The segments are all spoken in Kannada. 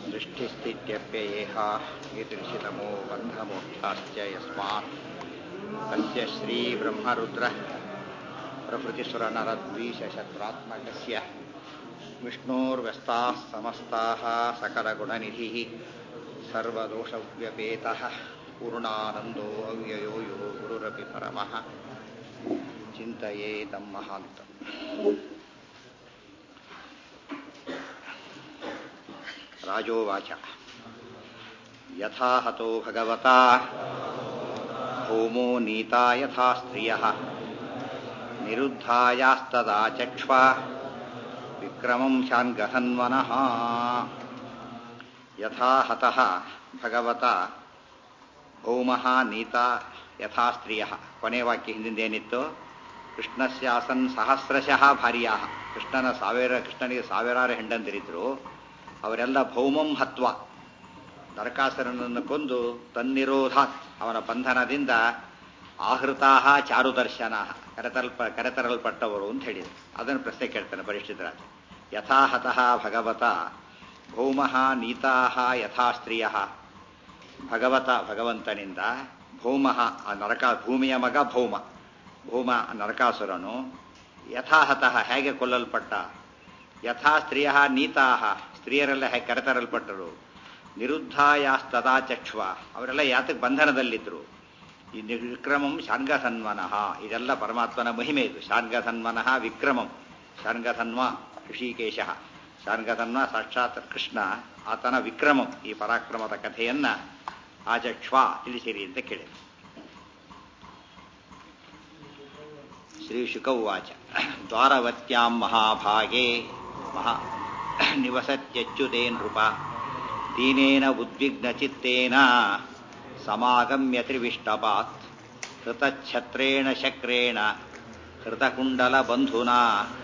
सृष्टिस्थित्यप्ययेह कीदृशितमो बन्धमोक्षाश्च यस्मात् तस्य श्रीब्रह्मरुद्रः प्रभृतिसुरनरद्वीशशत्रात्मकस्य विष्णोर्व्यस्ताः समस्ताः सकलगुणनिधिः सर्वदोषव्यपेतः पूर्णानन्दो अव्ययो यो गुरुरपि परमः चिन्तयेतं महान्तम् राजोवाच यथा हतो भगवता होमो नीता यथा स्त्रियः निरुद्धायास्तदा चक्ष्वा विक्रमं शान्गहन्वनः यथा हतः ಭಗವತ ಭೌಮಃ ನೀತಾ ಯಥಾ ಸ್ತ್ರೀಯ ಕೊನೆ ವಾಕ್ಯ ಹಿಂದಿಂದೇನಿತ್ತು ಕೃಷ್ಣಸ್ಯಾಸನ್ ಸಹಸ್ರಶಃ ಭಾರ್ಯಾ ಕೃಷ್ಣನ ಸಾವಿರ ಕೃಷ್ಣನಿಗೆ ಸಾವಿರಾರು ಹೆಂಡಂದಿರಿದ್ರು ಅವರೆಲ್ಲ ಭೌಮಂ ಹತ್ವ ನರಕಾಸುರನನ್ನು ಕೊಂದು ತನ್ನಿರೋಧಾತ್ ಅವನ ಬಂಧನದಿಂದ ಆಹೃತಾ ಚಾರುದರ್ಶನ ಕರೆತಲ್ಪ ಕರೆತರಲ್ಪಟ್ಟವರು ಅಂತ ಹೇಳಿದರು ಅದನ್ನು ಪ್ರಶ್ನೆ ಕೇಳ್ತಾನೆ ಪರಿಷ್ಠಿತರಾಜ ಯಥಾ ಹತಃ ಭಗವತ ಭೌಮಃ ನೀತಾ ಯಥಾ ಸ್ತ್ರೀಯ ಭಗವತ ಭಗವಂತನಿಂದ ಭೌಮಃ ಆ ನರಕ ಭೂಮಿಯ ಮಗ ಭೌಮ ಭೌಮ ನರಕಾಸುರನು ಯಥಾಹತಃ ಹೇಗೆ ಕೊಲ್ಲಲ್ಪಟ್ಟ ಯಥಾ ಸ್ತ್ರೀಯ ನೀತಾ ಸ್ತ್ರೀಯರೆಲ್ಲ ಹೇಗೆ ಕರೆತರಲ್ಪಟ್ಟರು ನಿರುದ್ಧಾಯಾಸ್ತದಾ ಚಕ್ಷ್ವ ಅವರೆಲ್ಲ ಯಾತಕ್ಕೆ ಬಂಧನದಲ್ಲಿದ್ದರು ಈ ವಿಕ್ರಮಂ ಶಾರ್ಗಧನ್ವನಃ ಇದೆಲ್ಲ ಪರಮಾತ್ಮನ ಮಹಿಮೆ ಇದು ಶಾರ್ಗಧನ್ವನಃ ವಿಕ್ರಮಂ ಶಾರ್ಗಧನ್ವ ಋಷಿಕೇಶ ಶಾರ್ಗಧನ್ವ ಸಾಕ್ಷಾತ್ ಕೃಷ್ಣ ಆತನ ವಿಕ್ರಮಂ ಈ ಪರಾಕ್ರಮದ ಕಥೆಯನ್ನ ಆಚಕ್ಷ್ವ ತಿಳಿಸಿರಿ ಅಂತ ಕೇಳಿದರು ಶ್ರೀ ಶುಕ ಉವಾಚ ದ್ವಾರವತ್ಯಾಂ ಮಹಾಭಾಗೆ ಮಹಾ ನಿವಸತ್ಯಚ್ಯುತೇ ನೃಪ ದೀನೇನ ಉದ್ವಿಗ್ನಚಿತ್ತೇನ ಸಮಾಗಮ್ಯ ತ್ರಿವಿಷ್ಟಪಾತ್ ಹೃತಚ್ಛತ್ರೇಣ ಶಕ್ರೇಣ ಹೃತಕುಂಡಲಬಂಧುನಾ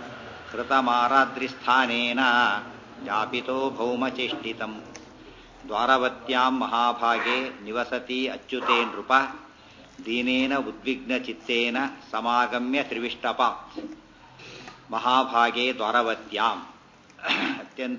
ಹೃತಮಾರಾದ್ರಿಸ್ಥಾನೇನ ಜಾಪಿತೋ ಭೌಮಚೇಷ್ಟಿತಂ ದ್ವಾರವತ್ಯಾಂ ಮಹಾಭಾಗೆ ನಿವಸತಿ ಅಚ್ಯುತೇ ನೃಪ ದೀನೇನ ಉದ್ವಿಗ್ನಚಿತ್ತೇನ ಸಮಾಗಮ್ಯ ತ್ರಿವಿಷ್ಟಪಾತ್ ಮಹಾಭಾಗೆ ದ್ವಾರವತ್ಯಾಂ ಅತ್ಯಂತ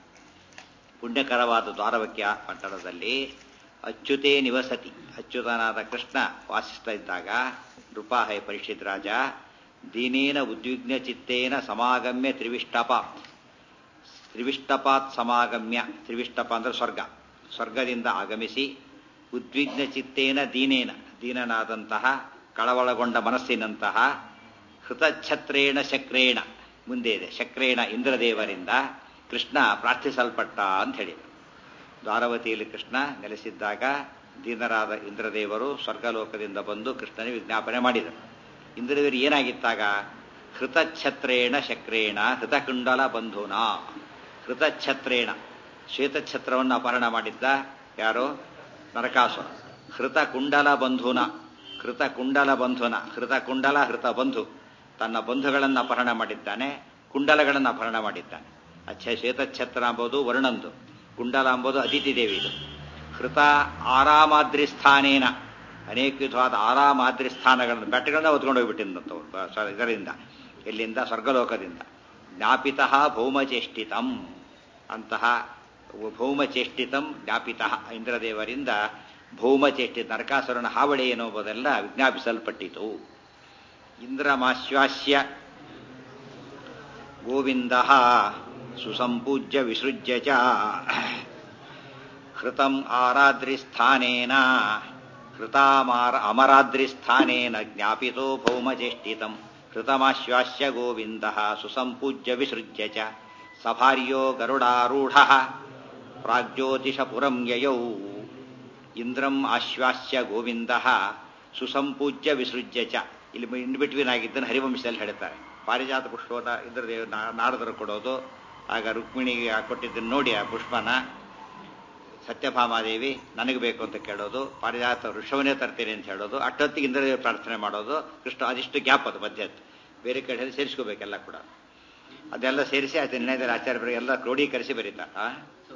ಪುಣ್ಯಕರವಾದ ದ್ವಾರವಕ್ಯ ಪಟ್ಟಣದಲ್ಲಿ ಅಚ್ಯುತೇ ನಿವಸತಿ ಅಚ್ಯುತನಾದ ಕೃಷ್ಣ ವಾಸಿಸ್ತಾ ಇದ್ದಾಗ ನೃಪಾಹಯ ಪರಿಷತ್ ರಾಜ ದೀನೇನ ಉದ್ವಿಗ್ನ ಚಿತ್ತೇನ ಸಮಾಗಮ್ಯ ತ್ರಿವಿಷ್ಟಪಾತ್ ತ್ರಿವಿಷ್ಟಪಾತ್ ಸಮಾಗಮ್ಯ ತ್ರಿವಿಷ್ಟಪ ಅಂದ್ರೆ ಸ್ವರ್ಗ ಸ್ವರ್ಗದಿಂದ ಆಗಮಿಸಿ ಉದ್ವಿಗ್ನ ಚಿತ್ತೇನ ದೀನೇನ ದೀನನಾದಂತಹ ಕಳವಳಗೊಂಡ ಮನಸ್ಸಿನಂತಹ ಹೃತಛತ್ರೇಣ ಶಕ್ರೇಣ ಮುಂದೆ ಇದೆ ಶಕ್ರೇಣ ಇಂದ್ರದೇವರಿಂದ ಕೃಷ್ಣ ಪ್ರಾರ್ಥಿಸಲ್ಪಟ್ಟ ಅಂತ ಹೇಳಿ ದ್ವಾರವತಿಯಲ್ಲಿ ಕೃಷ್ಣ ನೆಲೆಸಿದ್ದಾಗ ದೀನರಾದ ಇಂದ್ರದೇವರು ಸ್ವರ್ಗಲೋಕದಿಂದ ಬಂದು ಕೃಷ್ಣನಿಗೆ ವಿಜ್ಞಾಪನೆ ಮಾಡಿದರು ಇಂದ್ರದೇವರು ಏನಾಗಿತ್ತಾಗ ಹೃತಛತ್ರೇಣ ಶಕ್ರೇಣ ಹೃತಕುಂಡಲ ಬಂಧುನಾ ಹೃತಛತ್ರೇಣ ಶ್ವೇತಛತ್ರವನ್ನು ಅಪಹರಣ ಮಾಡಿದ್ದ ಯಾರು ನರಕಾಸುರ ಹೃತಕುಂಡಲ ಬಂಧುನ ಹೃತಕುಂಡಲ ಬಂಧುನ ಹೃತಕುಂಡಲ ಹೃತ ಬಂಧು ತನ್ನ ಬಂಧುಗಳನ್ನು ಅಪಹರಣ ಮಾಡಿದ್ದಾನೆ ಕುಂಡಲಗಳನ್ನು ಅಪಹರಣ ಮಾಡಿದ್ದಾನೆ ಅಚ್ಚ ಶ್ವೇತಛತ್ರ ಎಂಬುದು ವರ್ಣಂದು ಕುಂಡಲ ಎಂಬುದು ಅದಿತಿ ದೇವಿದು ಹೃತ ಆರಾಮಾದ್ರಿ ಸ್ಥಾನೇನ ಅನೇಕ ವಿಧವಾದ ಆರಾಮಾದ್ರಿ ಸ್ಥಾನಗಳನ್ನು ಬೆಟ್ಟಗಳನ್ನ ಹೊತ್ಕೊಂಡು ಹೋಗ್ಬಿಟ್ಟಿದ್ದಂಥವ್ರು ಇದರಿಂದ ಎಲ್ಲಿಂದ ಸ್ವರ್ಗಲೋಕದಿಂದ ಜ್ಞಾಪಿತ ಭೌಮಚೇಷ್ಟಿತಂ ಅಂತಹ ಭೌಮಚೇಷ್ಟಿತಂ ಜ್ಞಾಪಿತ ಇಂದ್ರದೇವರಿಂದ ಭೌಮಚೇಷ್ಟಿತ ನರಕಾಸುರನ ಹಾವಳಿ ಎನ್ನುವುದೆಲ್ಲ ವಿಜ್ಞಾಪಿಸಲ್ಪಟ್ಟಿತು ಇಂದ್ರಮಾಶ್ವಾಸ್ಯ ಗೋವಿಂದ ಸುಸಂಪೂಜ್ಯ ವಿಸೃಜ್ಯ ಚ ಹೃತಂ ಆರಾದ್ರಿಸ್ಥಾನೇನ ಹೃತಾಮಾರ ಅಮರಾದ್ರಿಸ್ಥಾನೇನ ಜ್ಞಾಪಿತೋ ಭೌಮಚೇಷ್ಟಿತಂ ಹೃತಮಾಶ್ವಾಸ್ಯ ಗೋವಿಂದ ಸುಸಂಪೂಜ್ಯ ವಿಸೃಜ್ಯ ಚ ಸಭಾರ್ಯೋ ಗರುಡಾರೂಢ ಪ್ರಾಗ್ಜ್ಯೋತಿಷಪುರಂ ಯಯೌ ಇಂದ್ರಂ ಆಶ್ವಾಸ್ಯ ಗೋವಿಂದ ಸುಸಂಪೂಜ್ಯ ವಿಸೃಜ್ಯ ಚ ಇಲ್ಲಿ ಇನ್ ಬಿಟ್ವೀನ್ ಆಗಿದ್ದನ್ನು ಹರಿವಂಶದಲ್ಲಿ ಹೇಳ್ತಾರೆ ಪಾರಿಜಾತ ಪುಷ್ಪದ ಇಂದ್ರದೇವ ನಾರದರು ಕೊಡೋದು ಆಗ ರುಕ್ಮಿಣಿಗೆ ಕೊಟ್ಟಿದ್ದನ್ನು ನೋಡಿ ಆ ಪುಷ್ಪನ ಸತ್ಯಭಾಮಾದೇವಿ ನನಗೆ ಬೇಕು ಅಂತ ಕೇಳೋದು ಪಾರಿಜಾತ ವೃಷವನ್ನೇ ತರ್ತೀನಿ ಅಂತ ಹೇಳೋದು ಅಷ್ಟೊತ್ತಿಗೆ ಇಂದ್ರದೇವ ಪ್ರಾರ್ಥನೆ ಮಾಡೋದು ಕೃಷ್ಣ ಅದಿಷ್ಟು ಗ್ಯಾಪ್ ಅದು ಮಧ್ಯದ್ದು ಬೇರೆ ಕಡೆ ಸೇರಿಸ್ಕೋಬೇಕೆಲ್ಲ ಕೂಡ ಅದೆಲ್ಲ ಸೇರಿಸಿ ಆಯ್ತು ನಿರ್ಣಯದಲ್ಲಿ ಆಚಾರ್ಯರು ಎಲ್ಲ ಕ್ರೋಢೀಕರಿಸಿ ಬರೀತಾರೆ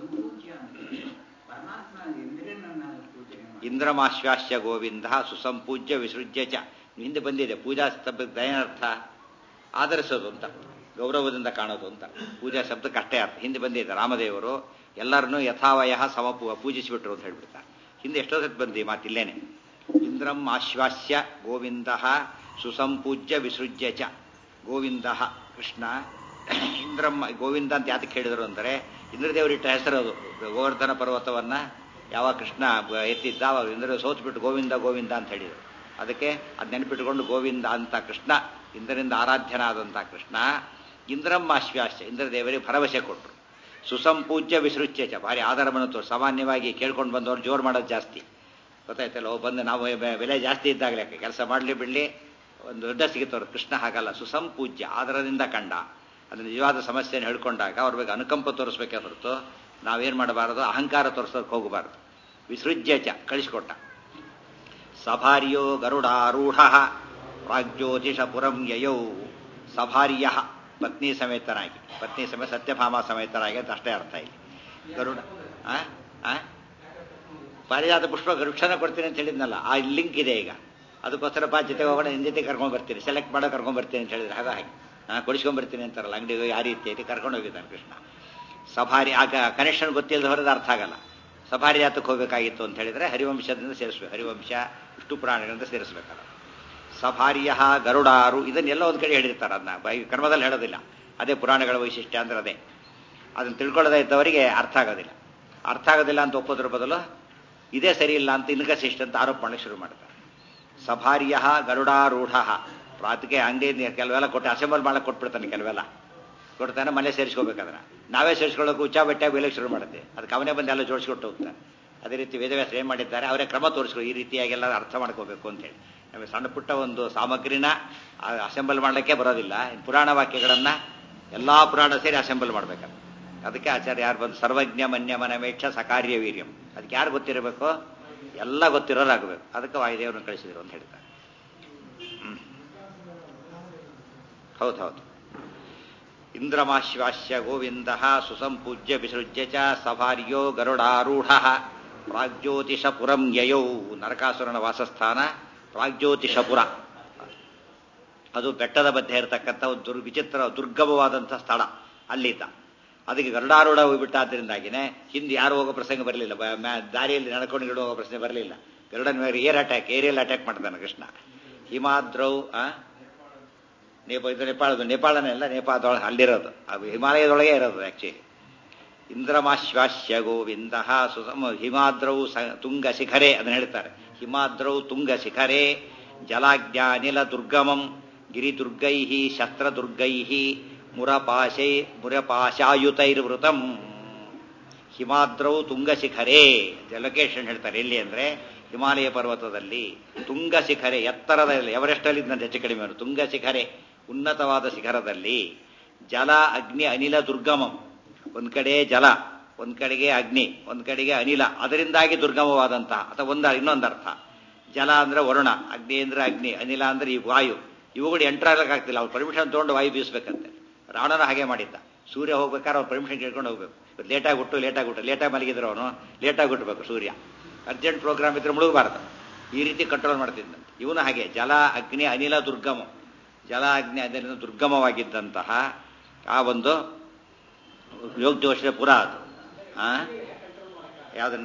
ಇಂದ್ರಮಾಶ್ವಾಸ್ಯ ಗೋವಿಂದ ಸುಸಂಪೂಜ್ಯ ವಿಸೃಜ್ಯ ಚ ಹಿಂದೆ ಬಂದಿದೆ ಪೂಜಾ ಶಬ್ದಕ್ಕೆ ದಯನರ್ಥ ಆಧರಿಸೋದು ಅಂತ ಗೌರವದಿಂದ ಕಾಣೋದು ಅಂತ ಪೂಜಾ ಶಬ್ದಕ್ಕೆ ಅಷ್ಟೇ ಅರ್ಥ ಹಿಂದೆ ಬಂದಿದೆ ರಾಮದೇವರು ಎಲ್ಲರನ್ನೂ ಯಥಾವಯ ಸಮಪು ಪೂಜಿಸಿಬಿಟ್ರು ಅಂತ ಹೇಳ್ಬಿಡ್ತಾರೆ ಹಿಂದೆ ಎಷ್ಟೋ ಸತಿ ಬಂದು ಈ ಮಾತಿಲ್ಲೇನೆ ಇಂದ್ರಂ ಆಶ್ವಾಸ್ಯ ಗೋವಿಂದ ಸುಸಂಪೂಜ್ಯ ವಿಸೃಜ್ಯ ಚ ಗೋವಿಂದ ಕೃಷ್ಣ ಇಂದ್ರಂ ಗೋವಿಂದ ಅಂತ ಯಾತಕ್ಕೆ ಹೇಳಿದರು ಅಂದರೆ ಇಂದ್ರದೇವರಿಟ್ಟ ಹೆಸರು ಅದು ಗೋವರ್ಧನ ಪರ್ವತವನ್ನ ಯಾವ ಕೃಷ್ಣ ಎತ್ತಿದ್ದ ಅವಾಗ ಇಂದ್ರ ಸೋತ್ಬಿಟ್ಟು ಗೋವಿಂದ ಗೋವಿಂದ ಅಂತ ಹೇಳಿದರು ಅದಕ್ಕೆ ಅದು ನೆನಪಿಟ್ಟುಕೊಂಡು ಗೋವಿಂದ ಅಂತ ಕೃಷ್ಣ ಇಂದ್ರನಿಂದ ಆರಾಧ್ಯನಾದಂಥ ಕೃಷ್ಣ ಇಂದ್ರಂ ಆಶ್ವಾಸ್ಯ ಇಂದ್ರದೇವರಿಗೆ ಭರವಸೆ ಕೊಟ್ಟರು ಸುಸಂಪೂಜ್ಯ ವಿಸೃಚ್ಯ ಚ ಭಾರಿ ಆಧಾರವನ್ನು ತೋರು ಸಾಮಾನ್ಯವಾಗಿ ಕೇಳ್ಕೊಂಡು ಬಂದವರು ಜೋರು ಮಾಡೋದು ಜಾಸ್ತಿ ಗೊತ್ತಾಯ್ತಲ್ಲ ಓ ಬಂದು ನಾವು ಬೆಲೆ ಜಾಸ್ತಿ ಇದ್ದಾಗಲೇ ಕೆಲಸ ಮಾಡಲಿ ಬಿಡಲಿ ಒಂದು ದೊಡ್ಡ ಸಿಗುತ್ತವ್ರು ಕೃಷ್ಣ ಹಾಗಲ್ಲ ಸುಸಂಪೂಜ್ಯ ಆಧಾರದಿಂದ ಕಂಡ ಅದು ನಿಜವಾದ ಸಮಸ್ಯೆಯನ್ನು ಹೇಳ್ಕೊಂಡಾಗ ಅವ್ರ ಬಗ್ಗೆ ಅನುಕಂಪ ತೋರಿಸ್ಬೇಕೇ ಹೊರತು ನಾವೇನು ಮಾಡಬಾರದು ಅಹಂಕಾರ ತೋರಿಸೋಕೆ ಹೋಗಬಾರದು ವಿಸೃಜ್ಯ ಚ ಕಳಿಸ್ಕೊಟ್ಟ ಸಭಾರ್ಯೋ ಗರುಡಾರೂಢ ಪ್ರಾಗ್ಜ್ಯೋತಿಷಪುರಂ ಯಯೌ ಸಭಾರ್ಯ ಪತ್ನಿ ಸಮೇತನಾಗಿ ಪತ್ನಿ ಸಮೇತ ಸತ್ಯಭಾಮ ಸಮೇತನಾಗಿ ಅಂತ ಅಷ್ಟೇ ಅರ್ಥ ಇಲ್ಲಿ ಗರುಡ ಆ ಆ ಪಾರಿಜಾತ ಪುಷ್ಪ ವೃಕ್ಷನ ಕೊಡ್ತೀನಿ ಅಂತ ಹೇಳಿದ್ನಲ್ಲ ಆ ಲಿಂಕ್ ಇದೆ ಈಗ ಅದಕ್ಕೋಸ್ಕರ ಬಾ ಜೊತೆ ಹೋಗೋಣ ನಿನ್ನ ಜೊತೆ ಕರ್ಕೊಂಡ್ ಬರ್ತೀನಿ ಸೆಲೆಕ್ಟ್ ಮಾಡೋ ಕರ್ಕೊಂಡ್ ಬರ್ತೀನಿ ಅಂತ ಹೇಳಿದ್ರೆ ಹಾಗ ಹಾಗೆ ಹಾಂ ಕೊಡಿಸ್ಕೊಂಡ್ ಬರ್ತೀನಿ ಅಂತಾರಲ್ಲ ಅಂಗಡಿಗೆ ಆ ರೀತಿಯಾಗಿ ಕರ್ಕೊಂಡು ಹೋಗಿದ್ದಾನೆ ಕೃಷ್ಣ ಸಭಾರಿ ಆಗ ಕನೆಕ್ಷನ್ ಗೊತ್ತಿಲ್ಲದ ಹೊರದು ಅರ್ಥ ಆಗಲ್ಲ ಸಭಾರಿ ಜಾತಕ್ಕೆ ಹೋಗಬೇಕಾಗಿತ್ತು ಅಂತ ಹೇಳಿದ್ರೆ ಹರಿವಂಶದಿಂದ ಸೇರಿಸ್ಬೇಕು ಹರಿವಂಶ ಇಷ್ಟು ಪುರಾಣಗಳಿಂದ ಸೇರಿಸ್ಬೇಕಲ್ಲ ಸಭಾರ್ಯ ಗರುಡಾರು ಇದನ್ನೆಲ್ಲ ಒಂದು ಕಡೆ ಹೇಳಿರ್ತಾರೆ ಅದನ್ನ ಈ ಕರ್ಮದಲ್ಲಿ ಹೇಳೋದಿಲ್ಲ ಅದೇ ಪುರಾಣಗಳ ವೈಶಿಷ್ಟ್ಯ ಅಂದ್ರೆ ಅದೇ ಅದನ್ನು ತಿಳ್ಕೊಳ್ಳದೇ ಇದ್ದವರಿಗೆ ಅರ್ಥ ಆಗೋದಿಲ್ಲ ಅರ್ಥ ಆಗೋದಿಲ್ಲ ಅಂತ ಒಪ್ಪೋದ್ರ ಬದಲು ಇದೇ ಸರಿ ಇಲ್ಲ ಅಂತ ಇನ್ಕಸಿಸ್ಟ್ ಅಂತ ಆರೋಪ ಮಾಡಲಿಕ್ಕೆ ಶುರು ಮಾಡ್ತಾರೆ ಸಭಾರ್ಯ ಗರುಡಾರೂಢ ಪ್ರಾತಿಗೆ ಅಂಗಡಿ ಕೆಲವೆಲ್ಲ ಕೊಟ್ಟು ಅಸೆಂಬಲ್ ಮಾಡಕ್ಕೆ ಕೊಟ್ಬಿಡ್ತಾನೆ ಕೆಲವೆಲ್ಲ ಕೊಡ್ತಾನೆ ಮನೆ ಸೇರಿಸ್ಕೋಬೇಕಾದ್ರೆ ನಾವೇ ಸೇರಿಸ್ಕೊಳ್ಳೋಕೆ ಉಚ್ಚಾ ಬೆಟ್ಟ ಬೇಲಕ್ಕೆ ಶುರು ಮಾಡುತ್ತೆ ಅದಕ್ಕೆ ಅವನೇ ಬಂದು ಎಲ್ಲ ಜೋಡಿಸ್ಕೊಟ್ಟು ಹೋಗ್ತಾನೆ ಅದೇ ರೀತಿ ವೇದವ್ಯಾಸ ಏನು ಮಾಡಿದ್ದಾರೆ ಅವರೇ ಕ್ರಮ ತೋರಿಸ್ಕೊ ಈ ರೀತಿಯಾಗೆಲ್ಲ ಅರ್ಥ ಮಾಡ್ಕೋಬೇಕು ಅಂತೇಳಿ ನಮಗೆ ಸಣ್ಣ ಪುಟ್ಟ ಒಂದು ಸಾಮಗ್ರಿನ ಅಸೆಂಬಲ್ ಮಾಡಲಿಕ್ಕೆ ಬರೋದಿಲ್ಲ ಪುರಾಣ ವಾಕ್ಯಗಳನ್ನು ಎಲ್ಲ ಪುರಾಣ ಸೇರಿ ಅಸೆಂಬಲ್ ಮಾಡ್ಬೇಕಲ್ಲ ಅದಕ್ಕೆ ಆಚಾರ್ಯ ಯಾರು ಬಂದು ಸರ್ವಜ್ಞ ಮನ್ಯ ಮನಮೇಕ್ಷ ಸಕಾರ್ಯ ವೀರ್ಯಂ ಅದಕ್ಕೆ ಯಾರು ಗೊತ್ತಿರಬೇಕು ಎಲ್ಲ ಗೊತ್ತಿರೋರಾಗಬೇಕು ಅದಕ್ಕೆ ವಾಯುದೇವರನ್ನು ಕಳಿಸಿದ್ರು ಅಂತ ಹೇಳ್ತಾರೆ ಹೌದು ಹೌದು ಇಂದ್ರಮಾಶ್ವಾಸ್ಯ ಗೋವಿಂದ ಸುಸಂಪೂಜ್ಯ ವಿಸೃಜ್ಯ ಚ ಸಭಾರ್ಯೋ ಗರುಡಾರೂಢ ಪ್ರಾಗ್ಜ್ಯೋತಿಷಪುರಂ ಯಯೌ ನರಕಾಸುರನ ವಾಸಸ್ಥಾನ ಪ್ರಾಗ್ಜ್ಯೋತಿಷಪುರ ಅದು ಬೆಟ್ಟದ ಮಧ್ಯೆ ಇರತಕ್ಕಂಥ ಒಂದು ದುರ್ ವಿಚಿತ್ರ ದುರ್ಗಮವಾದಂಥ ಸ್ಥಳ ಅಲ್ಲಿದ್ದ ಅದಕ್ಕೆ ಗರುಡಾರೂಢ ಹೋಗ್ಬಿಟ್ಟಾದ್ರಿಂದಾಗಿನೇ ಹಿಂದೆ ಯಾರು ಹೋಗೋ ಪ್ರಸಂಗ ಬರಲಿಲ್ಲ ದಾರಿಯಲ್ಲಿ ನಡ್ಕೊಂಡು ಗಿಡ ಹೋಗೋ ಪ್ರಶ್ನೆ ಬರಲಿಲ್ಲ ಗರುಡನ ಮೇಲೆ ಏರ್ ಅಟ್ಯಾಕ್ ಏರಿಯಲ್ ಅಟ್ಯಾಕ್ ಮಾಡ್ತಾನೆ ಕೃಷ್ಣ ಹಿಮಾದ್ರೌ ಆ ನೇಪ ಇದು ನೇಪಾಳದು ನೇಪಾಳನೇ ಅಲ್ಲ ನೇಪಾಳದೊಳಗೆ ಅಲ್ಲಿರೋದು ಅದು ಹಿಮಾಲಯದೊಳಗೆ ಇರೋದು ಆ್ಯಕ್ಚುಲಿ ಇಂದ್ರಮಾಶ್ವಾಸ್ಯ ಗೋವಿಂದ ಸುಸಮ ಹಿಮಾದ್ರೌ ಸ ತುಂಗ ಶಿಖರೆ ಅದನ್ನ ಹೇಳ್ತಾರೆ ಹಿಮಾದ್ರೌ ತುಂಗ ಶಿಖರೆ ಜಲಾಜ್ಞಾನಿಲ ದುರ್ಗಮಂ ಗಿರಿದುರ್ಗೈ ಶಸ್ತ್ರದುರ್ಗೈ ಮುರಪಾಶೈ ಮುರಪಾಶಾಯುತೈರ್ವೃತಂ ಹಿಮಾದ್ರೌ ತುಂಗ ಶಿಖರೆ ಲೊಕೇಶನ್ ಹೇಳ್ತಾರೆ ಎಲ್ಲಿ ಅಂದ್ರೆ ಹಿಮಾಲಯ ಪರ್ವತದಲ್ಲಿ ತುಂಗ ಶಿಖರೆ ಎತ್ತರದ ಎವರೆಸ್ಟಲ್ಲಿ ಇದ್ದಂತೆ ಹೆಚ್ಚು ಕಡಿಮೆ ತುಂಗ ಶಿಖರೆ ಉನ್ನತವಾದ ಶಿಖರದಲ್ಲಿ ಜಲ ಅಗ್ನಿ ಅನಿಲ ದುರ್ಗಮಂ ಒಂದ್ ಕಡೆ ಜಲ ಒಂದ್ ಕಡೆಗೆ ಅಗ್ನಿ ಒಂದ್ ಕಡೆಗೆ ಅನಿಲ ಅದರಿಂದಾಗಿ ದುರ್ಗಮವಾದಂತಹ ಅಥವಾ ಒಂದ ಇನ್ನೊಂದು ಅರ್ಥ ಜಲ ಅಂದ್ರೆ ವರುಣ ಅಗ್ನಿ ಅಂದ್ರೆ ಅಗ್ನಿ ಅನಿಲ ಅಂದ್ರೆ ಈ ವಾಯು ಇವುಗಳು ಎಂಟರ್ ಆಗ್ಲಿಕ್ಕಾಗ್ತಿಲ್ಲ ಅವ್ರು ಪರ್ಮಿಷನ್ ತಗೊಂಡು ವಾಯು ಬೀಸ್ಬೇಕಂತೆ ರಾವಣನ ಹಾಗೆ ಮಾಡಿದ್ದ ಸೂರ್ಯ ಹೋಗ್ಬೇಕಾದ್ರೆ ಅವ್ರು ಪರ್ಮಿಷನ್ ಕೇಳ್ಕೊಂಡು ಹೋಗ್ಬೇಕು ಲೇಟಾಗಿ ಹುಟ್ಟು ಲೇಟಾಗಿ ಹುಟ್ಟು ಲೇಟಾಗಿ ಮಲಗಿದ್ರು ಅವನು ಲೇಟಾಗಿ ಹುಟ್ಟಬೇಕು ಸೂರ್ಯ ಅರ್ಜೆಂಟ್ ಪ್ರೋಗ್ರಾಮ್ ಇದ್ರೆ ಮುಳುಗಬಾರ್ದು ಈ ರೀತಿ ಕಂಟ್ರೋಲ್ ಮಾಡ್ತಿದ್ದಂತೆ ಇವನು ಹಾಗೆ ಜಲ ಅಗ್ನಿ ಅನಿಲ ದುರ್ಗಮ ಜಲ ಅಗ್ನಿ ಅನಿಲ ದುರ್ಗಮವಾಗಿದ್ದಂತಹ ಆ ಒಂದು ಯೋಗ ಜೋಶಿಯ ಪುರ ಅದು ಆ ಯಾವ್ದನ್ನ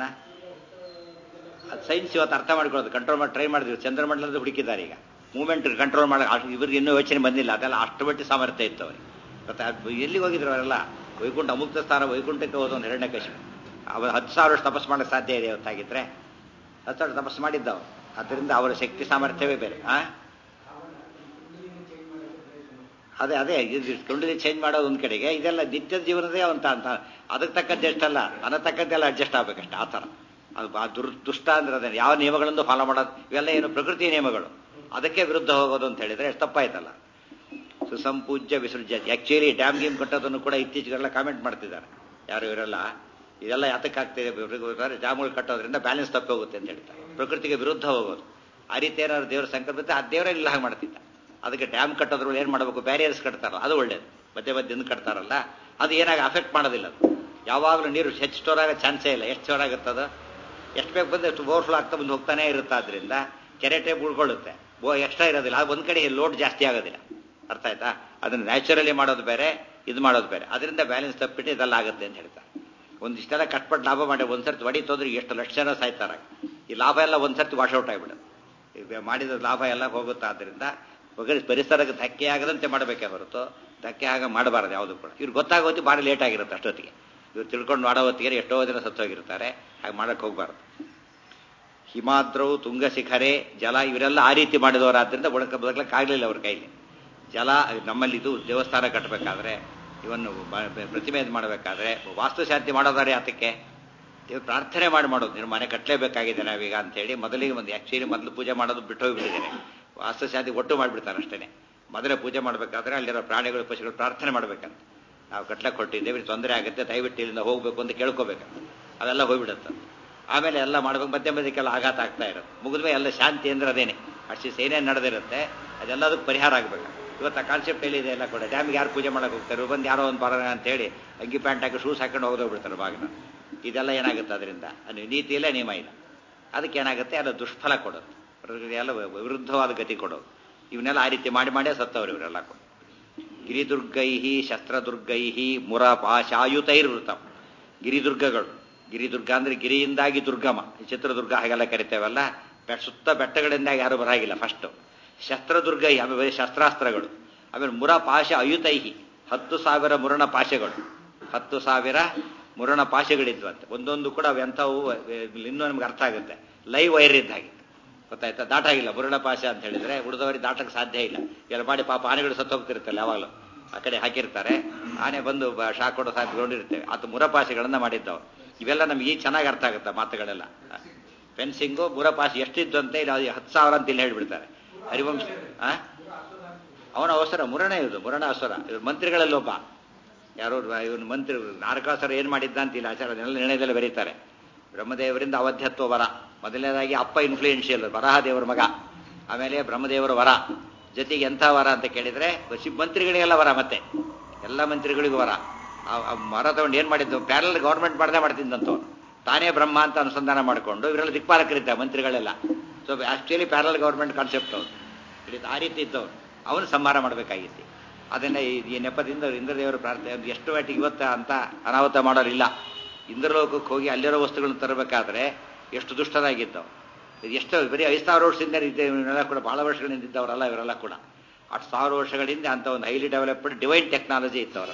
ಅದು ಸೈನ್ಸ್ ಇವತ್ತು ಅರ್ಥ ಮಾಡ್ಕೊಳ್ಳೋದು ಕಂಟ್ರೋಲ್ ಮಾಡಿ ಟ್ರೈ ಮಾಡಿದ್ವಿ ಚಂದ್ರಮಂಡಲದ ಹುಡುಕಿದ್ದಾರೆ ಈಗ ಮೂವ್ಮೆಂಟ್ ಕಂಟ್ರೋಲ್ ಮಾಡಿ ಇವ್ರಿಗೆ ಇನ್ನೂ ಯೋಚನೆ ಬಂದಿಲ್ಲ ಅದೆಲ್ಲ ಅಷ್ಟು ಮಟ್ಟಿ ಸಾಮರ್ಥ್ಯ ಇತ್ತು ಅವ್ರಿಗೆ ಮತ್ತೆ ಅದು ಎಲ್ಲಿಗೆ ಹೋಗಿದ್ರು ಅವರೆಲ್ಲ ವೈಕುಂಠ ಅಮುಕ್ತ ಸ್ಥಾನ ವೈಕುಂಠಕ್ಕೆ ಹೋದ ಒಂದು ಎರಡನೇ ಕಶಿ ಅವರು ಹತ್ತು ಸಾವಿರ ವರ್ಷ ತಪಸ್ ಮಾಡೋಕ್ಕೆ ಸಾಧ್ಯ ಇದೆ ಇವತ್ತಾಗಿದ್ರೆ ಹತ್ತು ಸಾವಿರ ತಪಸ್ ಮಾಡಿದ್ದವು ಅದರಿಂದ ಅವರ ಶಕ್ತಿ ಸಾಮರ್ಥ್ಯವೇ ಬೇರೆ ಆ ಅದೇ ಅದೇ ಕುಂಡಲಿ ಚೇಂಜ್ ಮಾಡೋದು ಒಂದು ಕಡೆಗೆ ಇದೆಲ್ಲ ನಿತ್ಯದ ಜೀವನದೇ ಅಂತ ಅಂತ ಅದಕ್ಕೆ ತಕ್ಕಂತೆ ಎಷ್ಟಲ್ಲ ನನ್ನ ತಕ್ಕಂತೆಲ್ಲ ಅಡ್ಜಸ್ಟ್ ಆಗ್ಬೇಕಷ್ಟೆ ಆ ಥರ ಅದು ಆ ದುರ್ ದುಷ್ಟ ಅಂದ್ರೆ ಅದೇ ಯಾವ ನಿಯಮಗಳನ್ನು ಫಾಲೋ ಮಾಡೋದು ಇವೆಲ್ಲ ಏನು ಪ್ರಕೃತಿ ನಿಯಮಗಳು ಅದಕ್ಕೆ ವಿರುದ್ಧ ಹೋಗೋದು ಅಂತ ಹೇಳಿದ್ರೆ ಎಷ್ಟು ತಪ್ಪಾಯ್ತಲ್ಲ ಸುಸಂಪೂಜ್ಯ ವಿಸರ್ಜ ಆಕ್ಚುಲಿ ಡ್ಯಾಮ್ ಗೇಮ್ ಕಟ್ಟೋದನ್ನು ಕೂಡ ಇತ್ತೀಚೆಗೆಲ್ಲ ಕಾಮೆಂಟ್ ಮಾಡ್ತಿದ್ದಾರೆ ಯಾರು ಇವರೆಲ್ಲ ಇದೆಲ್ಲ ಯಾತಕ್ಕಾಗ್ತಿದೆ ಡ್ಯಾಮ್ಗಳು ಕಟ್ಟೋದ್ರಿಂದ ಬ್ಯಾಲೆನ್ಸ್ ತಪ್ಪಿ ಹೋಗುತ್ತೆ ಅಂತ ಹೇಳ್ತಾರೆ ಪ್ರಕೃತಿಗೆ ವಿರುದ್ಧ ಹೋಗೋದು ಆ ರೀತಿ ಏನಾದ್ರು ದೇವರ ಸಂಕಲ್ಪ ಆ ದೇವರೇ ಇಲ್ಲ ಹಾಗೆ ಮಾಡ್ತಿದ್ದ ಅದಕ್ಕೆ ಡ್ಯಾಮ್ ಕಟ್ಟೋದ್ರಲ್ಲಿ ಏನು ಮಾಡಬೇಕು ಬ್ಯಾರಿಯರ್ಸ್ ಕಟ್ತಾರಲ್ಲ ಅದು ಒಳ್ಳೇದು ಮಧ್ಯೆ ಮಧ್ಯದಿಂದ ಕಟ್ತಾರಲ್ಲ ಅದು ಏನಾಗ ಅಫೆಕ್ಟ್ ಮಾಡೋದಿಲ್ಲ ಅದು ಯಾವಾಗಲೂ ನೀರು ಹೆಚ್ಚು ಸ್ಟೋರ್ ಆಗೋ ಚಾನ್ಸೇ ಇಲ್ಲ ಎಷ್ಟು ಸ್ಟೋರ್ ಆಗುತ್ತದ ಎಷ್ಟು ಬೇಕು ಬಂದು ಎಷ್ಟು ಓವರ್ಫ್ಲೋ ಆಗ್ತಾ ಬಂದು ಹೋಗ್ತಾನೆ ಇರುತ್ತೆ ಆದ್ರಿಂದ ಕೆರೆ ಟೈಪ್ ಉಳ್ಕೊಳ್ಳುತ್ತೆ ಬೋ ಎಕ್ಸ್ಟ್ರಾ ಇರೋದಿಲ್ಲ ಅದು ಒಂದು ಕಡೆ ಲೋಡ್ ಜಾಸ್ತಿ ಆಗೋದಿಲ್ಲ ಅರ್ಥ ಆಯ್ತಾ ಅದನ್ನು ನ್ಯಾಚುರಲಿ ಮಾಡೋದು ಬೇರೆ ಇದು ಮಾಡೋದು ಬೇರೆ ಅದರಿಂದ ಬ್ಯಾಲೆನ್ಸ್ ತಪ್ಪಿಟ್ಟು ಇದೆಲ್ಲ ಆಗುತ್ತೆ ಅಂತ ಹೇಳ್ತಾರೆ ಒಂದಿಷ್ಟೆಲ್ಲ ಕಟ್ಪಟ್ಟು ಲಾಭ ಮಾಡಿ ಒಂದ್ಸರ್ತಿ ಹೊಡಿತು ಅಂದ್ರೆ ಎಷ್ಟು ಲಕ್ಷ ಜನ ಸಾಯ್ತಾರೆ ಈ ಲಾಭ ಎಲ್ಲ ಒಂದ್ಸರ್ತಿ ವಾಶೌಟ್ ಆಗಿಬಿಡುತ್ತೆ ಮಾಡಿದ ಲಾಭ ಎಲ್ಲ ಹೋಗುತ್ತೆ ಆದ್ದರಿಂದ ಬಗರಿ ಪರಿಸರಕ್ಕೆ ಧಕ್ಕೆ ಆಗದಂತೆ ಮಾಡಬೇಕೇ ಹೊರತು ಧಕ್ಕೆ ಆಗ ಮಾಡಬಾರದು ಯಾವುದು ಕೂಡ ಇವ್ರು ಗೊತ್ತಾಗೋತಿ ಭಾರಿ ಲೇಟ್ ಆಗಿರುತ್ತೆ ಅಷ್ಟೊತ್ತಿಗೆ ಇವ್ರು ತಿಳ್ಕೊಂಡು ಮಾಡೋ ಹೊತ್ತಿಗೆ ಎಷ್ಟೋ ಜನ ಸತ್ತೋಗಿರ್ತಾರೆ ಹಾಗೆ ಮಾಡಕ್ಕೆ ಹೋಗ್ಬಾರ್ದು ಹಿಮಾದ್ರವು ತುಂಗಶಿಖರೆ ಜಲ ಇವರೆಲ್ಲ ಆ ರೀತಿ ಮಾಡಿದವರಾದ್ರಿಂದ ಬದುಕ ಬದುಕಲಿಕ್ಕಾಗಲಿಲ್ಲ ಅವ್ರ ಕೈಲಿ ಜಲ ನಮ್ಮಲ್ಲಿ ಇದು ದೇವಸ್ಥಾನ ಕಟ್ಟಬೇಕಾದ್ರೆ ಇವನ್ನು ಪ್ರತಿಮೆ ಮಾಡಬೇಕಾದ್ರೆ ವಾಸ್ತುಶಾಂತಿ ಮಾಡೋದಾರೆ ಆತಕ್ಕೆ ಇವ್ರು ಪ್ರಾರ್ಥನೆ ಮಾಡಿ ಮಾಡೋದು ನೀವು ಮನೆ ಕಟ್ಟಲೇಬೇಕಾಗಿದೆ ನಾವೀಗ ಅಂತೇಳಿ ಮೊದಲಿಗೆ ಒಂದು ಆ್ಯಕ್ಚುಲಿ ಮೊದಲು ಪೂಜೆ ಮಾಡೋದು ಬಿಟ್ಟು ಹೋಗ್ಬಿಟ್ಟಿದ್ದೇನೆ ವಾಸ್ತುಶಾಂತಿ ಒಟ್ಟು ಮಾಡಿಬಿಡ್ತಾರೆ ಅಷ್ಟೇ ಮೊದಲೇ ಪೂಜೆ ಮಾಡಬೇಕಾದ್ರೆ ಅಲ್ಲಿರೋ ಪ್ರಾಣಿಗಳು ಪಶುಗಳು ಪ್ರಾರ್ಥನೆ ಮಾಡ್ಬೇಕಂತ ನಾವು ಕಟ್ಲಕ್ಕೆ ಕೊಟ್ಟಿದ್ದೇವೆ ತೊಂದರೆ ಆಗುತ್ತೆ ದಯವಿಟ್ಟು ಇಲ್ಲಿಂದ ಹೋಗ್ಬೇಕು ಅಂತ ಕೇಳ್ಕೋಬೇಕಂತ ಅದೆಲ್ಲ ಹೋಗ್ಬಿಡುತ್ತೆ ಆಮೇಲೆ ಎಲ್ಲ ಮಾಡ್ಬೇಕು ಮಧ್ಯೆ ಮಧ್ಯಕ್ಕೆಲ್ಲ ಆಘಾತ ಆಗ್ತಾ ಇರೋದು ಮುಗಿದ್ಮೇಲೆ ಎಲ್ಲ ಶಾಂತಿ ಅಂದ್ರೆ ಅದೇನೆ ಅಷ್ಟು ಏನೇನು ನಡೆದಿರುತ್ತೆ ಅದೆಲ್ಲದಕ್ಕೆ ಪರಿಹಾರ ಆಗಬೇಕು ಇವತ್ತು ಆ ಕಾನ್ಸೆಪ್ಟ್ ಎಲ್ಲಿದೆ ಎಲ್ಲ ಕೂಡ ಡ್ಯಾಮಿಗೆ ಯಾರು ಪೂಜೆ ಮಾಡಕ್ಕೆ ಹೋಗ್ತಾರೆ ಬಂದು ಯಾರೋ ಒಂದು ಬರೋಣ ಅಂತೇಳಿ ಅಂಗಿ ಪ್ಯಾಂಟ್ ಹಾಕಿ ಶೂಸ್ ಹಾಕೊಂಡು ಹೋಗೋಗ್ಬಿಡ್ತಾರೆ ಬಾಗಿನ ಇದೆಲ್ಲ ಏನಾಗುತ್ತೆ ಅದರಿಂದ ಅದು ನೀತಿಯಲ್ಲೇ ನಿಯಮ ಇಲ್ಲ ಅದಕ್ಕೆ ಏನಾಗುತ್ತೆ ಎಲ್ಲ ದುಷ್ಫಲ ಕೊಡೋದು ಎಲ್ಲ ವಿರುದ್ಧವಾದ ಗತಿ ಕೊಡೋದು ಇವನ್ನೆಲ್ಲ ಆ ರೀತಿ ಮಾಡಿ ಮಾಡೇ ಸತ್ತವ್ರು ಇವರೆಲ್ಲ ಕೂಡ ಗಿರಿದುರ್ಗೈಹಿ ಶಸ್ತ್ರದುರ್ಗೈಹಿ ಮುರಪಾಶಾಯುತೈರ್ವೃತಂ ಗಿರಿದುರ್ಗಗಳು ಗಿರಿದುರ್ಗ ಅಂದ್ರೆ ಗಿರಿಯಿಂದಾಗಿ ದುರ್ಗಮ ಈ ಚಿತ್ರದುರ್ಗ ಹಾಗೆಲ್ಲ ಕರಿತೇವಲ್ಲ ಬೆಟ್ ಸುತ್ತ ಬೆಟ್ಟಗಳಿಂದ ಯಾರು ಬರಾಗಿಲ್ಲ ಫಸ್ಟ್ ಶಸ್ತ್ರದುರ್ಗ ಆಮೇಲೆ ಬರೀ ಶಸ್ತ್ರಾಸ್ತ್ರಗಳು ಆಮೇಲೆ ಮುರ ಪಾಶ ಅಯುತೈಹಿ ಹತ್ತು ಸಾವಿರ ಮುರಣ ಪಾಶಗಳು ಹತ್ತು ಸಾವಿರ ಮುರಣ ಪಾಶಗಳಿದ್ವಂತೆ ಒಂದೊಂದು ಕೂಡ ಅವೆಂಥವು ಇನ್ನೂ ನಮ್ಗೆ ಅರ್ಥ ಆಗುತ್ತೆ ಲೈವ್ ವೈರ್ ಇದ್ದ ಹಾಗೆ ಗೊತ್ತಾಯ್ತಾ ದಾಟಾಗಿಲ್ಲ ಮುರಣ ಪಾಶ ಅಂತ ಹೇಳಿದ್ರೆ ಉಳಿದವರಿಗೆ ದಾಟಕ್ಕೆ ಸಾಧ್ಯ ಇಲ್ಲ ಎಲ್ಲ ಮಾಡಿ ಪಾಪ ಆನೆಗಳು ಸತ್ತೋಗ್ತಿರ್ತಲ್ಲ ಯಾವಾಗಲೂ ಆ ಕಡೆ ಹಾಕಿರ್ತಾರೆ ಆನೆ ಬಂದು ಶಾಕ್ ಕೊಡೋ ಸಾಧ್ಯಗೊಂಡಿರ್ತೇವೆ ಅದು ಮುರಪಾಶೆಗಳನ್ನ ಮಾಡಿದ್ದವು ಇವೆಲ್ಲ ನಮ್ಗೆ ಈಗ ಚೆನ್ನಾಗಿ ಅರ್ಥ ಆಗುತ್ತೆ ಮಾತುಗಳೆಲ್ಲ ಫೆನ್ಸಿಂಗು ಮುರಪಾಶಿ ಎಷ್ಟಿದ್ದು ಅಂತ ಇಲ್ಲಿ ಹತ್ತು ಸಾವಿರ ಅಂತ ಇಲ್ಲಿ ಹೇಳ್ಬಿಡ್ತಾರೆ ಹರಿವಂಶ ಅವನ ಅವಸರ ಮುರಣ ಇದು ಮುರಣ ಅವಸರ ಇವ್ರ ಮಂತ್ರಿಗಳಲ್ಲಿ ಒಬ್ಬ ಯಾರೋ ಇವನು ಮಂತ್ರಿ ನಾರಕಾಸುರ ಏನು ಮಾಡಿದ್ದ ಅಂತ ಇಲ್ಲ ಆಚಾರ ಎಲ್ಲ ನಿರ್ಣಯದಲ್ಲಿ ಬರೀತಾರೆ ಬ್ರಹ್ಮದೇವರಿಂದ ಅವಧ್ಯತ್ವ ವರ ಮೊದಲನೇದಾಗಿ ಅಪ್ಪ ಇನ್ಫ್ಲೂಯೆನ್ಷಿಯಲ್ ವರಾಹ ದೇವರ ಮಗ ಆಮೇಲೆ ಬ್ರಹ್ಮದೇವರ ವರ ಜೊತೆಗೆ ಎಂಥ ವರ ಅಂತ ಕೇಳಿದ್ರೆ ಮಂತ್ರಿಗಳಿಗೆಲ್ಲ ವರ ಮತ್ತೆ ಎಲ್ಲ ಮಂತ್ರಿಗಳಿಗೂ ವರ ಆ ಮರ ತಗೊಂಡು ಏನು ಮಾಡಿದ್ದು ಪ್ಯಾರಲ್ ಗೌರ್ಮೆಂಟ್ ಮಾಡದೆ ಮಾಡ್ತಿದ್ದಂತವ್ರು ತಾನೇ ಬ್ರಹ್ಮ ಅಂತ ಅನುಸಂಧಾನ ಮಾಡಿಕೊಂಡು ಇವರೆಲ್ಲ ದಿಕ್ಪಾಲಕರಿದ್ದ ಮಂತ್ರಿಗಳೆಲ್ಲ so actually parallel government concept ಅವ್ರು ಆ ರೀತಿ ಇದ್ದವ್ರು ಅವನು ಸಂಹಾರ ಮಾಡಬೇಕಾಗಿತ್ತು ಅದನ್ನ ಈ ನೆಪದಿಂದ ಇಂದ್ರದೇವರ ಪ್ರಾರ್ಥನೆ ಎಷ್ಟು ಮಟ್ಟಿಗೆ ಇವತ್ತ ಅಂತ ಅನಾಹುತ ಮಾಡೋರಿಲ್ಲ ಇಂದ್ರಲೋಕಕ್ಕೆ ಹೋಗಿ ಅಲ್ಲಿರೋ ವಸ್ತುಗಳನ್ನು ತರಬೇಕಾದ್ರೆ ಎಷ್ಟು ದುಷ್ಟರಾಗಿದ್ದವು ಎಷ್ಟು ಬರೀ ಐದು ಸಾವಿರ ವರ್ಷದಿಂದ ಇವರೆಲ್ಲ ಕೂಡ ಬಹಳ ವರ್ಷಗಳಿಂದ ಇದ್ದವರಲ್ಲ ಇವರೆಲ್ಲ ಕೂಡ ಅಷ್ಟು ಸಾವಿರ ವರ್ಷಗಳಿಂದ ಅಂತ ಒಂದು ಹೈಲಿ ಡೆವಲಪ್ಡ್ ಡಿವೈನ್ ಟೆಕ್ನಾಲಜಿ ಇತ್ತವರ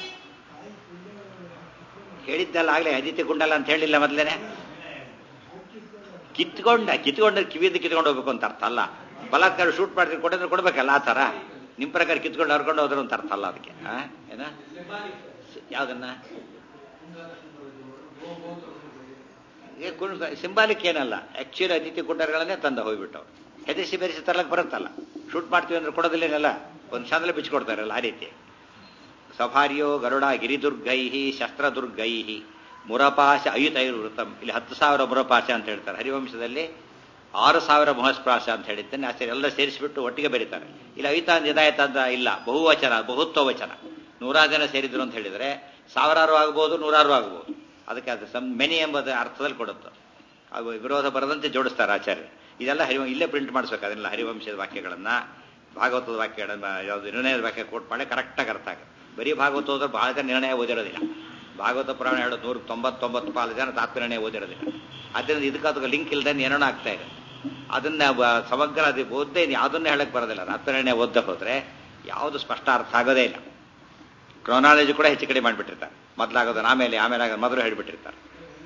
ಹೇಳಿದ್ದಲ್ಲ ಆಗ್ಲೇ ಅದಿತಿ ಗುಂಡಲ್ಲ ಅಂತ ಹೇಳಿಲ್ಲ ಮೊದಲೇನೆ ಕಿತ್ಕೊಂಡ ಕಿತ್ಕೊಂಡ್ರೆ ಕಿವಿಯಿಂದ ಕಿತ್ಕೊಂಡು ಹೋಗ್ಬೇಕು ಅಂತ ಅರ್ಥ ಅಲ್ಲ ಬಲಾತ್ಕಾರ ಶೂಟ್ ಮಾಡಿದ್ರೆ ಕೊಟ್ಟಿದ್ರೆ ಕೊಡ್ಬೇಕಲ್ಲ ಆ ಥರ ನಿಮ್ಮ ಪ್ರಕಾರ ಕಿತ್ಕೊಂಡು ಹರ್ಕೊಂಡು ಹೋದ್ರು ಅಂತ ಅರ್ಥ ಅಲ್ಲ ಅದಕ್ಕೆ ಏನ ಯಾವ್ದನ್ನ ಸಿಂಬಾಲಿಕ್ ಏನಲ್ಲ ಆಕ್ಚುಲಿ ಅತಿಥಿ ಕುಂಡರ್ಗಳನ್ನೇ ತಂದ ಹೋಗ್ಬಿಟ್ಟವ್ರು ಹೆದರಿಸಿ ಬೆರೆಸಿ ತರ್ಲಕ್ಕೆ ಬರುತ್ತಲ್ಲ ಶೂಟ್ ಮಾಡ್ತೀವಿ ಅಂದ್ರೆ ಕೊಡೋದಿಲ್ಲೇನಲ್ಲ ಒಂದು ಶಾಲೆ ಬಿಚ್ಕೊಡ್ತಾರಲ್ಲ ಆ ರೀತಿ ಸಫಾರಿಯೋ ಗರುಡ ಗಿರಿದುರ್ಗೈಹಿ ಶಸ್ತ್ರದುರ್ಗೈಹಿ ಮುರಪಾಶ ಅಯುತೈರ್ವೃತಂ ಇಲ್ಲಿ ಹತ್ತು ಸಾವಿರ ಮುರಪಾಶ ಅಂತ ಹೇಳ್ತಾರೆ ಹರಿವಂಶದಲ್ಲಿ ಆರು ಸಾವಿರ ಮಹಸ್ಪ್ರಾಶ ಅಂತ ಹೇಳಿದ್ದೇನೆ ಆಚಾರ್ಯ ಎಲ್ಲ ಸೇರಿಸಿಬಿಟ್ಟು ಒಟ್ಟಿಗೆ ಬರೀತಾರೆ ಇಲ್ಲಿ ಅಯುತ ನಿದಾಯತ ಅಂತ ಇಲ್ಲ ಬಹುವಚನ ಬಹುತ್ವ ವಚನ ನೂರಾರು ಜನ ಸೇರಿದ್ರು ಅಂತ ಹೇಳಿದ್ರೆ ಸಾವಿರಾರು ಆಗ್ಬೋದು ನೂರಾರು ಆಗ್ಬೋದು ಅದಕ್ಕೆ ಅದು ಸಮ್ ಮೆನಿ ಎಂಬುದು ಅರ್ಥದಲ್ಲಿ ಕೊಡುತ್ತೆ ಅದು ವಿರೋಧ ಬರದಂತೆ ಜೋಡಿಸ್ತಾರೆ ಆಚಾರ್ಯ ಇದೆಲ್ಲ ಹರಿವ ಇಲ್ಲೇ ಪ್ರಿಂಟ್ ಮಾಡಿಸ್ಬೇಕು ಅದನ್ನೆಲ್ಲ ಹರಿವಂಶದ ವಾಕ್ಯಗಳನ್ನ ಭಾಗವತದ ವಾಕ್ಯಗಳನ್ನ ಯಾವುದು ನಿರ್ಣಯದ ವಾಕ್ಯ ಕೋಟ್ ಮಾಡಿ ಕರೆಕ್ಟಾಗಿ ಅರ್ಥ ಆಗುತ್ತೆ ಬರೀ ಭಾಗವತ ಹೋದ್ರೆ ಬಹಳ ಜನ ನಿರ್ಣಯ ಓದಿರೋದಿಲ್ಲ ಭಾಗವತ ಪುರಾಣ ಹೇಳೋದು ನೂರ ತೊಂಬತ್ತೊಂಬತ್ತು ಪಾಲು ಜನ ತಾತ್ವ ನಿರ್ಣಯ ಓದಿರೋದಿಲ್ಲ ಅದರಿಂದ ಇದಕ್ಕೆ ಅದಕ್ಕೆ ಲಿಂಕ್ ಇಲ್ಲದೆ ಏನೇನೋ ಆಗ್ತಾ ಇದೆ ಅದನ್ನ ಸಮಗ್ರ ಅದು ಓದ್ದೇ ಯಾವುದನ್ನ ಹೇಳಕ್ ಬರೋದಿಲ್ಲ ತಾತ್ವನಿರ್ಣಯ ಓದ್ದ ಹೋದ್ರೆ ಯಾವುದು ಸ್ಪಷ್ಟ ಅರ್ಥ ಆಗೋದೇ ಇಲ್ಲ ಕ್ರೋನಾಲಜಿ ಕೂಡ ಹೆಚ್ಚು ಕಡೆ ಮಾಡಿಬಿಟ್ಟಿರ್ತಾರೆ ಮೊದಲಾಗೋದನ್ನ ಆಮೇಲೆ ಆಮೇಲೆ ಆಗೋದು ಮೊದಲು ಹೇಳಿಬಿಟ್ಟಿರ್ತಾರೆ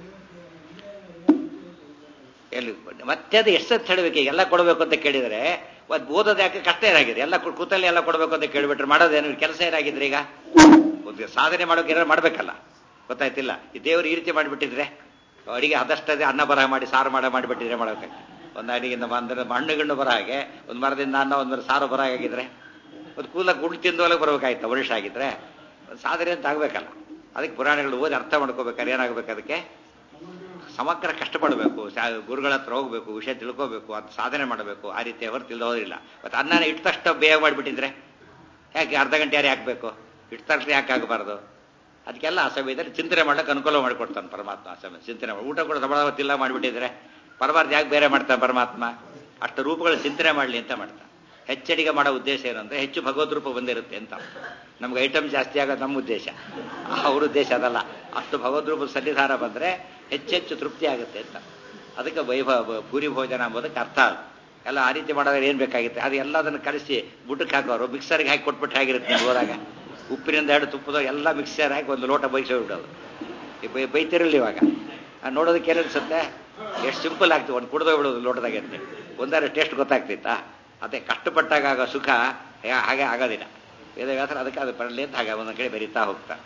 ಎಲ್ಲಿ ಮತ್ತೆ ಅದು ಎಷ್ಟೊತ್ತು ಹೇಳಬೇಕು ಎಲ್ಲ ಕೊಡಬೇಕು ಅಂತ ಕೇಳಿದರೆ ಅದು ಓದೋದು ಯಾಕೆ ಕಷ್ಟ ಏನಾಗಿದೆ ಎಲ್ಲ ಕೂತಲ್ಲಿ ಎಲ್ಲ ಕೊಡಬೇಕು ಅಂತ ಕೇಳಿಬಿಟ್ರೆ ಮಾಡೋದೇನು ಕೆಲಸ ಏನಾಗಿದ್ರೆ ಈಗ ಒಂದು ಸಾಧನೆ ಮಾಡೋಕೆ ಏನಾರು ಮಾಡಬೇಕಲ್ಲ ಗೊತ್ತಾಯ್ತಿಲ್ಲ ಈ ದೇವರು ಈ ರೀತಿ ಮಾಡಿಬಿಟ್ಟಿದ್ರೆ ಅಡಿಗೆ ಅದಷ್ಟದೇ ಅನ್ನ ಬರಹ ಮಾಡಿ ಸಾರು ಮಾಡ ಮಾಡಿಬಿಟ್ಟಿದ್ರೆ ಮಾಡೋಕೆ ಒಂದು ಅಡಿಗೆಯಿಂದ ಅಂದ್ರೆ ಹಣ್ಣುಗಣ್ಣು ಬರ ಹಾಗೆ ಒಂದು ಮರದಿಂದ ಅನ್ನ ಒಂದು ಮರ ಸಾರು ಬರ ಆಗಿದ್ರೆ ಒಂದು ಕೂಲ ಗುಂಡು ತಿಂದೊಳಗೆ ಬರ್ಬೇಕಾಯ್ತು ವರ್ಷ ಆಗಿದ್ರೆ ಒಂದು ಸಾಧನೆ ಅಂತ ಆಗ್ಬೇಕಲ್ಲ ಅದಕ್ಕೆ ಪುರಾಣಗಳು ಓದಿ ಅರ್ಥ ಮಾಡ್ಕೋಬೇಕಾದ್ರೆ ಏನಾಗಬೇಕು ಅದಕ್ಕೆ ಸಮಗ್ರ ಕಷ್ಟಪಡಬೇಕು ಗುರುಗಳ ಹತ್ರ ಹೋಗ್ಬೇಕು ವಿಷಯ ತಿಳ್ಕೋಬೇಕು ಅದು ಸಾಧನೆ ಮಾಡಬೇಕು ಆ ರೀತಿ ಅವರು ತಿಳಿದೋದಿಲ್ಲ ಮತ್ತು ಅನ್ನನ ಇಟ್ಟ ತಕ್ಷಣ ಬೇಗ ಮಾಡಿಬಿಟ್ಟಿದ್ರೆ ಯಾಕೆ ಅರ್ಧ ಗಂಟೆ ಯಾರು ಹಾಕಬೇಕು ಇಟ್ಟ ತಕ್ಷಣ ಯಾಕೆ ಆಗಬಾರ್ದು ಅದಕ್ಕೆಲ್ಲ ಆ ಸಮಯದಲ್ಲಿ ಚಿಂತನೆ ಮಾಡಕ್ಕೆ ಅನುಕೂಲ ಮಾಡಿಕೊಡ್ತಾನೆ ಪರಮಾತ್ಮ ಆ ಸಮಯ ಚಿಂತನೆ ಮಾಡಿ ಊಟ ಕೂಡ ಸಬಳವತ್ತಿಲ್ಲ ಮಾಡಿಬಿಟ್ಟಿದ್ರೆ ಪರಮಾರ್ಥ ಯಾಕೆ ಬೇರೆ ಮಾಡ್ತಾನೆ ಪರಮಾತ್ಮ ಅಷ್ಟು ರೂಪಗಳ ಚಿಂತನೆ ಮಾಡಲಿ ಅಂತ ಮಾಡ್ತಾನೆ ಹೆಚ್ಚಡಿಗೆ ಮಾಡೋ ಉದ್ದೇಶ ಏನು ಅಂದರೆ ಹೆಚ್ಚು ಭಗವದ್ ರೂಪ ಬಂದಿರುತ್ತೆ ಅಂತ ನಮ್ಗೆ ಐಟಮ್ ಜಾಸ್ತಿ ಆಗೋದು ನಮ್ಮ ಉದ್ದೇಶ ಅವ್ರ ಉದ್ದೇಶ ಅದಲ್ಲ ಅಷ್ಟು ಭಗವದ್ ರೂಪದ ಸನ್ನಿಧಾನ ಬಂದರೆ ಹೆಚ್ಚೆಚ್ಚು ತೃಪ್ತಿ ಆಗುತ್ತೆ ಅಂತ ಅದಕ್ಕೆ ವೈಭವ ಪೂರಿ ಭೋಜನ ಅಂಬೋದಕ್ಕೆ ಅರ್ಥ ಅದು ಎಲ್ಲ ಆ ರೀತಿ ಮಾಡಿದ್ರೆ ಏನು ಬೇಕಾಗುತ್ತೆ ಅದು ಎಲ್ಲದನ್ನು ಕಲಿಸಿ ಬುಟ್ಟಕ್ಕೆ ಹಾಕೋರು ಮಿಕ್ಸರ್ಗೆ ಹಾಕಿ ಕೊಟ್ಬಿಟ್ಟು ಆಗಿರುತ್ತೆ ನೀವು ಹೋದಾಗ ಉಪ್ಪಿನಿಂದ ಎರಡು ತುಪ್ಪದ ಎಲ್ಲ ಮಿಕ್ಸರ್ ಹಾಕಿ ಒಂದು ಲೋಟ ಬೈಸೋ ಬಿಡೋದು ಈ ಬೈ ಬೈತಿರಲಿ ಇವಾಗ ಆ ನೋಡೋದಕ್ಕೆ ಏನಿಸುತ್ತೆ ಎಷ್ಟು ಸಿಂಪಲ್ ಆಗ್ತದೆ ಒಂದು ಕುಡ್ದೋ ಬಿಡೋದು ಲೋಟದಾಗ ಅಂತ ಒಂದಾದ್ರೆ ಟೇಸ್ಟ್ ಗೊತ್ತಾಗ್ತಿತ್ತಾ ಅದೇ ಕಷ್ಟಪಟ್ಟಾಗ ಆಗೋ ಸುಖ ಹೇ- ಹಾಗೆ ಆಗೋದಿಲ್ಲ ವೇದವ್ಯಾಸರ ಅದಕ್ಕೆ ಅದು ಬರಲಿ ಅಂತ ಹಾಗೆ ಒಂದೊಂದು ಕಡೆ ಬರೀತಾ ಹೋಗ್ತಾರೆ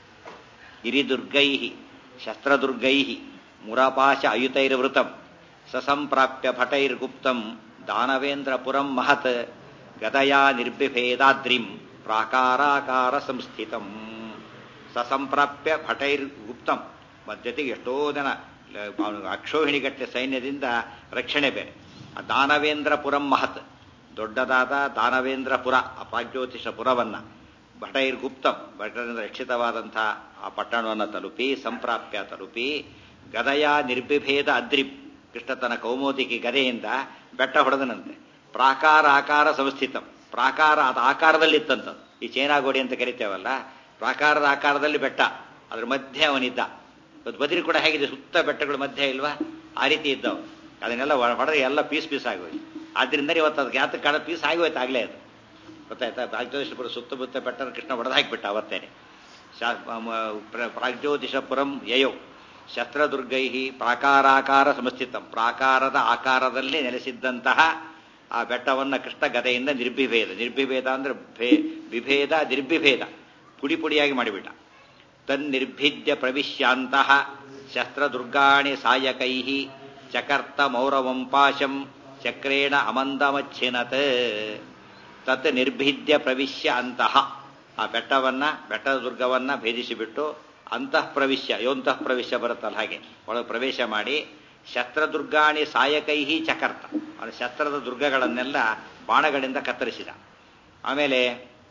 ಗಿರಿದುರ್ಗೈ ಶಸ್ತ್ರದುರ್ಗೈ ಮುರಪಾಶ ಅಯುತೈರ್ವೃತಂ ಸಸಂಪ್ರಾಪ್ಯ ಭಟೈರ್ಗುಪ್ತಂ ದಾನವೇಂದ್ರಪುರಂ ಮಹತ್ ಗದಯಾ ನಿರ್ಬಿಭೇದಾದ್ರಿಂ ಪ್ರಾಕಾರಾಕಾರ ಸಂಸ್ಥಿತಂ ಸಸಂಪ್ರಾಪ್ಯ ಭಟೈರ್ಗುಪ್ತಂ ಮಧ್ಯತೆಗೆ ಎಷ್ಟೋ ಜನ ಲ- ಅವನು ಅಕ್ಷೋಹಿಣಿಗಟ್ಟೆ ಸೈನ್ಯದಿಂದ ರಕ್ಷಣೆ ಬೇರೆ ಆ ದಾನವೇಂದ್ರಪುರಂ ಮಹತ್ ದೊಡ್ಡದಾದ ದಾನವೇಂದ್ರಪುರ ಆ ಪ್ರಾಗ್ಜ್ಯೋತಿಷ ಪುರವನ್ನ ಭಟೈರ್ಗುಪ್ತಂ ಭಟರಿಂದ ರಕ್ಷಿತವಾದಂಥ ಆ ಪಟ್ಟಣವನ್ನು ತಲುಪಿ ಸಂಪ್ರಾಪ್ಯ ತಲುಪಿ ಗದಯ ನಿರ್ಬಿಭೇದ ಅದ್ರಿ ಕೃಷ್ಣ ತನ್ನ ಕೌಮೋದಿಗೆ ಗದೆಯಿಂದ ಬೆಟ್ಟ ಹೊಡೆದನಂತೆ ಪ್ರಾಕಾರ ಆಕಾರ ಸಂಸ್ಥಿತಂ ಪ್ರಾಕಾರ ಅದು ಆಕಾರದಲ್ಲಿತ್ತಂತ ಈ ಚೈನಾಗೋಡಿ ಅಂತ ಕರಿತೇವಲ್ಲ ಪ್ರಾಕಾರದ ಆಕಾರದಲ್ಲಿ ಬೆಟ್ಟ ಅದ್ರ ಮಧ್ಯೆ ಅವನಿದ್ದ ಇವತ್ತು ಬದ್ರಿ ಕೂಡ ಹೇಗಿದೆ ಸುತ್ತ ಬೆಟ್ಟಗಳ ಮಧ್ಯೆ ಇಲ್ವಾ ಆ ರೀತಿ ಇದ್ದವು ಅದನ್ನೆಲ್ಲ ಹೊಡೆದ್ರೆ ಎಲ್ಲ ಪೀಸ್ ಪೀಸ್ ಆಗೋಯ್ತು ಆದ್ರಿಂದ ಇವತ್ತು ಅದಕ್ಕೆ ಯಾತಕ್ಕೆ ಕಾಣ ಪೀಸ್ ಆಗೋಯ್ತು ಆಗಲೇ ಅದು ಗೊತ್ತಾಯ್ತಾ ಪ್ರಾಗ್ಜ್ಯೋತಿಷಪುರ ಸುತ್ತಮುತ್ತ ಬೆಟ್ಟ ಕೃಷ್ಣ ಹೊಡೆದು ಹಾಕಿಬಿಟ್ಟ ಅವತ್ತೇನೆ ಶಾ- ಮ- ಪ್ರ- ಪ್ರಾಗ್ಜ್ಯೋತಿಷಪುರಂ ಯಯೋ ಶಸ್ತ್ರದುರ್ಗೈ ಪ್ರಾಕಾರಾಕಾರ ಸಮಸ್ಥಿತಂ ಪ್ರಾಕಾರದ ಆಕಾರದಲ್ಲಿ ನೆಲೆಸಿದ್ದಂತಹ ಆ ಬೆಟ್ಟವನ್ನು ಕೃಷ್ಣ ಗದೆಯಿಂದ ನಿರ್ಬಿಭೇದ ನಿರ್ಬಿಭೇದ ಅಂದ್ರೆ ಭೇ ವಿಭೇದ ನಿರ್ಬಿಭೇದ ಪುಡಿ ಪುಡಿಯಾಗಿ ಮಾಡಿಬಿಟ್ಟ ತನ್ನಿರ್ಭಿದ್ಯ ಪ್ರವಿಶ್ಯಾಂತಹ ಶಸ್ತ್ರದುರ್ಗಾಣಿ ಸಾಯಕೈ ಚಕರ್ತ ಮೌರವಂ ಪಾಶಂ ಚಕ್ರೇಣ ಅಮಂದಮಚ್ಛಿನತ್ ತತ್ ನಿರ್ಭಿದ್ಯ ಪ್ರವಿಶ್ಯ ಅಂತಹ ಆ ಬೆಟ್ಟವನ್ನ ಬೆಟ್ಟದ ದುರ್ಗವನ್ನ ಭೇದಿಸಿಬಿಟ್ಟು ಅಂತಃ ಪ್ರವಿಶ್ಯ ಯೋಂತಃ ಪ್ರವಿಶ್ಯ ಬರುತ್ತಲ್ಲ ಹಾಗೆ ಒಳಗೆ ಪ್ರವೇಶ ಮಾಡಿ ಶಸ್ತ್ರದುರ್ಗಾಣಿ ಸಾಯಕೈಹಿ ಚಕರ್ತ ಅವನ ಶಸ್ತ್ರದ ದುರ್ಗಗಳನ್ನೆಲ್ಲ ಬಾಣಗಳಿಂದ ಕತ್ತರಿಸಿದ ಆಮೇಲೆ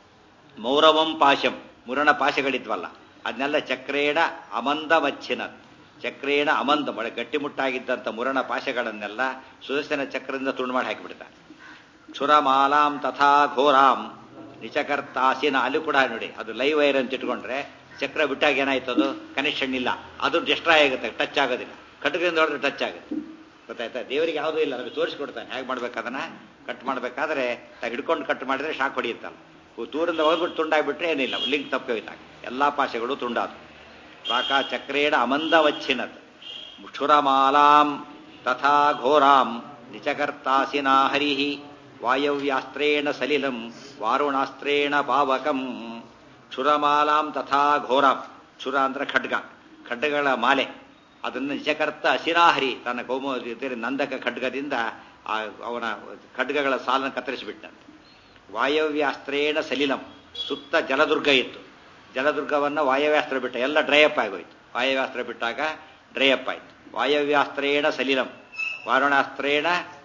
ಮೌರವಂ ಪಾಶಂ ಮುರಣ ಪಾಶಗಳಿದ್ವಲ್ಲ ಅದನ್ನೆಲ್ಲ ಚಕ್ರೇಣ ಅಮಂದ ಮಚ್ಚಿನ ಚಕ್ರೇಣ ಅಮಂದ ಬಳೆ ಗಟ್ಟಿಮುಟ್ಟಾಗಿದ್ದಂಥ ಮುರಣ ಪಾಶಗಳನ್ನೆಲ್ಲ ಸುದರ್ಶನ ಚಕ್ರದಿಂದ ತುಂಡು ಮಾಡಿ ಹಾಕಿಬಿಡ್ತಾನೆ ಕ್ಷುರಮಾಲಾಂ ತಥಾ ಘೋರಾಂ ನಿಚಕರ್ತಾಸಿನ ಅಲ್ಲಿ ಕೂಡ ನೋಡಿ ಅದು ಲೈವ್ ವೈರ್ ಅಂತ ಇಟ್ಕೊಂಡ್ರೆ ಚಕ್ರ ಬಿಟ್ಟಾಗ ಏನಾಯ್ತು ಅದು ಕನೆಕ್ಷನ್ ಇಲ್ಲ ಅದು ಡಿಸ್ಟ್ರಾಯ್ ಆಗುತ್ತೆ ಟಚ್ ಆಗೋದಿಲ್ಲ ಕಟ್ಟದಿಂದ ಹೊಡೆದ್ರೆ ಟಚ್ ಆಗುತ್ತೆ ಗೊತ್ತಾಯ್ತಾ ದೇವರಿಗೆ ಯಾವುದೂ ಇಲ್ಲ ನಮಗೆ ತೋರಿಸ್ಕೊಡ್ತಾನೆ ಹೇಗೆ ಮಾಡ್ಬೇಕು ಅದನ್ನ ಕಟ್ ಮಾಡಬೇಕಾದ್ರೆ ಹಿಡ್ಕೊಂಡು ಕಟ್ ಮಾಡಿದ್ರೆ ಶಾಕ್ ಹೊಡೆಯುತ್ತಲ್ಲ ದೂರಿಂದ ಹೋಗ್ಬಿಟ್ಟು ತುಂಡಾಗ್ಬಿಟ್ರೆ ಏನಿಲ್ಲ ಲಿಂಕ್ ತಪ್ಪಿ ಹೋಯ್ತಾಗ ಎಲ್ಲಾ ಪಾಶಗಳು ತುಂಡಾದು ಪ್ರಾಕಾ ಚಕ್ರೇಣ ಅಮಂದವಚ್ಛಿನತ್ ಕ್ಷುರಮಾಲಾಂ ತಥಾ ಘೋರಾಂ ನಿಚಕರ್ತಾಸಿನಾ ಹರಿಹಿ ವಾಯವ್ಯಾಸ್ತ್ರೇಣ ಸಲಿಲಂ ವಾರುಣಾಸ್ತ್ರೇಣ ಪಾವಕಂ ಕ್ಷುರಮಾಲಾಂ ತಥಾ ಘೋರಾಂ ಕ್ಷುರ ಅಂದ್ರೆ ಖಡ್ಗ ಖಡ್ಗಗಳ ಮಾಲೆ ಅದನ್ನು ನಿಜಕರ್ತ ಅಸಿನಾಹರಿ ತನ್ನ ಕೌಮ ನಂದಕ ಖಡ್ಗದಿಂದ ಆ ಅವನ ಖಡ್ಗಗಳ ಸಾಲನ್ನು ಕತ್ತರಿಸಿಬಿಟ್ಟಂತೆ ವಾಯವ್ಯಾಸ್ತ್ರೇಣ ಸಲಿಲಂ ಸುತ್ತ ಜಲದುರ್ಗ ಇತ್ತು ಜಲದುರ್ಗವನ್ನು ವಾಯವ್ಯಾಸ್ತ್ರ ಬಿಟ್ಟ ಎಲ್ಲ ಡ್ರೈಅಪ್ ಆಗೋಯ್ತು ವಾಯವ್ಯಾಸ್ತ್ರ ಬಿಟ್ಟಾಗ ಡ್ರೈಅಪ್ ಆಯ್ತು ವಾಯವ್ಯಾಸ್ತ್ರೇಣ ಸಲಿಲಂ ವಾರುಣಾಸ್ತ್ರೇಣ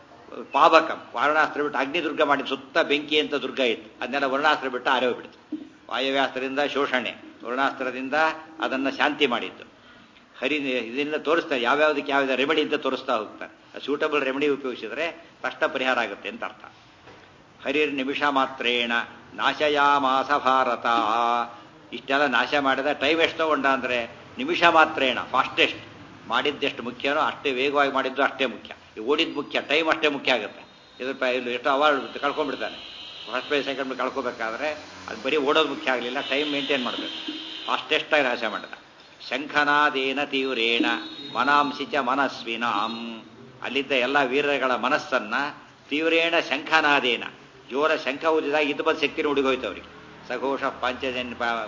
ಪಾವಕಂ ವಾರುಣಾಸ್ತ್ರ ಬಿಟ್ಟು ಅಗ್ನಿದುರ್ಗ ಮಾಡಿ ಸುತ್ತ ಬೆಂಕಿ ಅಂತ ದುರ್ಗ ಇತ್ತು ಅದನ್ನೆಲ್ಲ ವರ್ಣಾಸ್ತ್ರ ಬಿಟ್ಟು ಆರೋಗ್ಬಿಡ್ತು ವಾಯವ್ಯಾಸ್ತ್ರದಿಂದ ಶೋಷಣೆ ವರ್ಣಾಸ್ತ್ರದಿಂದ ಅದನ್ನು ಶಾಂತಿ ಮಾಡಿದ್ದು ಹರಿ ಇದನ್ನ ತೋರಿಸ್ತಾರೆ ಯಾವ್ಯಾವ್ದಕ್ಕೆ ಯಾವ್ಯಾವ ರೆಮಿಡಿ ಅಂತ ತೋರಿಸ್ತಾ ಹೋಗ್ತಾರೆ ಸೂಟಬಲ್ ರೆಮಿಡಿ ಉಪಯೋಗಿಸಿದ್ರೆ ತಕ್ಷಣ ಪರಿಹಾರ ಆಗುತ್ತೆ ಅಂತ ಅರ್ಥ ಹರಿರ್ ನಿಮಿಷ ಮಾತ್ರೇಣ ನಾಶಯಾಮಾಸ ಭಾರತ ಇಷ್ಟೆಲ್ಲ ನಾಶ ಮಾಡಿದ ಟೈಮ್ ಎಷ್ಟು ತಗೊಂಡ ಅಂದ್ರೆ ನಿಮಿಷ ಮಾತ್ರೇಣ ಫಾಸ್ಟೆಸ್ಟ್ ಮಾಡಿದ್ದೆಷ್ಟು ಮುಖ್ಯನೋ ಅಷ್ಟೇ ವೇಗವಾಗಿ ಮಾಡಿದ್ದು ಅಷ್ಟೇ ಮುಖ್ಯ ಈ ಓಡಿದ್ದು ಮುಖ್ಯ ಟೈಮ್ ಅಷ್ಟೇ ಮುಖ್ಯ ಆಗುತ್ತೆ ಇದ್ರ ಪ- ಇಲ್ಲಿ ಎಷ್ಟು ಅವಾರ್ಡ್ ಕಳ್ಕೊಂಡ್ಬಿಡ್ತಾನೆ ಫಸ್ಟ್ ಪ್ರೈಸ್ ಸೆಕೆಂಡ್ ಪ್ರೈಸ್ ಕಳ್ಕೊಬೇಕಾದ್ರೆ ಅದು ಬರೀ ಓಡೋದು ಮುಖ್ಯ ಆಗಲಿಲ್ಲ ಟೈಮ್ ಮೇಂಟೈನ್ ಮಾಡಬೇಕು ಫಾಸ್ಟೆಸ್ಟಾಗಿ ನಾಶ ಮಾಡಿದ ಶಂಖನಾದೇನ ತೀವ್ರೇಣ ಮನಾಂಸಿ ಚ ಮನಸ್ವಿನಾಂ ಅಲ್ಲಿದ್ದ ಎಲ್ಲ ವೀರಗಳ ಮನಸ್ಸನ್ನ ತೀವ್ರೇಣ ಶಂಖನಾದೇನ ಜೋರ ಶಂಖ ಊದಿದಾಗ ಇದು ಬಂದು ಶಕ್ತಿನ ಹುಡುಗೋಯ್ತು ಅವರಿಗೆ ಸಘೋಷ ಪಂಚಜನ್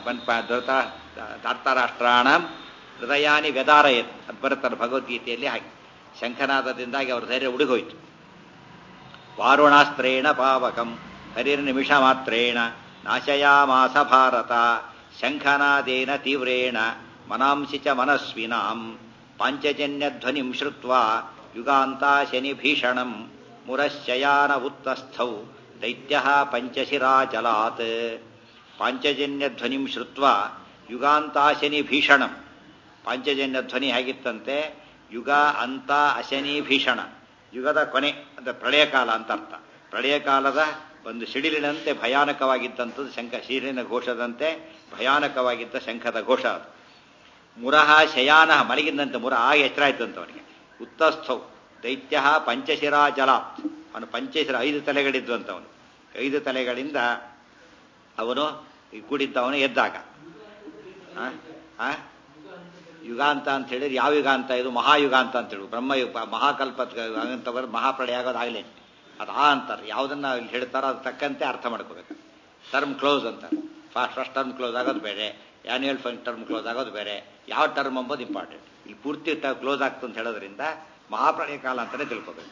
ಧಾರ್ತಾರಾಷ್ಟ್ರಾಣ ಹೃದಯಾನಿ ವ್ಯದಾರಯತ್ ಅದು ಬರುತ್ತಾರೆ ಭಗವದ್ಗೀತೆಯಲ್ಲಿ ಹಾಗೆ ಶಂಖನಾದದಿಂದಾಗಿ ಅವ್ರ ಧೈರ್ಯ ಉಡುಗೋಯ್ತು ವಾರುಣಾಸ್ತ್ರೇಣ ಪಾವಕಂ ಹರಿರ್ ನಿಮಿಷ ಮಾತ್ರೇಣ ನಾಶಯಾಮಾಸ ಭಾರತ ಶಂಖನಾದೇನ ತೀವ್ರೇಣ ಮನಾಂಸಿ ಚ ಮನಸ್ವಿನಾಂ ಪಾಂಚಜನ್ಯಧ್ವನಿಂ ಶ್ರುತ್ವಾ ಯುಗಾಂತಾ ಶನಿ ಭೀಷಣಂ ಮುರಶ್ಚಯಾನ ಉತ್ತಸ್ಥೌ ದೈತ್ಯ ಪಂಚಶಿರಾಚಲಾತ್ ಪಾಂಚಜನ್ಯ ಧ್ವನಿಂ ಶ್ರುತ್ವ ಯುಗಾಂತಾಶನಿ ಭೀಷಣಂ ಪಾಂಚಜನ್ಯ ಧ್ವನಿ ಹೇಗಿತ್ತಂತೆ ಯುಗ ಅಂತ ಅಶನಿ ಭೀಷಣ ಯುಗದ ಕೊನೆ ಅಂದ್ರೆ ಪ್ರಳಯ ಕಾಲ ಅಂತ ಅರ್ಥ ಪ್ರಳಯ ಕಾಲದ ಒಂದು ಸಿಡಿಲಿನಂತೆ ಭಯಾನಕವಾಗಿದ್ದಂಥದ್ದು ಶಂಖ ಸಿಡಿಲಿನ ಘೋಷದಂತೆ ಭಯಾನಕವಾಗಿದ್ದ ಶಂಖದ ಘೋಷ ಅದು ಮುರಹ ಶಯಾನ ಮಲಗಿದಂತೆ ಮುರ ಆಗ ಎಚ್ಚರಾಯ್ತಂತ ಅವನಿಗೆ ಉತ್ತಸ್ಥೌ ದೈತ್ಯ ಪಂಚಶಿರಾ ಜಲಾತ್ ಅವನು ಪಂಚಶಿರ ಐದು ತಲೆಗಳಿದ್ವು ಅಂತ ಅವನು ಐದು ತಲೆಗಳಿಂದ ಅವನು ಕೂಡಿದ್ದವನು ಎದ್ದಾಗ ಆ? ಆ? ಯುಗಾಂತ ಅಂತ ಹೇಳಿದ್ರೆ ಯಾವ ಯುಗಾಂತ ಇದು ಮಹಾಯುಗಾಂತ ಅಂತ ಹೇಳಿ ಬ್ರಹ್ಮಯುಗ ಮಹಾಕಲ್ಪ ಅಂತ ಬರೋದು ಮಹಾಪ್ರಳಯ ಆಗೋದಾಗಲೇ ಅದು ಆ ಅಂತಾರೆ ಯಾವುದನ್ನ ಇಲ್ಲಿ ಹೇಳ್ತಾರೋ ಅದು ತಕ್ಕಂತೆ ಅರ್ಥ ಮಾಡ್ಕೋಬೇಕು ಟರ್ಮ್ ಕ್ಲೋಸ್ ಅಂತಾರೆ ಫಸ್ಟ್ ಫಸ್ಟ್ ಟರ್ಮ್ ಕ್ಲೋಸ್ ಆಗೋದು ಬೇರೆ ಆ್ಯನ್ಯುಯಲ್ ಫಂಡ್ ಟರ್ಮ್ ಕ್ಲೋಸ್ ಆಗೋದು ಬೇರೆ ಯಾವ ಟರ್ಮ್ ಎಂಬುದು ಇಂಪಾರ್ಟೆಂಟ್ ಇಲ್ಲಿ ಪೂರ್ತಿ ಕ್ಲೋಸ್ ಆಗ್ತು ಅಂತ ಹೇಳೋದ್ರಿಂದ ಮಹಾಪ್ರಳಯ ಕಾಲ ಅಂತಲೇ ತಿಳ್ಕೋಬೇಕು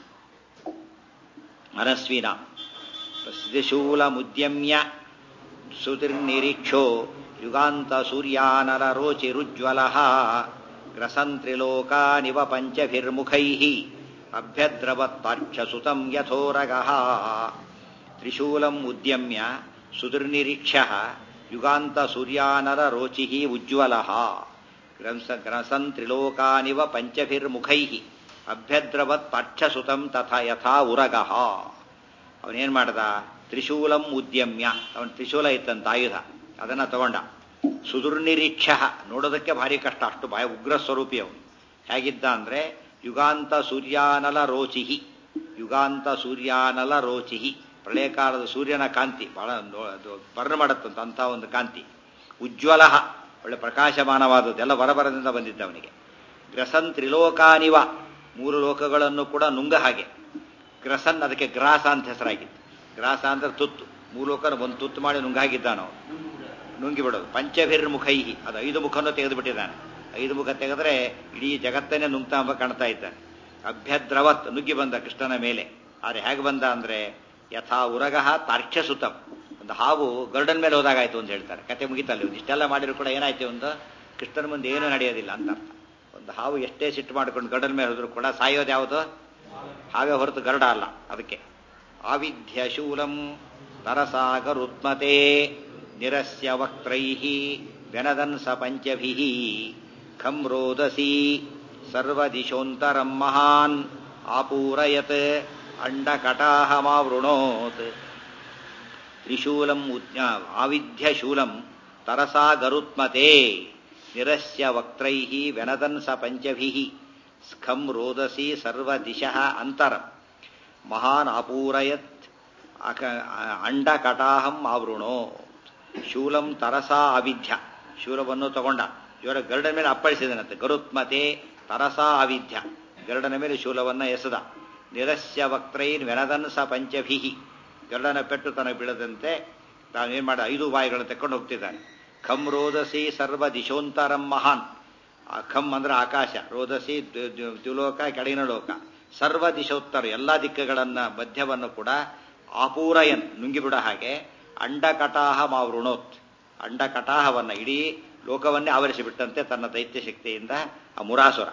ಮನಸ್ವಿನ ಶೂಲ ಮುದ್ಯಮ್ಯ ಸುತಿರ್ನಿರೀಕ್ಷೋ ಯುಗಾಂತ ಸೂರ್ಯಾನರ ರೋಚಿರುಜ್ವಲ ಗ್ರಸಂತ್ರಿಲೋಕಾನಿವ ಪಂಚಭಿರ್ಮುಖೈ ಅಭ್ಯದ್ರವತ್ತಾಕ್ಷಸುತಂ ಯಥೋರಗ ತ್ರಿಶೂಲಂ ಉದ್ಯಮ್ಯ ಸುದುರ್ನಿರೀಕ್ಷ್ಯ ಯುಗಾಂತ ಸೂರ್ಯಾನರ ರೋಚಿ ಉಜ್ವಲ ಗ್ರಸನ್ ತ್ರಿಲೋಕಾನಿವ ಪಂಚಭಿರ್ಮುಖೈ ಅಭ್ಯದ್ರವತ್ ಪಾಕ್ಷಸುತಂ ತಥಾ ಯಥಾ ಉರಗ ಅವನೇನ್ ಮಾಡ್ದ ತ್ರಿಶೂಲಂ ಉದ್ಯಮ್ಯ ಅವನ ತ್ರಿಶೂಲ ಇತ್ತಂತ ಆಯುಧ ಅದನ್ನ ತಗೊಂಡ ಸುದುರ್ನಿರೀಕ್ಷ ನೋಡೋದಕ್ಕೆ ಭಾರಿ ಕಷ್ಟ ಅಷ್ಟು ಭಯ ಉಗ್ರ ಸ್ವರೂಪಿ ಅವನು ಹೇಗಿದ್ದ ಅಂದ್ರೆ ಯುಗಾಂತ ಸೂರ್ಯಾನಲ ರೋಚಿಹಿ ಯುಗಾಂತ ಸೂರ್ಯಾನಲ ರೋಚಿಹಿ ಪ್ರಳಯಕಾಲದ ಸೂರ್ಯನ ಕಾಂತಿ ಬಹಳ ಅದು ಬರ್ಣ ಮಾಡತ್ತಂತ ಅಂತ ಒಂದು ಕಾಂತಿ ಉಜ್ವಲ ಒಳ್ಳೆ ಪ್ರಕಾಶಮಾನವಾದದ್ದು ಎಲ್ಲ ಬರಬರದಿಂದ ಬಂದಿದ್ದ ಅವನಿಗೆ ಗ್ರಸನ್ ತ್ರಿಲೋಕಾನಿವ ಮೂರು ಲೋಕಗಳನ್ನು ಕೂಡ ನುಂಗ ಹಾಗೆ ಗ್ರಸನ್ ಅದಕ್ಕೆ ಗ್ರಾಸ ಅಂತ ಹೆಸರಾಗಿತ್ತು ಗ್ರಾಸ ಅಂದ್ರೆ ತುತ್ತು ಮೂರು ಲೋಕನ ಒಂದು ತುತ್ತು ಮಾಡಿ ನುಂಗಾಗಿದ್ದಾನ ನುಂಗಿ ಬಿಡೋದು ಪಂಚಭಿರ್ ಮುಖೈಹಿ ಅದು ಐದು ಮುಖವನ್ನು ತೆಗೆದು ಬಿಟ್ಟಿದ್ದಾನೆ ಐದು ಮುಖ ತೆಗೆದ್ರೆ ಇಡೀ ಜಗತ್ತನ್ನೇ ನುಂಗ್ತಾ ಎಂಬ ಕಾಣ್ತಾ ಇದ್ದಾನೆ ಅಭ್ಯದ್ರವತ್ ನುಗ್ಗಿ ಬಂದ ಕೃಷ್ಣನ ಮೇಲೆ ಆದ್ರೆ ಹೇಗೆ ಬಂದ ಅಂದ್ರೆ ಯಥಾ ಉರಗಃ ತಾರ್ಕ್ಷ್ಯಸುತಂ ಒಂದು ಹಾವು ಗರುಡನ್ ಮೇಲೆ ಹೋದಾಗಾಯ್ತು ಅಂತ ಹೇಳ್ತಾರೆ ಕತೆ ಮುಗಿತಲ್ಲಿ ಒಂದು ಇಷ್ಟೆಲ್ಲ ಮಾಡಿದ್ರು ಕೂಡ ಏನಾಯ್ತು ಒಂದು ಕೃಷ್ಣನ ಮುಂದೆ ಏನೂ ನಡೆಯೋದಿಲ್ಲ ಅಂತ ಅರ್ಥ ಒಂದು ಹಾವು ಎಷ್ಟೇ ಸಿಟ್ಟು ಮಾಡ್ಕೊಂಡು ಗರುಡನ್ ಮೇಲೆ ಹೋದ್ರು ಕೂಡ ಸಾಯೋದು ಯಾವುದು ಹಾವೇ ಹೊರತು ಗರುಡ ಅಲ್ಲ ಅದಕ್ಕೆ ಆವಿಧ್ಯ ಶೂಲಂ ತರಸಾಗರುತ್ಮತೆ ನಿರಸ್ಯ ವಕ್ತ್ರೈ ವ್ಯನದನ್ ಸ ಪಂಚಭಿ ಖಂ ರೋದಸಿ ಸರ್ವದಿಶೋಂತರಂ ಮಹಾನ್ ಆಪೂರಯತ್ ಅಂಡಕಟಾಹಮಾವೃಣೋತ್ ತ್ರಿಶೂಲಂ ಆವಿಧ್ಯ ಶೂಲಂ ತರಸಾ ಗರುತ್ಮತೆ ನಿರಸ್ಯ ವಕ್ತ್ರೈ ವ್ಯನದನ್ ಸ ಪಂಚಭಿ ಸ್ಖಂ ರೋದಸಿ ಸರ್ವದಿಶಃ ಅಂತರಂ ಮಹಾನ್ ಅಪೂರಯತ್ ಅಂಡಕಟಾಹಂ ಆವೃಣೋ ಶೂಲಂ ತರಸಾ ಅವಿಧ್ಯ ಶೂಲವನ್ನು ತಗೊಂಡ ಇವರ ಗರುಡನ ಮೇಲೆ ಅಪ್ಪಳಿಸಿದನಂತೆ ಗರುತ್ಮತೆ ತರಸಾ ಅವಿಧ್ಯ ಗರುಡನ ಮೇಲೆ ಶೂಲವನ್ನ ಎಸೆದ ನಿರಸ್ಯ ವಕ್ತ್ರೈನ್ ವೆನದನ್ ಸ ಪಂಚಭಿ ಗರುಡನ ಪೆಟ್ಟು ತನಗೆ ಬೀಳದಂತೆ ತಾನೇನ್ ಮಾಡ ಐದು ಬಾಯಿಗಳನ್ನು ತೆಕ್ಕೊಂಡು ಹೋಗ್ತಿದ್ದಾನೆ ಖಂ ರೋದಸಿ ಸರ್ವ ದಿಶೋಂತರಂ ಮಹಾನ್ ಆ ಖಂ ಅಂದ್ರೆ ಆಕಾಶ ರೋದಸಿ ದ್ಯುಲೋಕ ಕೆಳಗಿನ ಲೋಕ ಸರ್ವ ದಿಶೋತ್ತರ ಎಲ್ಲಾ ದಿಕ್ಕುಗಳನ್ನ ಮಧ್ಯವನ್ನು ಕೂಡ ಆಪೂರಯನ್ ನುಂಗಿಬಿಡ ಹಾಗೆ ಅಂಡಕಟಾಹ ಮಾವೃಣೋತ್ ಅಂಡಕಟಾಹವನ್ನ ಇಡೀ ಲೋಕವನ್ನೇ ಆವರಿಸಿಬಿಟ್ಟಂತೆ ತನ್ನ ದೈತ್ಯ ಶಕ್ತಿಯಿಂದ ಆ ಮುರಾಸುರ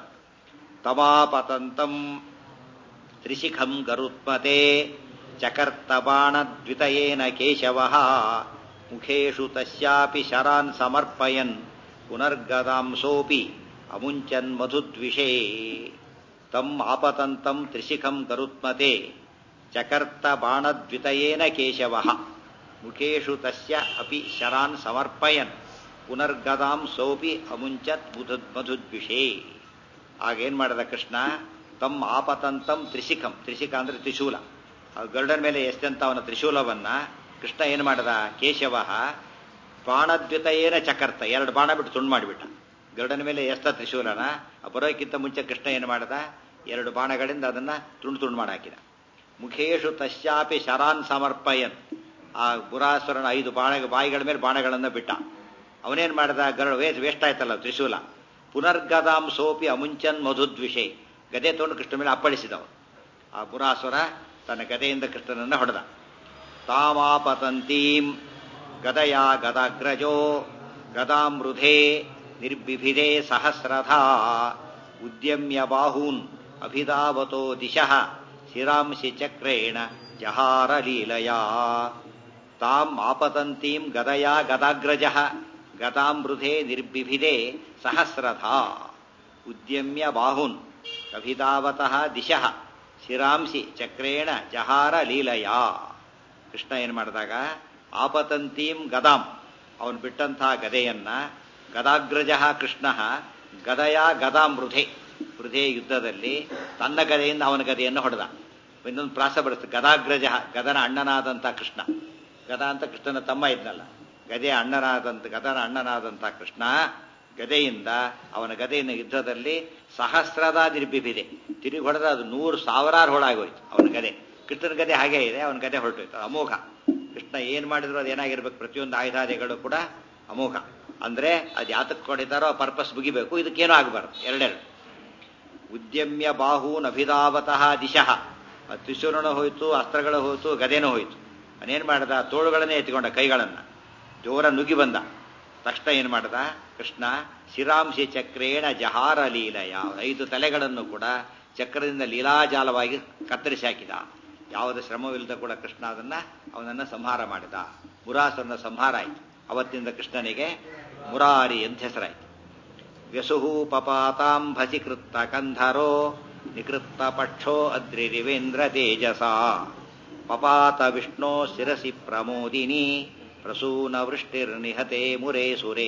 ತಮಾಪತಂತಂ ತ್ರಿಶಿಖಂ ಗರುತ್ಮತೆ ಚಕರ್ತಬಾಣದ್ವಿತಯೇನ ಕೇಶವ ಮುಖೇಶು ತಸ್ಯಾಪಿ ಶರಾನ್ ಸಮರ್ಪಯನ್ ಪುನರ್ಗದಾಂಸೋಪಿ ಅಮುಂಚನ್ ಮಧುದ್ವಿಷೇ ತಂ ಆಪತಂತಂ ತ್ರಿಶಿಖಂ ಗರುತ್ಮತೆ ಚಕರ್ತ ಬಾಣದ್ವಿತಯೇನ ಕೇಶವ ಮುಖೇಶು ತಸ್ಯ ಅಪಿ ಶರಾನ್ ಸಮರ್ಪಯನ್ ಪುನರ್ಗದಾಂ ಸೋಪಿ ಅಮುಂಚತ್ ಮಧುದ್ ಮಧುದ್ವಿಷೇ ಆಗೇನ್ ಮಾಡಿದ ಕೃಷ್ಣ ತಮ್ ಆಪತಂತಂ ತ್ರಿಶಿಖಂ ತ್ರಿಶಿಖ ಅಂದ್ರೆ ತ್ರಿಶೂಲ ಗರುಡನ ಮೇಲೆ ಎಷ್ಟಂತ ಅವನ ತ್ರಿಶೂಲವನ್ನ ಕೃಷ್ಣ ಏನ್ ಮಾಡದ ಕೇಶವ ಬಾಣದ್ವಿತಯೇನ ಚಕರ್ತ ಎರಡು ಬಾಣ ಬಿಟ್ಟು ತುಂಡು ಮಾಡಿಬಿಟ್ಟ ಗರುಡನ ಮೇಲೆ ಎಷ್ಟ ತ್ರಿಶೂಲನ ಬರೋಕ್ಕಿಂತ ಮುಂಚೆ ಕೃಷ್ಣ ಏನು ಮಾಡದ ಎರಡು ಬಾಣಗಳಿಂದ ಅದನ್ನ ತುಂಡು ತುಂಡು ಮಾಡಾಕಿದ ಮುಖೇಶು ತಶ್ಯಾಪಿ ಶರಾನ್ ಸಮರ್ಪಯನ್ ಆ ಗುರಾಸುರನ ಐದು ಬಾಣ ಬಾಯಿಗಳ ಮೇಲೆ ಬಾಣಗಳನ್ನ ಬಿಟ್ಟ ಅವನೇನ್ ಮಾಡ್ದ ಗರುಡ ವೇಸ್ಟ್ ವೇಸ್ಟ್ ಆಯ್ತಲ್ಲ ತ್ರಿಶೂಲ ಪುನರ್ಗದಾಂ ಸೋಪಿ ಅಮುಂಚನ್ ಮಧುದ್ವಿಷೆ ಗದೆ ತೊಗೊಂಡು ಕೃಷ್ಣ ಮೇಲೆ ಅಪ್ಪಳಿಸಿದವ ಆ ಪುರಾಸುರ ತನ್ನ ಗದೆಯಿಂದ ಕೃಷ್ಣನನ್ನ ಹೊಡೆದ ತಾಮಾಪತಂತೀಂ ಗದಯಾ ಗದಾಗ್ರಜೋ ಗದಾಮೃಧೆ ನಿರ್ಬಿಭಿದೆ ಸಹಸ್ರಧಾ ಉದ್ಯಮ್ಯ ಬಾಹೂನ್ ಅಭಿಧಾವತೋ ದಿಶಃ ಶಿರಾಂಶಿ ಚಕ್ರೇಣ ಜಹಾರ ಲೀಲಯಾ ತಾಂ ಆಪತಂತೀಂ ಗದಯಾ ಗದಾಗ್ರಜ ಗದಾಮೃಧೆ ನಿರ್ಬಿಭಿದೆ ಸಹಸ್ರಧಾ ಉದ್ಯಮ್ಯ ಬಾಹುನ್ ಅಭಿಧಾವತಃ ದಿಶಃ ಶಿರಾಂಸಿ ಚಕ್ರೇಣ ಜಹಾರ ಲೀಲಯಾ ಕೃಷ್ಣ ಏನು ಮಾಡಿದಾಗ ಆಪತಂತೀಂ ಗದಾಂ ಅವನು ಬಿಟ್ಟಂತಹ ಗದೆಯನ್ನ ಗದಾಗ್ರಜ ಕೃಷ್ಣ ಗದಯ ಗದಾಂ ವೃಧೆ ವೃಧೆ ಯುದ್ಧದಲ್ಲಿ ತನ್ನ ಗದೆಯಿಂದ ಅವನ ಗದೆಯನ್ನು ಹೊಡೆದ ಇನ್ನೊಂದು ಪ್ರಾಸ ಬರುತ್ತೆ ಗದಾಗ್ರಜ ಗದನ ಅಣ್ಣನಾದಂಥ ಕೃಷ್ಣ ಗದ ಅಂತ ಕೃಷ್ಣನ ತಮ್ಮ ಇದ್ನಲ್ಲ ಗದೆಯ ಅಣ್ಣನಾದಂಥ ಗದನ ಅಣ್ಣನಾದಂಥ ಕೃಷ್ಣ ಗದೆಯಿಂದ ಅವನ ಗದೆಯನ್ನು ಯುದ್ಧದಲ್ಲಿ ಸಹಸ್ರದ ನಿರ್ಬಿಬಿದೆ ತಿರುಗಿ ಹೊಡೆದ್ರೆ ಅದು ನೂರು ಸಾವಿರಾರು ಹೊಳಾಗೋಯ್ತು ಅವನ ಗದೆ ಕೃಷ್ಣನ ಗದೆ ಹಾಗೇ ಇದೆ ಅವನ ಗದೆ ಹೊರಟೋಯ್ತು ಅಮೋಘ ಕೃಷ್ಣ ಏನ್ ಮಾಡಿದ್ರು ಅದು ಏನಾಗಿರ್ಬೇಕು ಪ್ರತಿಯೊಂದು ಆಯುಧಾದಿಗಳು ಕೂಡ ಅಮೋಘ ಅಂದ್ರೆ ಅದು ಯಾತಕ್ಕೆ ಕೊಡಿತಾರೋ ಆ ಪರ್ಪಸ್ ಮುಗಿಬೇಕು ಇದಕ್ಕೇನೂ ಆಗಬಾರ್ದು ಎರಡೆರಡು ಉದ್ಯಮ್ಯ ಬಾಹೂನ್ ಅಭಿಧಾವತಃ ದಿಶಃ ತ್ರಿಶೂಲನು ಹೋಯ್ತು ಅಸ್ತ್ರಗಳು ಹೋಯ್ತು ಗದೆನೂ ಹೋಯ್ತು ಅವನೇನ್ ಮಾಡ್ದ ತೋಳುಗಳನ್ನೇ ಎತ್ಕೊಂಡ ಕೈಗಳನ್ನ ಜೋರ ನುಗ್ಗಿ ಬಂದ ತಕ್ಷಣ ಏನ್ ಮಾಡ್ದ ಕೃಷ್ಣ ಶಿರಾಂಶಿ ಚಕ್ರೇಣ ಜಹಾರ ಲೀಲಯ ಐದು ತಲೆಗಳನ್ನು ಕೂಡ ಚಕ್ರದಿಂದ ಲೀಲಾಜಾಲವಾಗಿ ಕತ್ತರಿಸಿ ಹಾಕಿದ ಯಾವುದೇ ಶ್ರಮವಿಲ್ಲದ ಕೂಡ ಕೃಷ್ಣ ಅದನ್ನ ಅವನನ್ನ ಸಂಹಾರ ಮಾಡಿದ ಮುರಾಸನ ಸಂಹಾರ ಆಯಿತು ಅವತ್ತಿಂದ ಕೃಷ್ಣನಿಗೆ ಮುರಾರಿ ಅಂತ ಹೆಸರಾಯಿತು ವ್ಯಸುಹು ಪಪಾತಾಂಭಸಿ ಕೃತ್ತ ಕಂಧರೋ ನಿಕೃತ್ತ ಪಕ್ಷೋ ಅದ್ರಿರಿವೇಂದ್ರ ತೇಜಸ ಪಪಾತ ವಿಷ್ಣೋ ಶಿರಸಿ ಪ್ರಮೋದಿನಿ ಪ್ರಸೂನ ವೃಷ್ಟಿರ್ನಿಹತೆ ಮುರೇ ಸುರೇ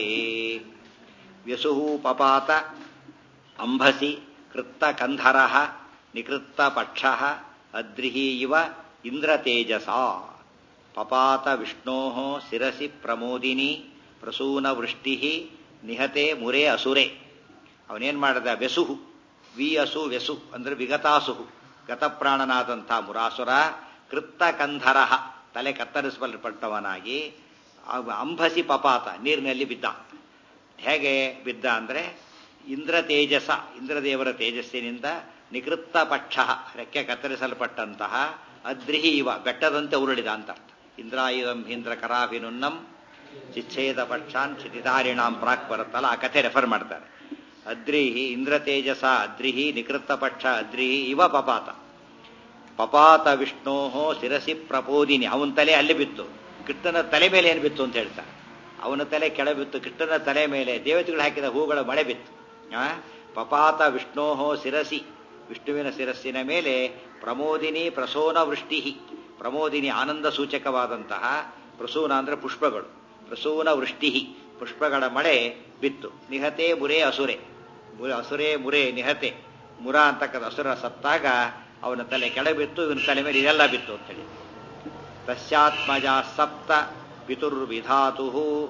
ವ್ಯಸುಹು ಪಪಾತ ಅಂಭಸಿ ಕೃತ್ತ ಕಂಧರ ನಿಕೃತ್ತ ಪಕ್ಷ ಅದ್ರಿಹಿ ಇವ ಇಂದ್ರತೇಜಸ ಪಪಾತ ವಿಷ್ಣೋ ಶಿರಸಿ ಪ್ರಮೋದಿನಿ ಪ್ರಸೂನ ವೃಷ್ಟಿ ನಿಹತೆ ಮುರೇ ಅಸುರೆ ಅವನೇನ್ ಮಾಡಿದ ವ್ಯಸುಹು ವಿ ಅಸು ವ್ಯಸು ಅಂದ್ರೆ ವಿಗತಾಸುಹು ಗತಪ್ರಾಣನಾದಂಥ ಮುರಾಸುರ ಕೃತ್ತ ಕಂಧರ ತಲೆ ಕತ್ತರಿಸಲ್ಪಟ್ಟವನಾಗಿ ಅಂಬಸಿ ಪಪಾತ ನೀರಿನಲ್ಲಿ ಬಿದ್ದ ಹೇಗೆ ಬಿದ್ದ ಅಂದ್ರೆ ಇಂದ್ರ ತೇಜಸ ಇಂದ್ರದೇವರ ತೇಜಸ್ಸಿನಿಂದ ನಿಕೃತ್ತ ಪಕ್ಷ ರೆಕ್ಕೆ ಕತ್ತರಿಸಲ್ಪಟ್ಟಂತಹ ಅದ್ರಿಹಿ ಇವ ಬೆಟ್ಟದಂತೆ ಉರುಳಿದ ಅಂತ ಅರ್ಥ ಇಂದ್ರಾಯುಧಂ ಇಂದ್ರ ಕರಾಭಿನುನ್ನಂ ಚಿಚ್ಛೇದ ಪಕ್ಷಾನ್ ಕ್ಷಿತಿಧಾರಿಣಾಂ ಪ್ರಾಕ್ ಬರುತ್ತಲ್ಲ ಆ ಕಥೆ ರೆಫರ್ ಮಾಡ್ತಾರೆ ಅದ್ರಿಹಿ ಇಂದ್ರ ತೇಜಸ ಅದ್ರಿಹಿ ನಿಕೃತ್ತ ಪಕ್ಷ ಅದ್ರಿಹಿ ಇವ ಪಪಾತ ಪಪಾತ ವಿಷ್ಣೋ ಶಿರಸಿ ಪ್ರಬೋದಿನಿ ಅವನ ತಲೆ ಅಲ್ಲಿ ಬಿತ್ತು ಕೃಷ್ಣನ ತಲೆ ಮೇಲೆ ಏನು ಬಿತ್ತು ಅಂತ ಹೇಳ್ತಾರೆ ಅವನ ತಲೆ ಕೆಳ ಬಿತ್ತು ಕೃಷ್ಣನ ತಲೆ ಮೇಲೆ ದೇವತೆಗಳು ಹಾಕಿದ ಹೂಗಳ ಮಳೆ ಬಿತ್ತು ಆ ಪಪಾತ ವಿಷ್ಣೋ ಶಿರಸಿ ವಿಷ್ಣುವಿನ ಶಿರಸ್ಸಿನ ಮೇಲೆ ಪ್ರಮೋದಿನಿ ಪ್ರಸೋನ ವೃಷ್ಟಿ ಪ್ರಮೋದಿನಿ ಆನಂದ ಸೂಚಕವಾದಂತಹ ಪ್ರಸೂನ ಅಂದ್ರೆ ಪುಷ್ಪಗಳು ಪ್ರಸೂನ ವೃಷ್ಟಿ ಪುಷ್ಪಗಳ ಮಳೆ ಬಿತ್ತು ನಿಹತೆ ಮುರೆ ಅಸುರೆ ಅಸುರೆ ಮುರೆ ನಿಹತೆ ಮುರ ಅಂತಕ್ಕಂಥ ಅಸುರ ಸತ್ತಾಗ ಅವನ ತಲೆ ಕೆಳಬಿತ್ತು ಇವನ ತಲೆ ಮೇಲೆ ಇದೆಲ್ಲ ಬಿತ್ತು ಅಂತ ಹೇಳಿ ತಸ್ಯಾತ್ಮಜ ಸಪ್ತ ಪಿತುರ್ವಿಧಾತು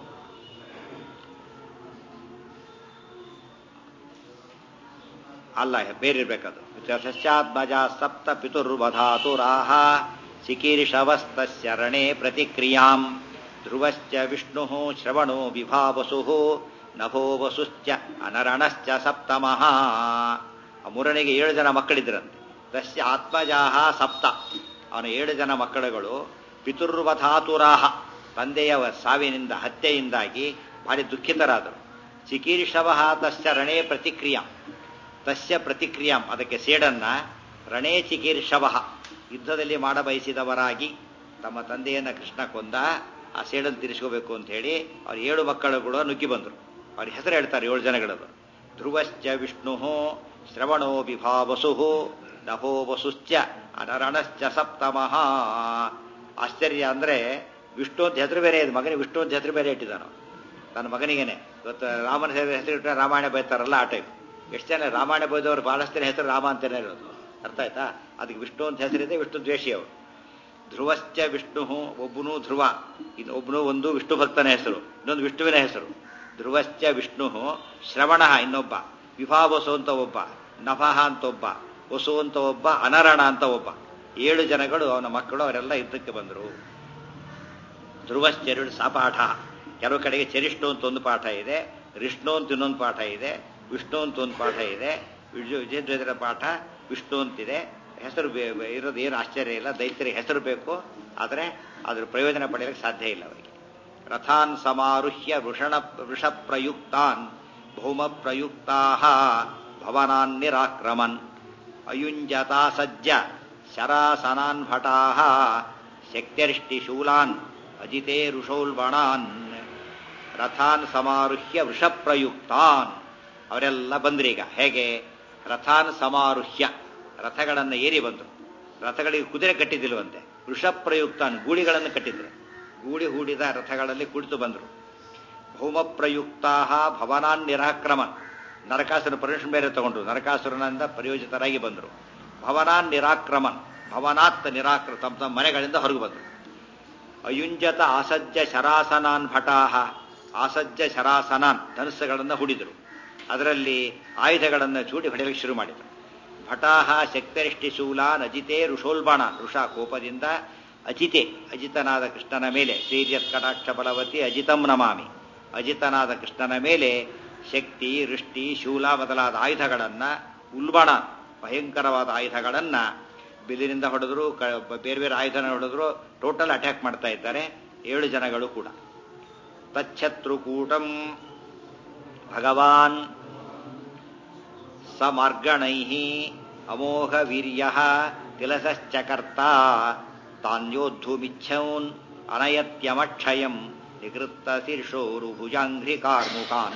ಅಲ್ಲ ಬೇರೆ ಇರ್ಬೇಕದು ಸಸ್ಯಾತ್ಮಜ ಸಪ್ತ ಪಿತುರ್ವಧಾತುರಾಹ ಚಿಕೀರ್ಷವಸ್ತಸ್ಯ ರಣೇ ಪ್ರತಿಕ್ರಿಯಾಂ ಧ್ರುವಶ್ಚ ವಿಷ್ಣು ಶ್ರವಣೋ ವಿಭಾವಸು ನಭೋ ವಸುಶ್ಚ ಅನರಣಶ್ಚ ಸಪ್ತಮಃ ಮುರಣಿಗೆ ಏಳು ಜನ ಮಕ್ಕಳಿದ್ರಂತೆ ತಸ್ಯ ಆತ್ಮಜಾಹ ಸಪ್ತ ಅವನ ಏಳು ಜನ ಮಕ್ಕಳುಗಳು ಪಿತುರ್ವಧಾತುರಾಹ ತಂದೆಯ ಸಾವಿನಿಂದ ಹತ್ಯೆಯಿಂದಾಗಿ ಭಾರಿ ದುಃಖಿತರಾದರು ಚಿಕೀರ್ಷವ ತಸ್ಯ ರಣೇ ಪ್ರತಿಕ್ರಿಯಾಂ ತಸ್ಯ ಪ್ರತಿಕ್ರಿಯಾಂ ಅದಕ್ಕೆ ಸೇಡನ್ನ ರಣೇ ಚಿಕೀರ್ಷವ ಯುದ್ಧದಲ್ಲಿ ಮಾಡಬಯಸಿದವರಾಗಿ ತಮ್ಮ ತಂದೆಯನ್ನ ಕೃಷ್ಣ ಕೊಂದ ಆ ಸೇಡನ್ನು ತಿರ್ಸ್ಕೋಬೇಕು ಅಂತ ಹೇಳಿ ಅವ್ರ ಏಳು ಮಕ್ಕಳುಗಳು ನುಗ್ಗಿ ಬಂದರು ಅವ್ರ ಹೆಸರು ಹೇಳ್ತಾರೆ ಏಳು ಜನಗಳದು ಧ್ರುವಶ್ಚ ವಿಷ್ಣು ಶ್ರವಣೋ ವಿಭಾವಸು ನಭೋ ವಸುಶ್ಚ ಅನರಣಶ್ಚ ಸಪ್ತಮಃ ಆಶ್ಚರ್ಯ ಅಂದ್ರೆ ವಿಷ್ಣು ಅಂತ ಹೆಸರು ಬೇರೆ ಇದೆ ಮಗನಿಗೆ ವಿಷ್ಣು ಅಂತ ಹೆಸರು ಬೇರೆ ಇಟ್ಟಿದ್ದಾನು ತನ್ನ ಮಗನಿಗೇನೆ ಇವತ್ತು ರಾಮನ ಹೆಸರು ಇಟ್ಟರೆ ರಾಮಾಯಣ ಬೈತಾರಲ್ಲ ಆ ಟೈಪ್ ಎಷ್ಟು ಜನ ರಾಮಾಯಣ ಬೈದವರು ಬಹಳಷ್ಟು ಜನ ಹೆಸರು ರಾಮ ಅಂತಾನೆ ಇರೋದು ಅರ್ಥ ಆಯ್ತಾ ಅದಕ್ಕೆ ವಿಷ್ಣು ಅಂತ ಹೆಸರಿದೆ ವಿಷ್ಣು ದ್ವೇಷಿ ಅವರು ಧ್ರುವಶ್ಚ ವಿಷ್ಣು ಒಬ್ಬನು ಧ್ರುವ ಇದು ಒಬ್ಬನು ಒಂದು ವಿಷ್ಣು ಭಕ್ತನ ಹೆಸರು ಇನ್ನೊಂದು ವಿಷ್ಣುವಿನ ಹೆಸರು ಧ್ರುವಶ್ಚ ವಿಷ್ಣು ಶ್ರವಣ ಇನ್ನೊಬ್ಬ ವಿಭಾವಸು ಅಂತ ಒಬ್ಬ ನಭಃ ಅಂತ ಒಬ್ಬ ವಸು ಅಂತ ಒಬ್ಬ ಅನರಣ ಅಂತ ಒಬ್ಬ ಏಳು ಜನಗಳು ಅವನ ಮಕ್ಕಳು ಅವರೆಲ್ಲ ಯುದ್ಧಕ್ಕೆ ಬಂದರು ಧ್ರುವಶ್ಚರುಳು ಸಾಪಾಠ ಕೆಲವು ಕಡೆಗೆ ಚರಿಷ್ಣು ಅಂತ ಒಂದು ಪಾಠ ಇದೆ ರಿಷ್ಣು ಅಂತ ಇನ್ನೊಂದು ಪಾಠ ಇದೆ ವಿಷ್ಣು ಅಂತ ಒಂದು ಪಾಠ ಇದೆ ವಿಜಯಧ್ವಜರ ಪಾಠ ವಿಷ್ಣು ಅಂತಿದೆ ಹೆಸರು ಇರೋದು ಏನು ಆಶ್ಚರ್ಯ ಇಲ್ಲ ದೈತ್ಯರಿಗೆ ಹೆಸರು ಬೇಕು ಆದರೆ ಅದ್ರ ಪ್ರಯೋಜನ ಪಡೆಯಲಿಕ್ಕೆ ಸಾಧ್ಯ ಇಲ್ಲ ಅವರಿಗೆ ರಥಾನ್ ಸಮಾರುಹ್ಯ ವೃಷಣ ವೃಷ ಪ್ರಯುಕ್ತಾನ್ ಭೌಮ ಪ್ರಯುಕ್ತಾ ಭವನಾನ್ ನಿರಾಕ್ರಮನ್ ಅಯುಂಜತಾ ಸಜ್ಜ ಶರಾಸನಾನ್ ಭಟಾ ಶಕ್ತ್ಯರಿಷ್ಟಿಶೂಲಾನ್ ಅಜಿತೇ ಋಷೌಲ್ಬಣಾನ್ ರಥಾನ್ ಸಮಾರುಹ್ಯ ವೃಷಪ್ರಯುಕ್ತಾನ್ ಅವರೆಲ್ಲ ಬಂದ್ರೀಗ ಹೇಗೆ ರಥಾನ್ ಸಮಾರುಹ್ಯ ರಥಗಳನ್ನು ಏರಿ ಬಂದರು ರಥಗಳಿಗೆ ಕುದುರೆ ಕಟ್ಟಿದ್ದಿಲ್ವಂತೆ ವೃಷಪ್ರಯುಕ್ತಾನ್ ಗೂಳಿಗಳನ್ನು ಕಟ್ಟಿದ್ರು ಗೂಳಿ ಹೂಡಿದ ರಥಗಳಲ್ಲಿ ಕುಳಿತು ಬಂದರು ಭೌಮಪ್ರಯುಕ್ತಾ ಭವನಾನ್ ನಿರಾಕ್ರಮನ್ ನರಕಾಸುರ ಪರ್ಮಿಷನ್ ಬೇರೆ ತಗೊಂಡ್ರು ನರಕಾಸುರನಿಂದ ಪ್ರಯೋಜಿತರಾಗಿ ಬಂದರು ಭವನಾನ್ ನಿರಾಕ್ರಮನ್ ಭವನಾತ್ ನಿರಾಕ್ರ ತಮ್ಮ ತಮ್ಮ ಮನೆಗಳಿಂದ ಹೊರಗೆ ಬಂದರು ಅಯುಂಜತ ಆಸಜ್ಜ ಶರಾಸನಾನ್ ಭಟಾಹ ಆಸಜ್ಜ ಶರಾಸನಾನ್ ಧನುಸ್ಸುಗಳನ್ನು ಹುಡಿದರು ಅದರಲ್ಲಿ ಆಯುಧಗಳನ್ನು ಚೂಡಿ ಹೊಡೆಯಲಿಕ್ಕೆ ಶುರು ಮಾಡಿದರು ಭಟಾಹ ಶಕ್ತರಿಷ್ಟಿ ಶೂಲ ನಜಿತೆ ಋಷೋಲ್ಬಾಣ ಋಷ ಕೋಪದಿಂದ ಅಜಿತೆ ಅಜಿತನಾದ ಕೃಷ್ಣನ ಮೇಲೆ ಶ್ರೀರ್ಯತ್ ಕಟಾಕ್ಷ ಬಲವತಿ ಅಜಿತಂ ನಮಾಮಿ ಅಜಿತನಾದ ಕೃಷ್ಣನ ಮೇಲೆ ಶಕ್ತಿ ವೃಷ್ಟಿ ಶೂಲ ಮೊದಲಾದ ಆಯುಧಗಳನ್ನು ಉಲ್ಬಣ ಭಯಂಕರವಾದ ಆಯುಧಗಳನ್ನು ಬಿಲ್ಲಿನಿಂದ ಹೊಡೆದ್ರು ಬೇರೆ ಬೇರೆ ಆಯುಧನ ಹೊಡೆದ್ರು ಟೋಟಲ್ ಅಟ್ಯಾಕ್ ಮಾಡ್ತಾ ಇದ್ದಾರೆ ಏಳು ಜನಗಳು ಕೂಡ ತಚ್ಛತ್ರುಕೂಟಂ ಭಗವಾನ್ ಸಮರ್ಗಣೈ ಅಮೋಘ ವೀರ್ಯ ತಿಲಸಶ್ಚಕರ್ತ ತಾನ್ಯೋದ್ಧುಮಿಚ್ಛೌನ್ ಅನಯತ್ಯಮಕ್ಷಯಂ ನಿವೃತ್ತ ಶೀರ್ಷೋರು ಭುಜಾಂಘ್ರಿ ಕಾರ್ಮುಕಾನ್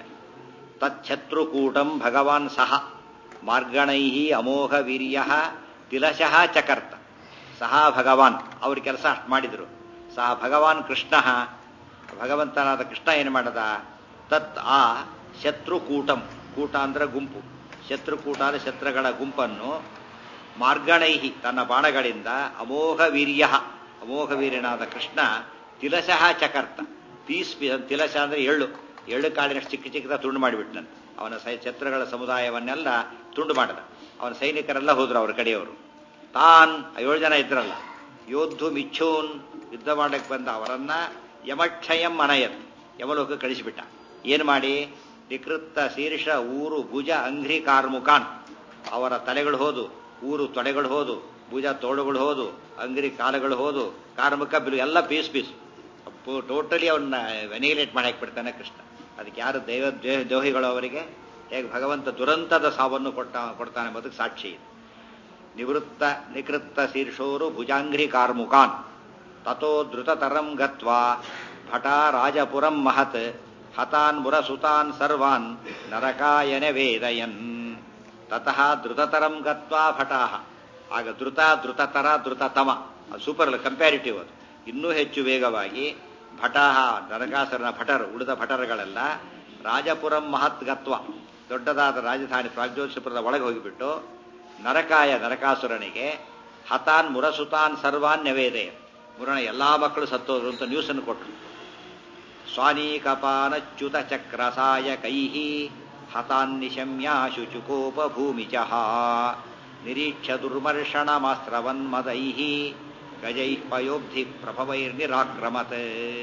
ತಚ್ಛತ್ರುಕೂಟಂ ಭಗವಾನ್ ಸಹ ಮಾರ್ಗಣೈ ಅಮೋಘ ವೀರ್ಯ ತಿಲಶಃ ಚಕರ್ತ ಸಹ ಭಗವಾನ್ ಅವ್ರ ಕೆಲಸ ಅಷ್ಟು ಮಾಡಿದ್ರು ಸಹ ಭಗವಾನ್ ಕೃಷ್ಣ ಭಗವಂತನಾದ ಕೃಷ್ಣ ಏನು ಮಾಡದ ತತ್ ಆ ಶತ್ರುಕೂಟಂ ಕೂಟ ಅಂದ್ರೆ ಗುಂಪು ಶತ್ರುಕೂಟ ಅಂದ್ರೆ ಶತ್ರುಗಳ ಗುಂಪನ್ನು ಮಾರ್ಗಣೈಹಿ ತನ್ನ ಬಾಣಗಳಿಂದ ಅಮೋಘ ವೀರ್ಯ ಅಮೋಘ ವೀರ್ಯನಾದ ಕೃಷ್ಣ ತಿಲಶಃ ಚಕರ್ತ ಪೀಸ್ ತಿಲಶ ಅಂದ್ರೆ ಎಳ್ಳು ಎಳ್ಳು ಕಾಳಿನಷ್ಟು ಚಿಕ್ಕ ಚಿಕ್ಕದ ತುಂಡು ಮಾಡಿಬಿಟ್ನಂತೆ ಅವನ ಸೈ ಶತ್ರುಗಳ ಸಮುದಾಯವನ್ನೆಲ್ಲ ತುಂಡು ಮಾಡಿದ ಅವನ ಸೈನಿಕರೆಲ್ಲ ಹೋದ್ರು ಅವ್ರ ಕಡೆಯವರು ತಾನ್ ಏಳು ಜನ ಇದ್ರಲ್ಲ ಯೋಧು ಮಿಚ್ಚೂನ್ ಯುದ್ಧ ಮಾಡಕ್ಕೆ ಬಂದ ಅವರನ್ನ ಯಮಕ್ಷಯಂ ಅನಯತ್ ಯಮಲೋಕ ಕಳಿಸಿಬಿಟ್ಟ ಏನ್ ಮಾಡಿ ನಿಕೃತ್ತ ಶೀರ್ಷ ಊರು ಭುಜ ಅಂಘ್ರಿ ಕಾರ್ಮುಕಾನ್ ಅವರ ತಲೆಗಳು ಹೋದು ಊರು ತೊಡೆಗಳು ಹೋದು ಭುಜ ತೋಳುಗಳು ಹೋದು ಅಂಗ್ರಿ ಕಾಲುಗಳು ಹೋದು ಕಾರ್ಮುಕ ಬಿಲು ಎಲ್ಲ ಪೀಸ್ ಪೀಸ್ ಟೋಟಲಿ ಅವನ್ನ ವೆನಿಲೇಟ್ ಮಾಡಿ ಹಾಕ್ಬಿಡ್ತಾನೆ ಕೃಷ್ಣ ಅದಕ್ಕೆ ಯಾರು ದೈವ ದ್ರೋಹಿಗಳು ಅವರಿಗೆ ಹೇಗೆ ಭಗವಂತ ದುರಂತದ ಸಾವನ್ನು ಕೊಟ್ಟ ಕೊಡ್ತಾನೆ ಎಂಬುದಕ್ಕೆ ಸಾಕ್ಷಿ ಇದೆ ನಿವೃತ್ತ ನಿಕೃತ್ತ ಶೀರ್ಷೋರು ಭುಜಾಂಘ್ರಿ ಕಾರ್ಮುಕಾನ್ ತಥೋ ಧೃತತರಂ ಗತ್ವಾ ಭಟ ರಾಜಪುರಂ ಮಹತ್ ಹತಾನ್ ಮುರಸುತಾನ್ ಸರ್ವಾನ್ ನರಕಾಯನ ವೇದಯನ್ ತತಃ ಧೃತತರಂ ಗತ್ವಾ ಭಟಾಹ ಆಗ ಧೃತ ಧೃತತರ ಧೃತತಮ ಅದು ಸೂಪರ್ ಕಂಪ್ಯಾರಿಟಿವ್ ಅದು ಇನ್ನೂ ಹೆಚ್ಚು ವೇಗವಾಗಿ ಭಟಾಹ ನರಕಾಸುರನ ಭಟರು ಉಳಿದ ಭಟರುಗಳೆಲ್ಲ ರಾಜಪುರಂ ಮಹತ್ ಗತ್ವ ದೊಡ್ಡದಾದ ರಾಜಧಾನಿ ಪ್ರಾಗ್ಜ್ಯೋತಿಷಪುರದ ಒಳಗೆ ಹೋಗಿಬಿಟ್ಟು ನರಕಾಯ ನರಕಾಸುರನಿಗೆ ಹತಾನ್ ಮುರಸುತಾನ್ ಸರ್ವಾನ್ ನವೇದಯ ಮುರಣ ಎಲ್ಲಾ ಮಕ್ಕಳು ಸತ್ತೋದ್ರು ಅಂತ ನ್ಯೂಸ್ ಅನ್ನು ಕೊಟ್ಟರು ಸ್ವಾನೀಕಪಾನಚ್ಯುತ ಚಕ್ರಸಾಯ ಕೈಹಿ ಹತಾನ್ನಿಶಮ್ಯಾಶು ಚುಕೋಪ ಭೂಮಿಚಃ ನಿರೀಕ್ಷ ದುರ್ಮರ್ಷಣಮಾಸ್ತ್ರವನ್ಮದೈ ಗಜೈ ಪಯೋಬ್ಧಿ ಪ್ರಭವೈರ್ನಿರಾಕ್ರಮತ್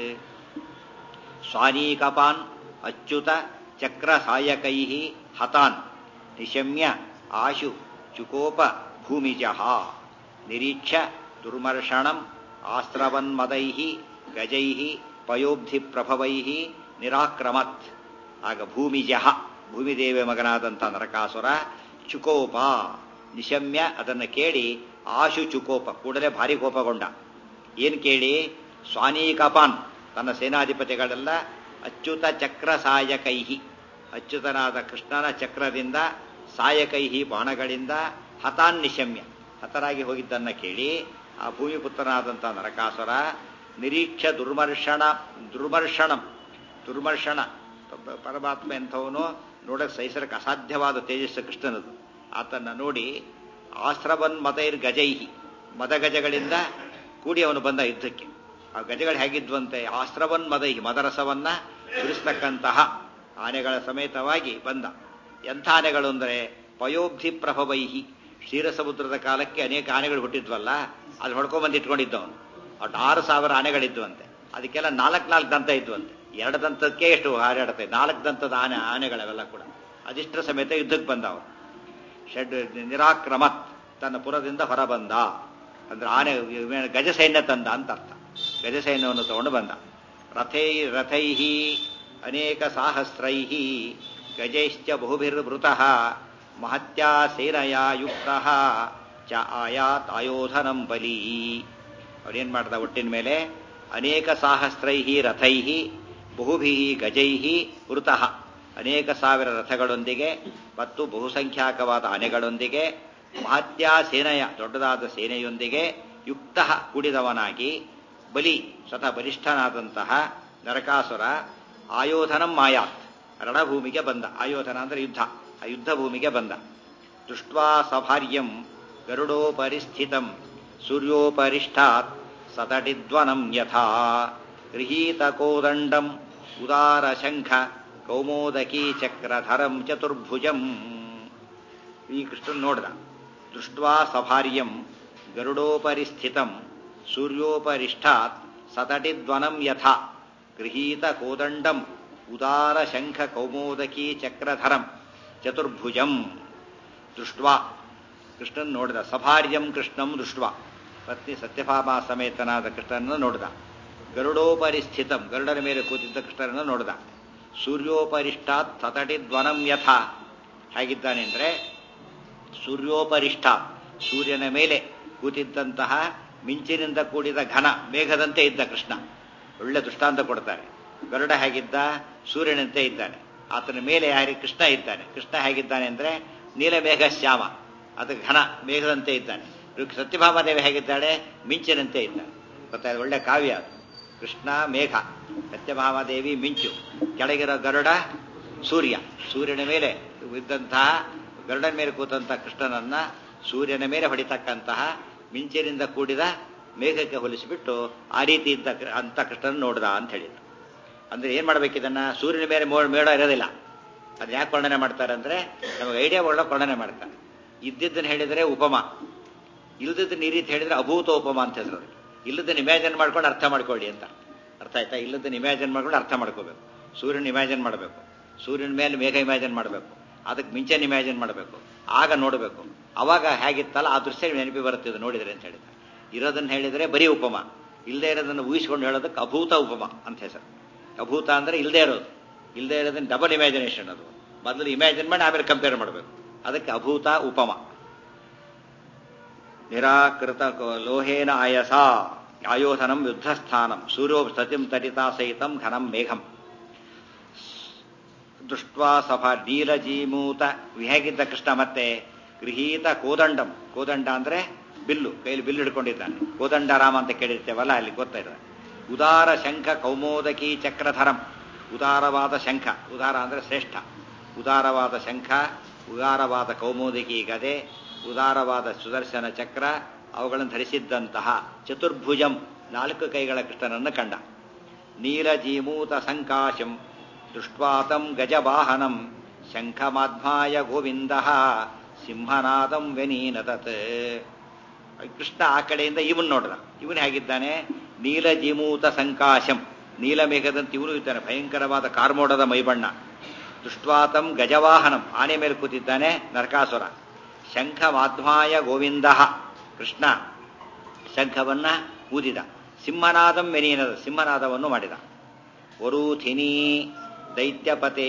ಸ್ವಾನೀಕಪಾನ್ ಅಚ್ಯುತ ಚಕ್ರಸಾಯಕೈ ಹತಾನ್ ನಿಶಮ್ಯ ಆಶು ಚುಕೋಪ ಭೂಮಿಜಃ ನಿರೀಕ್ಷ ದುರ್ಮರ್ಷಣಂ ಆಸ್ತ್ರವನ್ಮದೈ ಗಜೈ ಪಯೋಬ್ಧಿ ಪ್ರಭವೈ ನಿರಾಕ್ರಮತ್ ಆಗ ಭೂಮಿಜಃ ಭೂಮಿದೇವಿಯ ಮಗನಾದಂಥ ನರಕಾಸುರ ಚುಕೋಪ ನಿಶಮ್ಯ ಅದನ್ನು ಕೇಳಿ ಆಶು ಚುಕೋಪ ಕೂಡಲೇ ಭಾರಿ ಕೋಪಗೊಂಡ ಏನು ಕೇಳಿ ಸ್ವಾನೀಕಪಾನ್ ತನ್ನ ಸೇನಾಧಿಪತಿಗಳೆಲ್ಲ ಅಚ್ಯುತ ಚಕ್ರ ಸಾಯಕೈಹಿ ಅಚ್ಯುತನಾದ ಕೃಷ್ಣನ ಚಕ್ರದಿಂದ ಸಾಯಕೈಹಿ ಬಾಣಗಳಿಂದ ಹತಾನ್ ನಿಶಮ್ಯ ಹತರಾಗಿ ಹೋಗಿದ್ದನ್ನ ಕೇಳಿ ಆ ಭೂಮಿಪುತ್ರನಾದಂಥ ನರಕಾಸುರ ನಿರೀಕ್ಷ ದುರ್ಮರ್ಷಣ ದುರ್ಮರ್ಷಣಂ ದುರ್ಮರ್ಷಣ ಪರಮಾತ್ಮ ಎಂಥವನು ನೋಡಕ್ಕೆ ಸಹಿಸರಕ್ಕೆ ಅಸಾಧ್ಯವಾದ ತೇಜಸ್ಸು ಕೃಷ್ಣನದು ಆತನ್ನ ನೋಡಿ ಆಸ್ತ್ರವನ್ ಮತೈರ್ ಗಜೈಹಿ ಮದಗಜಗಳಿಂದ ಕೂಡಿ ಅವನು ಬಂದ ಯುದ್ಧಕ್ಕೆ ಆ ಗಜಗಳು ಹೇಗಿದ್ವಂತೆ ಆಸ್ತ್ರವನ್ ಮದೈಹಿ ಮದರಸವನ್ನ ಸುರಿಸ್ತಕ್ಕಂತಹ ಆನೆಗಳ ಸಮೇತವಾಗಿ ಬಂದ ಎಂಥ ಆನೆಗಳು ಅಂದರೆ ಪಯೋಬ್ಧಿ ಪ್ರಭವೈಹಿ ಕ್ಷೀರಸಮುದ್ರದ ಕಾಲಕ್ಕೆ ಅನೇಕ ಆನೆಗಳು ಹುಟ್ಟಿದ್ವಲ್ಲ ಅದು ಹೊಡ್ಕೊಂಡ್ಬಂದು ಇಟ್ಕೊಂಡಿದ್ದವನು ಒಟ್ಟು ಆರು ಸಾವಿರ ಆನೆಗಳಿದ್ವಂತೆ ಅದಕ್ಕೆಲ್ಲ ನಾಲ್ಕು ನಾಲ್ಕು ದಂತ ಇದ್ವಂತೆ ಎರಡು ದಂತಕ್ಕೆ ಎಷ್ಟು ಹಾರಾಡುತ್ತೆ ನಾಲ್ಕು ದಂತದ ಆನೆ ಆನೆಗಳೆಲ್ಲ ಕೂಡ ಅದಿಷ್ಟರ ಸಮೇತ ಯುದ್ಧಕ್ಕೆ ಬಂದವ ಷಡ್ ನಿರಾಕ್ರಮತ್ ತನ್ನ ಪುರದಿಂದ ಹೊರಬಂದ ಅಂದ್ರೆ ಆನೆ ಗಜ ಸೈನ್ಯ ತಂದ ಅಂತ ಅರ್ಥ ಗಜ ಸೈನ್ಯವನ್ನು ತಗೊಂಡು ಬಂದ ರಥೈ ರಥೈ ಅನೇಕ ಸಾಹಸ್ರೈ ಗಜೈಶ್ಚ ಬಹುಭಿರ್ವೃತಃ ಮಹತ್ಯಾ ಸೇನಯ ಯುಕ್ತ ಚ ಆಯಾತ್ ಆಯೋಧನಂ ಬಲಿ ಅವನೇನ್ ಮಾಡ್ದ ಒಟ್ಟಿನ ಮೇಲೆ ಅನೇಕ ಸಾಹಸ್ರೈ ರಥೈ ಬಹುಭಿ ಗಜೈ ವೃತಃ ಅನೇಕ ಸಾವಿರ ರಥಗಳೊಂದಿಗೆ ಮತ್ತು ಬಹುಸಂಖ್ಯಾಕವಾದ ಆನೆಗಳೊಂದಿಗೆ ಮಹತ್ಯಾ ಸೇನೆಯ ದೊಡ್ಡದಾದ ಸೇನೆಯೊಂದಿಗೆ ಯುಕ್ತ ಕೂಡಿದವನಾಗಿ ಬಲಿ ಸ್ವತಃ ಬಲಿಷ್ಠನಾದಂತಹ ನರಕಾಸುರ ಆಯೋಧನಂ ಮಾಯಾತ್ ರಣಭೂಮಿಗೆ ಬಂದ ಆಯೋಧನ ಅಂದ್ರೆ ಯುದ್ಧ ಆ ಯುದ್ಧ ಭೂಮಿಗೆ ಬಂದ ದೃಷ್ಟ್ವಾ ಸಭಾರ್ಯಂ ಗರುಡೋಪರಿಸ್ಥಿತಂ ಸೂರ್ಯೋಪರಿಷ್ಠಾತ್ ಸತಟಿದ್ವನಂ ಯಥಾ ಗೃಹೀತ ಕೋದಂಡಂ ಉದಾರ ಶಂಖ ಕೌಮೋದಕೀ ಚಕ್ರಧರಂ ಚತುರ್ಭುಜಂ ಈ ಕೃಷ್ಣನ್ ನೋಡ್ದ ದೃಷ್ಟ್ವಾ ಸಭಾರ್ಯಂ ಗರುಡೋಪರಿಸ್ಥಿತಂ ಸೂರ್ಯೋಪರಿಷ್ಠಾತ್ ಸತಟಿದ್ವನಂ ಯಥಾ ಗೃಹೀತ ಕೋದಂಡಂ ಉದಾರ ಶಂಖ ಕೌಮೋದಕೀ ಚಕ್ರಧರಂ ಚತುರ್ಭುಜಂ ದೃಷ್ಟ್ವಾ ಕೃಷ್ಣನ್ ನೋಡಿದ ಸಭಾರ್ಯಂ ಕೃಷ್ಣಂ ದೃಷ್ಟ್ವಾ ಪತ್ನಿ ಸತ್ಯಭಾಮ ಸಮೇತನಾದ ಕೃಷ್ಣನನ್ನು ನೋಡಿದ ಗರುಡೋಪರಿಸ್ಥಿತಂ ಗರುಡನ ಮೇಲೆ ಕೂತಿದ್ದ ಕೃಷ್ಣನನ್ನು ನೋಡಿದ ಸೂರ್ಯೋಪರಿಷ್ಠಾತ್ ಸತಟಿದ್ವನಂ ಯಥ ಹೇಗಿದ್ದಾನೆ ಅಂದ್ರೆ ಸೂರ್ಯೋಪರಿಷ್ಠ ಸೂರ್ಯನ ಮೇಲೆ ಕೂತಿದ್ದಂತಹ ಮಿಂಚಿನಿಂದ ಕೂಡಿದ ಘನ ಮೇಘದಂತೆ ಇದ್ದ ಕೃಷ್ಣ ಒಳ್ಳೆ ದೃಷ್ಟಾಂತ ಕೊಡ್ತಾರೆ ಗರುಡ ಹೇಗಿದ್ದ ಸೂರ್ಯನಂತೆ ಇದ್ದಾನೆ ಆತನ ಮೇಲೆ ಯಾರಿ ಕೃಷ್ಣ ಇದ್ದಾನೆ ಕೃಷ್ಣ ಹೇಗಿದ್ದಾನೆ ಅಂದ್ರೆ ನೀಲಮೇಘ ಶ್ಯಾಮ ಅದು ಘನ ಮೇಘದಂತೆ ಇದ್ದಾನೆ ಸತ್ಯಭಾಮಾದೇವಿ ಹೇಗಿದ್ದಾಳೆ ಮಿಂಚಿನಂತೆ ಇದ್ದಾಳೆ ಗೊತ್ತಾಯ್ತು ಒಳ್ಳೆ ಕಾವ್ಯ ಅದು ಕೃಷ್ಣ ಮೇಘ ಸತ್ಯಭಾಮಾದೇವಿ ಮಿಂಚು ಕೆಳಗಿರೋ ಗರುಡ ಸೂರ್ಯ ಸೂರ್ಯನ ಮೇಲೆ ಇದ್ದಂತಹ ಗರುಡನ ಮೇಲೆ ಕೂತಂತಹ ಕೃಷ್ಣನನ್ನ ಸೂರ್ಯನ ಮೇಲೆ ಹೊಡಿತಕ್ಕಂತಹ ಮಿಂಚಿನಿಂದ ಕೂಡಿದ ಮೇಘಕ್ಕೆ ಹೋಲಿಸಿಬಿಟ್ಟು ಆ ರೀತಿ ಇದ್ದ ಅಂತ ಕೃಷ್ಣನ ನೋಡ್ದ ಅಂತ ಹೇಳಿದ್ರು ಅಂದ್ರೆ ಏನ್ ಮಾಡ್ಬೇಕಿದನ್ನ ಸೂರ್ಯನ ಮೇಲೆ ಮೋ ಮೇಡ ಇರೋದಿಲ್ಲ ಅದು ಯಾಕೆ ವರ್ಣನೆ ಮಾಡ್ತಾರೆ ಅಂದ್ರೆ ನಮಗೆ ಐಡಿಯಾ ಒಳ್ಳೆ ವರ್ಣನೆ ಮಾಡ್ತಾರೆ ಇದ್ದಿದ್ದನ್ನು ಹೇಳಿದರೆ ಉಪಮ ಇಲ್ಲದನ್ನ ಈ ರೀತಿ ಹೇಳಿದ್ರೆ ಅಭೂತ ಉಪಮ ಅಂತ ಹೆಸರು ಇಲ್ಲದನ್ನ ಇಮ್ಯಾಜಿನ್ ಮಾಡ್ಕೊಂಡು ಅರ್ಥ ಮಾಡ್ಕೊಳ್ಳಿ ಅಂತ ಅರ್ಥ ಆಯ್ತಾ ಇಲ್ಲದನ್ನ ಇಮ್ಯಾಜಿನ್ ಮಾಡ್ಕೊಂಡು ಅರ್ಥ ಮಾಡ್ಕೋಬೇಕು ಸೂರ್ಯನ ಇಮ್ಯಾಜಿನ್ ಮಾಡಬೇಕು ಸೂರ್ಯನ ಮೇಲೆ ಮೇಘ ಇಮ್ಯಾಜಿನ್ ಮಾಡಬೇಕು ಅದಕ್ಕೆ ಮಿಂಚನ್ ಇಮ್ಯಾಜಿನ್ ಮಾಡಬೇಕು ಆಗ ನೋಡಬೇಕು ಅವಾಗ ಹೇಗಿತ್ತಲ್ಲ ಆ ದೃಶ್ಯ ನೆನಪಿ ಬರುತ್ತಿದೆ ನೋಡಿದ್ರೆ ಅಂತ ಹೇಳಿದ್ರೆ ಇರೋದನ್ನ ಹೇಳಿದ್ರೆ ಬರೀ ಉಪಮ ಇಲ್ಲದೆ ಇರೋದನ್ನು ಊಹಿಸ್ಕೊಂಡು ಹೇಳೋದಕ್ಕೆ ಅಭೂತ ಉಪಮ ಅಂತ ಹೆಸರು ಅಭೂತ ಅಂದ್ರೆ ಇಲ್ಲದೆ ಇರೋದು ಇಲ್ಲದೆ ಇರೋದನ್ನ ಡಬಲ್ ಇಮ್ಯಾಜಿನೇಷನ್ ಅದು ಮೊದಲು ಇಮ್ಯಾಜಿನ್ ಮಾಡಿ ಆಮೇಲೆ ಕಂಪೇರ್ ಮಾಡಬೇಕು ಅದಕ್ಕೆ ಅಭೂತ ಉಪಮ ನಿರಾಕೃತ ಲೋಹೇನ ಆಯಸ ಆಯೋಧನಂ ಯುದ್ಧಸ್ಥಾನಂ ಸೂರ್ಯೋ ಸತಿಂ ತಟಿತಾ ಸಹಿತಂ ಘನಂ ಮೇಘಂ ದೃಷ್ಟ್ವಾ ಸಭಾ ನೀಲಜೀಮೂತ ಹೇಗಿದ್ದ ಕೃಷ್ಣ ಮತ್ತೆ ಗೃಹೀತ ಕೋದಂಡಂ ಕೋದಂಡ ಅಂದ್ರೆ ಬಿಲ್ಲು ಕೈಲಿ ಬಿಲ್ಲು ಹಿಡ್ಕೊಂಡಿದ್ದಾನೆ ಕೋದಂಡ ರಾಮ ಅಂತ ಕೇಳಿರ್ತೇವಲ್ಲ ಅಲ್ಲಿ ಗೊತ್ತಾ ಇದೆ ಉದಾರ ಶಂಖ ಕೌಮೋದಕಿ ಚಕ್ರಧರಂ ಉದಾರವಾದ ಶಂಖ ಉದಾರ ಅಂದ್ರೆ ಶ್ರೇಷ್ಠ ಉದಾರವಾದ ಶಂಖ ಉದಾರವಾದ ಕೌಮೋದಕಿ ಗದೆ ಉದಾರವಾದ ಸುದರ್ಶನ ಚಕ್ರ ಅವುಗಳನ್ನು ಧರಿಸಿದ್ದಂತಹ ಚತುರ್ಭುಜಂ ನಾಲ್ಕು ಕೈಗಳ ಕೃಷ್ಣನನ್ನು ಕಂಡ ನೀಲಜೀಮೂತ ಸಂಕಾಶಂ ದೃಷ್ಟ್ವಾತಂ ಗಜವಾಹನಂ ಶಂಖಮಾಧ್ಮಾಯ ಗೋವಿಂದ ಸಿಂಹನಾದಂ ವ್ಯನೀನತತ್ ಕೃಷ್ಣ ಆ ಕಡೆಯಿಂದ ಇವನ್ ನೋಡ್ದ ಇವನು ಹೇಗಿದ್ದಾನೆ ನೀಲಜೀಮೂತ ಸಂಕಾಶಂ ನೀಲಮೇಘದಂತೆ ಇವನು ಇದ್ದಾನೆ ಭಯಂಕರವಾದ ಕಾರ್ಮೋಡದ ಮೈಬಣ್ಣ ದೃಷ್ಟ್ವಾತಂ ಗಜವಾಹನಂ ಆನೆ ಮೇಲೆ ಕೂತಿದ್ದಾನೆ ನರಕಾಸುರ ಶಂಖ ಮಾಧ್ಮಾಯ ಗೋವಿಂದ ಕೃಷ್ಣ ಶಂಖವನ್ನ ಊದಿದ ಸಿಂಹನಾದಂ ಮೆನೀನದ ಸಿಂಹನಾದವನ್ನು ಮಾಡಿದ ವರೂಥಿನಿ ದೈತ್ಯಪತೆ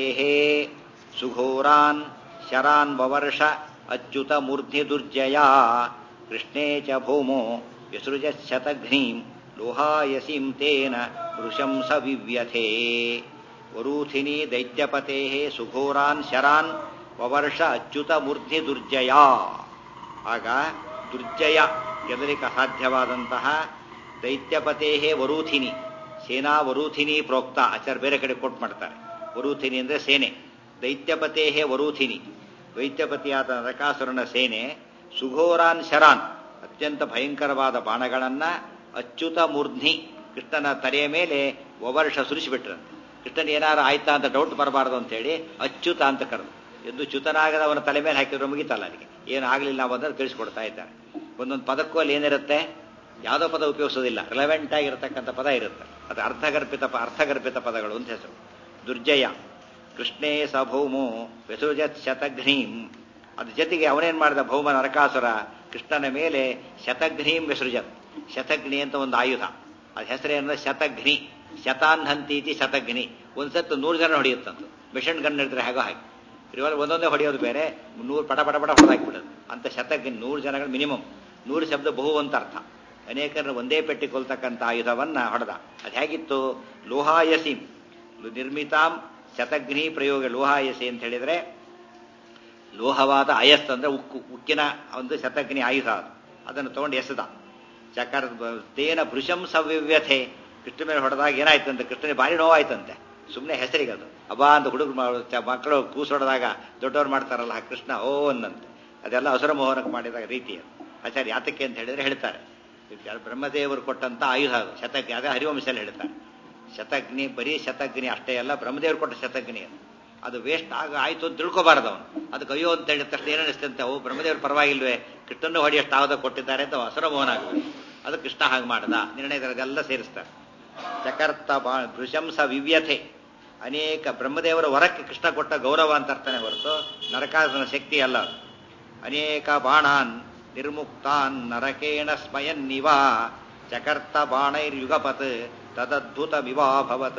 ಸುಘೋರಾನ್ ಶರಾನ್ ವವರ್ಷ ಅಚ್ಯುತ ಮೂರ್ಧಿ ದುರ್ಜಯ ಕೃಷ್ಣೇ ಚ ಭೂಮೋ ವಿಸೃಜ ಶತಘ್ನೀಂ ಲೋಹಾಯಸೀಂ ತೇನ ವೃಷಂ ಸ ವಿವ್ಯಥೇ ವರೂಥಿನಿ ದೈತ್ಯಪತೆ ಸುಘೋರಾನ್ ಶರಾನ್ ವವರ್ಷ ಅಚ್ಯುತ ಮೂರ್ಧಿ ದುರ್ಜಯ ಆಗ ದುರ್ಜಯ ಗೆದಲಿಕ್ಕೆ ಅಸಾಧ್ಯವಾದಂತಹ ದೈತ್ಯಪತೆ ವರೂಥಿನಿ ಸೇನಾ ವರೂಥಿನಿ ಪ್ರೋಕ್ತ ಆಚಾರ ಬೇರೆ ಕಡೆ ಕೊಟ್ಟು ಮಾಡ್ತಾರೆ ವರೂಥಿನಿ ಅಂದ್ರೆ ಸೇನೆ ದೈತ್ಯಪತೆ ವರೂಥಿನಿ ದೈತ್ಯಪತಿಯಾದ ನರಕಾಸುರನ ಸೇನೆ ಸುಘೋರಾನ್ ಶರಾನ್ ಅತ್ಯಂತ ಭಯಂಕರವಾದ ಬಾಣಗಳನ್ನ ಅಚ್ಯುತ ಮೂರ್ಧ್ನಿ ಕೃಷ್ಣನ ತಲೆಯ ಮೇಲೆ ಒವರ್ಷ ಸುರಿಸಿಬಿಟ್ರಂತೆ ಕೃಷ್ಣನ್ ಏನಾರು ಆಯ್ತಾ ಅಂತ ಡೌಟ್ ಬರಬಾರದು ಅಂತ ಹೇಳಿ ಅಚ್ಯುತ ಅಂತ ಕರೆದು ಎಂದು ಚ್ಯುತನಾಗದ ಅವನ ತಲೆ ಮೇಲೆ ಹಾಕಿದ್ರು ಮುಗಿತಲ್ಲ ಅಲ್ಲಿಗೆ ಏನು ಆಗಲಿಲ್ಲ ಅನ್ನೋದನ್ನು ತಿಳಿಸ್ಕೊಡ್ತಾ ಇದ್ದಾರೆ ಒಂದೊಂದು ಪದಕ್ಕೂ ಅಲ್ಲಿ ಏನಿರುತ್ತೆ ಯಾವುದೋ ಪದ ಉಪಯೋಗಿಸೋದಿಲ್ಲ ರಿಲೆವೆಂಟ್ ಆಗಿರತಕ್ಕಂಥ ಪದ ಇರುತ್ತೆ ಅದು ಅರ್ಥಗರ್ಭಿತ ಅರ್ಥಗರ್ಭಿತ ಪದಗಳು ಅಂತ ಹೆಸರು ದುರ್ಜಯ ಕೃಷ್ಣೇ ಸ ಭೌಮೋ ವ್ಯಸುಜತ್ ಶತಘ್ನೀಂ ಅದ್ರ ಜೊತೆಗೆ ಅವನೇನ್ ಮಾಡಿದ ಭೌಮ ನರಕಾಸುರ ಕೃಷ್ಣನ ಮೇಲೆ ಶತಘ್ನೀಂ ವಿಸೃಜತ್ ಶತಘ್ನಿ ಅಂತ ಒಂದು ಆಯುಧ ಅದ ಹೆಸರೇನಂದ್ರೆ ಶತಘ್ನಿ ಶತಾನ್ಹಂತೀತಿ ಶತಘ್ನಿ ಒಂದ್ಸತ್ತು ನೂರು ಜನ ಹೊಡೆಯುತ್ತಂತು ಮಿಷನ್ ಗನ್ ಹಿಡಿದ್ರೆ ಹೇಗೋ ಹಾಗೆ ಇವಾಗ ಒಂದೊಂದೇ ಹೊಡೆಯೋದು ಬೇರೆ ನೂರು ಪಟ ಪಟ ಪಟ ಹೊಡೆದಾಕ್ಬಿಡೋದು ಅಂತ ಶತಘ್ನಿ ನೂರು ಜನಗಳು ಮಿನಿಮಮ್ ನೂರು ಶಬ್ದ ಬಹು ಅಂತ ಅರ್ಥ ಅನೇಕರನ್ನು ಒಂದೇ ಪೆಟ್ಟಿ ಕೊಲ್ತಕ್ಕಂಥ ಆಯುಧವನ್ನ ಹೊಡೆದ ಅದು ಹೇಗಿತ್ತು ಲೋಹಾಯಸೀಂ ನಿರ್ಮಿತಾಂ ಶತಘ್ನಿ ಪ್ರಯೋಗ ಲೋಹಾಯಸಿ ಅಂತ ಹೇಳಿದ್ರೆ ಲೋಹವಾದ ಅಯಸ್ ಅಂದ್ರೆ ಉಕ್ಕು ಉಕ್ಕಿನ ಒಂದು ಶತಘ್ನಿ ಆಯುಧ ಅದು ಅದನ್ನು ತಗೊಂಡು ಎಸೆದ ಚಕರ್ ತೇನ ಭೃಶಂ ಸವ್ಯವ್ಯಥೆ ಕೃಷ್ಣ ಮೇಲೆ ಹೊಡೆದಾಗ ಏನಾಯ್ತಂತೆ ಕೃಷ್ಣನಿಗೆ ಭಾರಿ ನೋವಾಯ್ತಂತೆ ಸುಮ್ಮನೆ ಹೆಸರಿಗೆ ಅದು ಅಬ್ಬಾ ಅಂತ ಹುಡುಗರು ಮಕ್ಕಳು ಕೂಸೊಡೆದಾಗ ದೊಡ್ಡವ್ರು ಮಾಡ್ತಾರಲ್ಲ ಆ ಕೃಷ್ಣ ಓ ಅನ್ನಂತೆ ಅದೆಲ್ಲ ಅಸುರ ಮೋಹನಕ್ಕೆ ಮಾಡಿದಾಗ ರೀತಿ ಅದು ಆಚಾರ್ಯ ಯಾತಕ್ಕೆ ಅಂತ ಹೇಳಿದ್ರೆ ಹೇಳ್ತಾರೆ ಇದು ಬ್ರಹ್ಮದೇವರು ಕೊಟ್ಟಂತ ಆಯುಧ ಅದು ಶತಗ್ನಿ ಅದೇ ಹರಿವಂಶಲ್ಲಿ ಹೇಳ್ತಾರೆ ಶತಗ್ನಿ ಬರೀ ಶತಗ್ನಿ ಅಷ್ಟೇ ಅಲ್ಲ ಬ್ರಹ್ಮದೇವರು ಕೊಟ್ಟ ಶತಗ್ನಿ ಅದು ಅದು ವೇಸ್ಟ್ ಆಗ ಆಯ್ತು ಅಂತ ತಿಳ್ಕೊಬಾರ್ದು ಅವನು ಅದಕ್ಕೆ ಅಯ್ಯೋ ಅಂತ ಹೇಳಿದ ತಕ್ಷಣ ಏನಿಸ್ತಂತೆ ಓ ಬ್ರಹ್ಮದೇವರು ಪರವಾಗಿಲ್ವೇ ಕೃಷ್ಣನ್ನು ಹೊಡೆಯಷ್ಟು ಆವದ ಕೊಟ್ಟಿದ್ದಾರೆ ಅಂತ ಅಸುರ ಮೋಹನ ಆಗಬೇಕು ಅದು ಕೃಷ್ಣ ಹಾಗೆ ಮಾಡ್ದ ನಿರ್ಣಯದೆಲ್ಲ ಸೇರಿಸ್ತಾರೆ ಚಕರ್ತ ಬಾ ಭೃಶಂಸ ವಿವ್ಯಥೆ ಅನೇಕ ಬ್ರಹ್ಮದೇವರ ವರಕ್ಕೆ ಕೃಷ್ಣ ಕೊಟ್ಟ ಗೌರವ ಅಂತ ಅರ್ಥನೇ ಹೊರತು ನರಕಾಸನ ಶಕ್ತಿ ಅಲ್ಲ ಅದು. ಅನೇಕ ಬಾಣಾನ್ ನಿರ್ಮುಕ್ತಾನ್ ನರಕೇಣ ಸ್ಮಯನ್ನಿವ ಚಕರ್ತ ಬಾಣೈರ್ಯುಗಪತ್ ತದದ್ಭುತಮಿವಾಭವತ್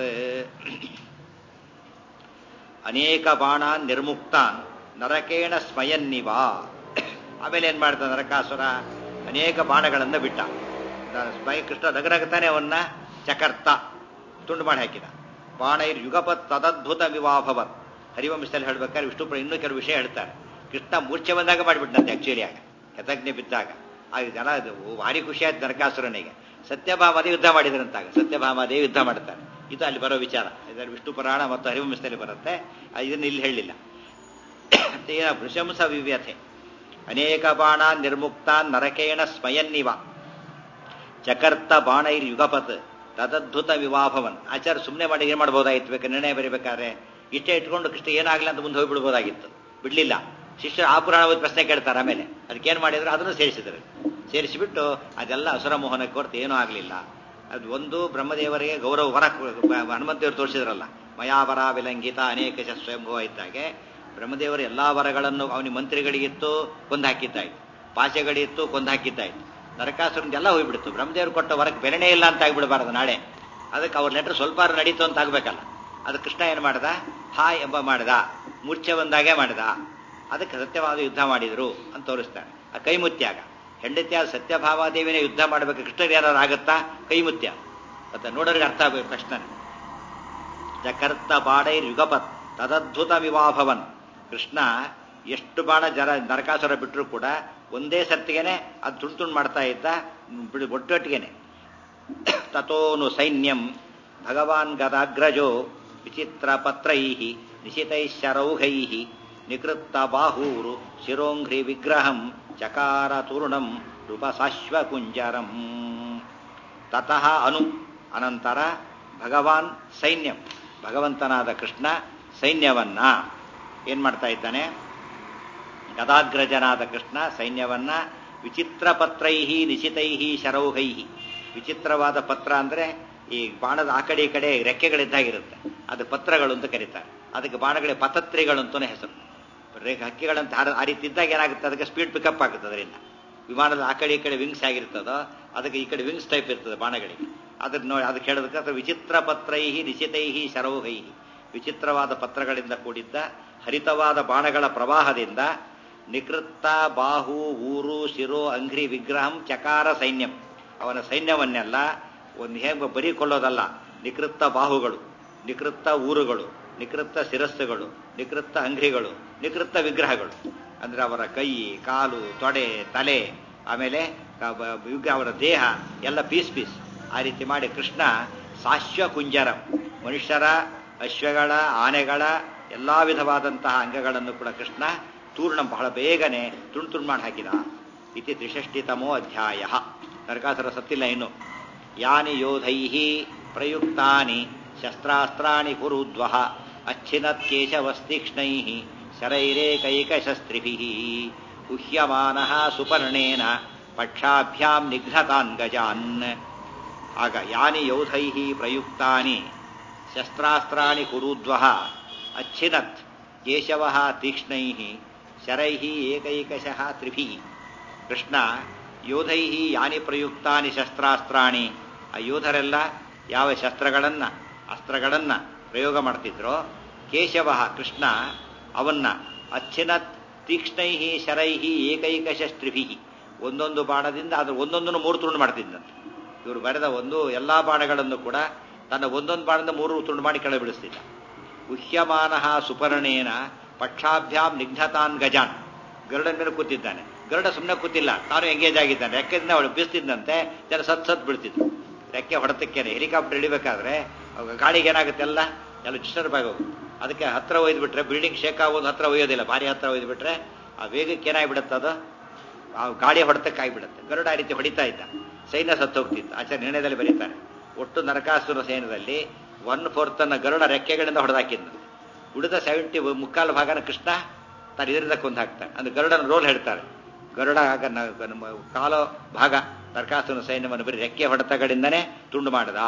ಅನೇಕ ಬಾಣಾನ್ ನಿರ್ಮುಕ್ತಾನ್ ನರಕೇಣ ಸ್ಮಯನ್ನಿವ ಆಮೇಲೆ ಏನ್ ಮಾಡ್ದ ನರಕಾಸುರ ಅನೇಕ ಬಾಣಗಳನ್ನು ಬಿಟ್ಟ ನ- ಸ್ವಯಂ ಕೃಷ್ಣ ನಗನಗತಾನೆ ಅವನ್ನ ಚಕರ್ತ ತುಂಡು ಮಾಡಿ ಹಾಕಿದ ಬಾಣೈರ್ ಯುಗಪತ್ ತದದ್ಭುತ ವಿವಾಭವತ್ ಹರಿವಂಶದಲ್ಲಿ ಹೇಳ್ಬೇಕಾದ್ರೆ ವಿಷ್ಣು ಪ್ರ- ಇನ್ನೂ ಕೆಲವು ವಿಷಯ ಹೇಳ್ತಾರೆ ಕೃಷ್ಣ ಮೂರ್ಛೆ ಬಂದಾಗ ಮಾಡಿಬಿಟ್ಟಂತೆ ಆಕ್ಚುಲಿ ಆಗ ಹೆತಜ್ಞೆ ಬಿದ್ದಾಗ ಆಗ ಜನ ಅದು ಭಾರಿ ಖುಷಿ ಆಯ್ತು ನರಕಾಸುರನಿಗೆ ಸತ್ಯಭಾಮದೇ ಯುದ್ಧ ಮಾಡಿದ್ರಂತಾಗ ಸತ್ಯಭಾಮದೇ ಯುದ್ಧ ಮಾಡ್ತಾರೆ ಇದು ಅಲ್ಲಿ ಬರೋ ವಿಚಾರ ಇದರಲ್ಲಿ ವಿಷ್ಣು ಪುರಾಣ ಮತ್ತು ಹರಿವಂಶದಲ್ಲಿ ಬರುತ್ತೆ ಆ, ಇದನ್ನ ಇಲ್ಲಿ ಹೇಳಿಲ್ಲ ತೇನ ಭೃಶಂಸ ವಿವ್ಯಥೆ ಅನೇಕ ಬಾಣ ನಿರ್ಮುಕ್ತಾನ್ ನರಕೇಣ ಸ್ಮಯನ್ನಿವ ಚಕರ್ತ ಬಾಣೈರ್ ಯುಗಪತ್ ತದದ್ಭುತ ವಿವಾಭವನ್ ಆಚಾರ್ಯ ಸುಮ್ಮನೆ ಮಾಡಿ ಏನ್ ಮಾಡ್ಬೋದಾಗಿತ್ತು ಬೇಕು ನಿರ್ಣಯ ಬರೀಬೇಕಾದ್ರೆ ಇಷ್ಟೇ ಇಟ್ಕೊಂಡು ಕೃಷ್ಣ ಏನಾಗಲಿಲ್ಲ ಅಂತ ಮುಂದೆ ಹೋಗ್ಬಿಡ್ಬೋದಾಗಿತ್ತು ಬಿಡ್ಲಿಲ್ಲ ಶಿಷ್ಯರು ಆ ಪುರಾಣ ಓದಿ ಪ್ರಶ್ನೆ ಕೇಳ್ತಾರೆ ಆಮೇಲೆ ಅದಕ್ಕೆ ಏನ್ ಮಾಡಿದ್ರು ಅದನ್ನು ಸೇರಿಸಿದ್ರು ಸೇರಿಸಿಬಿಟ್ಟು ಅದೆಲ್ಲ ಅಸುರ ಮೋಹನಕ್ಕೆ ಹೊರತು ಏನೂ ಆಗಲಿಲ್ಲ ಅದು ಒಂದು ಬ್ರಹ್ಮದೇವರಿಗೆ ಗೌರವ ವರ ಹನುಮಂತೇವರು ತೋರಿಸಿದ್ರಲ್ಲ ಮಯಾವರ ವಿಲಂಘಿತ ಅನೇಕ ಶ ಸ್ವಯಂಭವ ಇದ್ದಾಗೆ ಬ್ರಹ್ಮದೇವರ ಎಲ್ಲಾ ವರಗಳನ್ನು ಅವನಿಗೆ ಮಂತ್ರಿಗಳಿಗಿತ್ತು ಕೊಂದು ಹಾಕಿದ್ದಾಯ್ತು ಪಾಶೆಗಳಿತ್ತು ಕೊಂದು ಹಾಕಿದ್ದಾಯ್ತು ನರಕಾಸುರನ್ಗೆಲ್ಲ ಹೋಗ್ಬಿಡ್ತು ಬ್ರಹ್ಮದೇವರು ಕೊಟ್ಟ ವರಕ್ಕೆ ಬೆರಣೆ ಇಲ್ಲ ಅಂತ ಆಗ್ಬಿಡಬಾರದು ನಾಳೆ ಅದಕ್ಕೆ ಅವ್ರ ಲೆಟ್ರ್ ಸ್ವಲ್ಪ ನಡೀತು ಅಂತ ಆಗ್ಬೇಕಲ್ಲ ಅದು ಕೃಷ್ಣ ಏನು ಮಾಡ್ದ ಹಾ ಎಂಬ ಮಾಡ್ದ ಮೂರ್ಛೆ ಬಂದಾಗೆ ಮಾಡ್ದ ಅದಕ್ಕೆ ಸತ್ಯವಾದ ಯುದ್ಧ ಮಾಡಿದ್ರು ಅಂತ ತೋರಿಸ್ತಾರೆ ಆ ಕೈಮುತ್ಯಾಗ ಹೆಂಡತಿಯಾದ ಸತ್ಯಭಾವಾದೇವಿನೇ ಯುದ್ಧ ಮಾಡಬೇಕು ಕೃಷ್ಣಗೆ ಏನಾದ್ರು ಆಗತ್ತಾ ಕೈಮುತ್ಯ ಮತ್ತೆ ನೋಡೋರಿಗೆ ಅರ್ಥ ಆಗಬೇಕು ತಕ್ಷಣ ಜಕರ್ತ ಬಾಡೈರ್ ಯುಗಪತ್ ತದದ್ಭುತ ವಿವಾಭವನ್ ಕೃಷ್ಣ ಎಷ್ಟು ಬಾಣ ಜನ ನರಕಾಸುರ ಬಿಟ್ಟರು ಕೂಡ ಒಂದೇ ಸರ್ತಿಗೆನೆ ಅದು ತುಂಡು ತುಂಡು ಮಾಡ್ತಾ ಇದ್ದ ಬಿಡು ಒಟ್ಟೊಟ್ಟಿಗೆನೆ ತಥೋನು ಸೈನ್ಯಂ ಭಗವಾನ್ ಗದಾಗ್ರಜೋ ವಿಚಿತ್ರ ಪತ್ರೈ ನಿಶಿತೈಶ್ಚರೌಘೈ ನಿಕೃತ್ತ ಬಾಹೂರು ಶಿರೋಂಘ್ರಿ ವಿಗ್ರಹಂ ಚಕಾರ ತೂರ್ಣಂ ನೃಪಸಾಶ್ವಕುಂಜರಂ ತತಃ ಅನು ಅನಂತರ ಭಗವಾನ್ ಸೈನ್ಯಂ ಭಗವಂತನಾದ ಕೃಷ್ಣ ಸೈನ್ಯವನ್ನ ಏನ್ ಮಾಡ್ತಾ ಇದ್ದಾನೆ ಗದಾಗ್ರಜನಾದ ಕೃಷ್ಣ ಸೈನ್ಯವನ್ನ ವಿಚಿತ್ರ ಪತ್ರೈಹಿ ನಿಶಿತೈಹಿ ಶರೌಹೈಹಿ ವಿಚಿತ್ರವಾದ ಪತ್ರ ಅಂದ್ರೆ ಈ ಬಾಣದ ಆ ಕಡೆ ಈ ಕಡೆ ರೆಕ್ಕೆಗಳಿದ್ದಾಗಿರುತ್ತೆ ಅದು ಪತ್ರಗಳು ಅಂತ ಕರೀತಾರೆ ಅದಕ್ಕೆ ಬಾಣಗಳಿಗೆ ಪತತ್ರಿಗಳು ಅಂತಾನೆ ಹೆಸರು ರೇಖೆ ಹಕ್ಕಿಗಳಂತ ಹಾರ ಆ ರೀತಿ ಇದ್ದಾಗ ಏನಾಗುತ್ತೆ ಅದಕ್ಕೆ ಸ್ಪೀಡ್ ಪಿಕಪ್ ಆಗುತ್ತೆ ಅದರಿಂದ ವಿಮಾನದ ಆ ಕಡೆ ಈ ಕಡೆ ವಿಂಗ್ಸ್ ಆಗಿರ್ತದೋ ಅದಕ್ಕೆ ಈ ಕಡೆ ವಿಂಗ್ಸ್ ಟೈಪ್ ಇರ್ತದೆ ಬಾಣಗಳಿಗೆ ಅದನ್ನ ನೋಡಿ ಅದಕ್ಕೆ ಹೇಳೋದಕ್ಕೆ ಅಥವಾ ವಿಚಿತ್ರ ಪತ್ರೈಹಿ ನಿಶಿತೈಹಿ ಶರೌಹೈಹಿ ವಿಚಿತ್ರವಾದ ಪತ್ರಗಳಿಂದ ಕೂಡಿದ್ದ ಹರಿತವಾದ ಬಾಣಗಳ ಪ್ರವಾಹದಿಂದ ನಿಕೃತ್ತ ಬಾಹು ಊರು ಶಿರೋ ಅಂಘ್ರಿ ವಿಗ್ರಹಂ ಚಕಾರ ಸೈನ್ಯಂ ಅವನ ಸೈನ್ಯವನ್ನೆಲ್ಲ ಒಂದು ಹೇಗೆ ಬರೀ ಕೊಳ್ಳೋದಲ್ಲ ನಿಕೃತ್ತ ಬಾಹುಗಳು ನಿಕೃತ್ತ ಊರುಗಳು ನಿಕೃತ್ತ ಶಿರಸ್ಸುಗಳು ನಿಕೃತ್ತ ಅಂಘ್ರಿಗಳು ನಿಕೃತ್ತ ವಿಗ್ರಹಗಳು ಅಂದ್ರೆ ಅವರ ಕೈ ಕಾಲು ತೊಡೆ ತಲೆ ಆಮೇಲೆ ಕ- ಬ- ವಿಗ್ರಹ ಅವರ ದೇಹ ಎಲ್ಲ ಪೀಸ್ ಪೀಸ್ ಆ ರೀತಿ ಮಾಡಿ ಕೃಷ್ಣ ಸಾಶ್ವ ಕುಂಜರ ಮನುಷ್ಯರ ಅಶ್ವಗಳ ಆನೆಗಳ ಎಲ್ಲಾ ವಿಧವಾದಂತಹ ಅಂಗಗಳನ್ನು ಕೂಡ ಕೃಷ್ಣ ತೂರ್ಣ ಬಹಳ ಬೇಗನೆ ತುಂಡು ತುಂಡು ಮಾಡಿ ಹಾಕಿದ ಇತಿ ತ್ರಿಷಷ್ಟಿತಮೋ ಅಧ್ಯಾಯ ನರಕಾಸುರ ಸತ್ತಿಲ್ಲ ಇನ್ನು ಯಾನಿ ಯೋಧೈ ಪ್ರಯುಕ್ತಾನಿ ಶಸ್ತ್ರಾಸ್ತ್ರಾಣಿ ಕುರುದ್ವಹ ಅಚ್ಛಿನತ್ ಕೇಶವಸ್ತೀಕ್ಷ್ಣೈ ಶರೈರೇಕೈಕಶಸ್ತ್ರಿಭಿ ಗುಹ್ಯಮಾನ ಸುಪರ್ಣೇನ ಪಕ್ಷಾಭ್ಯಾಂ ನಿಘ್ನತಾನ್ ಗಜಾನ್ ಆಗ ಯಾನಿ ಯೌಧೈ ಪ್ರಯುಕ್ತಾನಿ ಶಸ್ತ್ರಾಸ್ತ್ರಾಣಿ ಕುರುದ್ವಹ ಅಚ್ಛಿನತ್ ಕೇಶವ ತೀಕ್ಷ್ಣೈ ಶರೈ ಏಕೈಕಶಃ ತ್ರಿಭಿ ಕೃಷ್ಣ ಯೋಧೈ ಯಾನಿ ಪ್ರಯುಕ್ತಾನಿ ಶಸ್ತ್ರಾಸ್ತ್ರಾಣಿ ಆ ಯೋಧರೆಲ್ಲ ಯಾವ ಶಸ್ತ್ರಗಳನ್ನ ಅಸ್ತ್ರಗಳನ್ನ ಪ್ರಯೋಗ ಮಾಡ್ತಿದ್ರೋ ಕೇಶವ ಕೃಷ್ಣ ಅವನ್ನ ಅಚ್ಛಿನತ್ ತೀಕ್ಷ್ಣೈ ಶರೈ ಏಕೈಕಶಸ್ತ್ರಿಭಿ ಒಂದೊಂದು ಬಾಣದಿಂದ ಅದ್ರ ಒಂದೊಂದನ್ನು ಮೂರು ತುಂಡು ಮಾಡ್ತಿದ್ದಂತೆ ಇವರು ಬರೆದ ಒಂದು ಎಲ್ಲಾ ಬಾಣಗಳನ್ನು ಕೂಡ ತನ್ನ ಒಂದೊಂದು ಬಾಣದಿಂದ ಮೂರು ತುಂಡು ಮಾಡಿ ಕೆಳ ಬಿಡಿಸ್ತಿದ್ದ ಗುಹ್ಯಮಾನ ಸುಪರ್ಣೇನ ಪಕ್ಷಾಭ್ಯಾಂ ನಿಘ್ನತಾನ್ ಗಜಾನ್ ಗರುಡನ ಮೇಲೆ ಕೂತಿದ್ದಾನೆ ಗರುಡ ಸುಮ್ಮನೆ ಕೂತಿಲ್ಲ ತಾನು ಎಂಗೇಜ್ ಆಗಿದ್ದಾನೆ ರೆಕ್ಕೆದಿಂದ ಅವಳು ಬೀಸ್ತಿದ್ದಂತೆ ಜನ ಸತ್ ಸತ್ ಬೀಳ್ತಿದ್ರು ರೆಕ್ಕೆ ಹೊಡೆತಕ್ಕೇನೆ ಹೆಲಿಕಾಪ್ಟರ್ ಇಳಿಬೇಕಾದ್ರೆ ಅವಾಗ ಗಾಳಿಗೆ ಏನಾಗುತ್ತೆ ಎಲ್ಲ ಎಲ್ಲ ಡಿಸ್ಟರ್ಬ್ ಆಗೋಗುತ್ತೆ ಅದಕ್ಕೆ ಹತ್ರ ಒಯ್ದುಬಿಟ್ರೆ ಬಿಲ್ಡಿಂಗ್ ಶೇಕ್ ಆಗೋದು ಹತ್ರ ಒಯ್ಯೋದಿಲ್ಲ ಭಾರಿ ಹತ್ರ ಒಯ್ದುಬಿಟ್ರೆ ಆ ವೇಗಕ್ಕೆ ಏನಾಗ್ಬಿಡುತ್ತೆ ಅದು ಆ ಗಾಳಿ ಹೊಡೆತಕ್ಕೆ ಆಗಿಬಿಡುತ್ತೆ ಗರುಡ ಆ ರೀತಿ ಹೊಡಿತಾ ಇದ್ದ ಸೈನ್ಯ ಸತ್ತು ಹೋಗ್ತಿತ್ತು ಆಚಾರ್ಯ ನಿರ್ಣಯದಲ್ಲಿ ಬರೀತಾರೆ ಒಟ್ಟು ನರಕಾಸುರ ಸೈನ್ಯದಲ್ಲಿ ಒನ್ ಫೋರ್ತ್ ಅನ್ನ ಗರುಡ ರೆಕ್ಕೆಗಳಿಂದ ಹೊಡೆದಾಕಿದ್ನು ಉಳಿದ ಸೆವೆಂಟಿ ಮುಕ್ಕಾಲು ಭಾಗನ ಕೃಷ್ಣ ತಾನು ಇದರಿಂದ ಕೊಂದು ಹಾಕ್ತಾನೆ ಅಂದ್ರೆ ಗರುಡನ ರೋಲ್ ಹೇಳ್ತಾರೆ ಗರುಡ ಆಗ ನ- ನಮ್ಮ ಕಾಲು ಭಾಗ ನರಕಾಸುರ ಸೈನ್ಯವನ್ನು ಬರೀ ರೆಕ್ಕೆ ಹೊಡೆತಗಳಿಂದನೇ ತುಂಡು ಮಾಡದ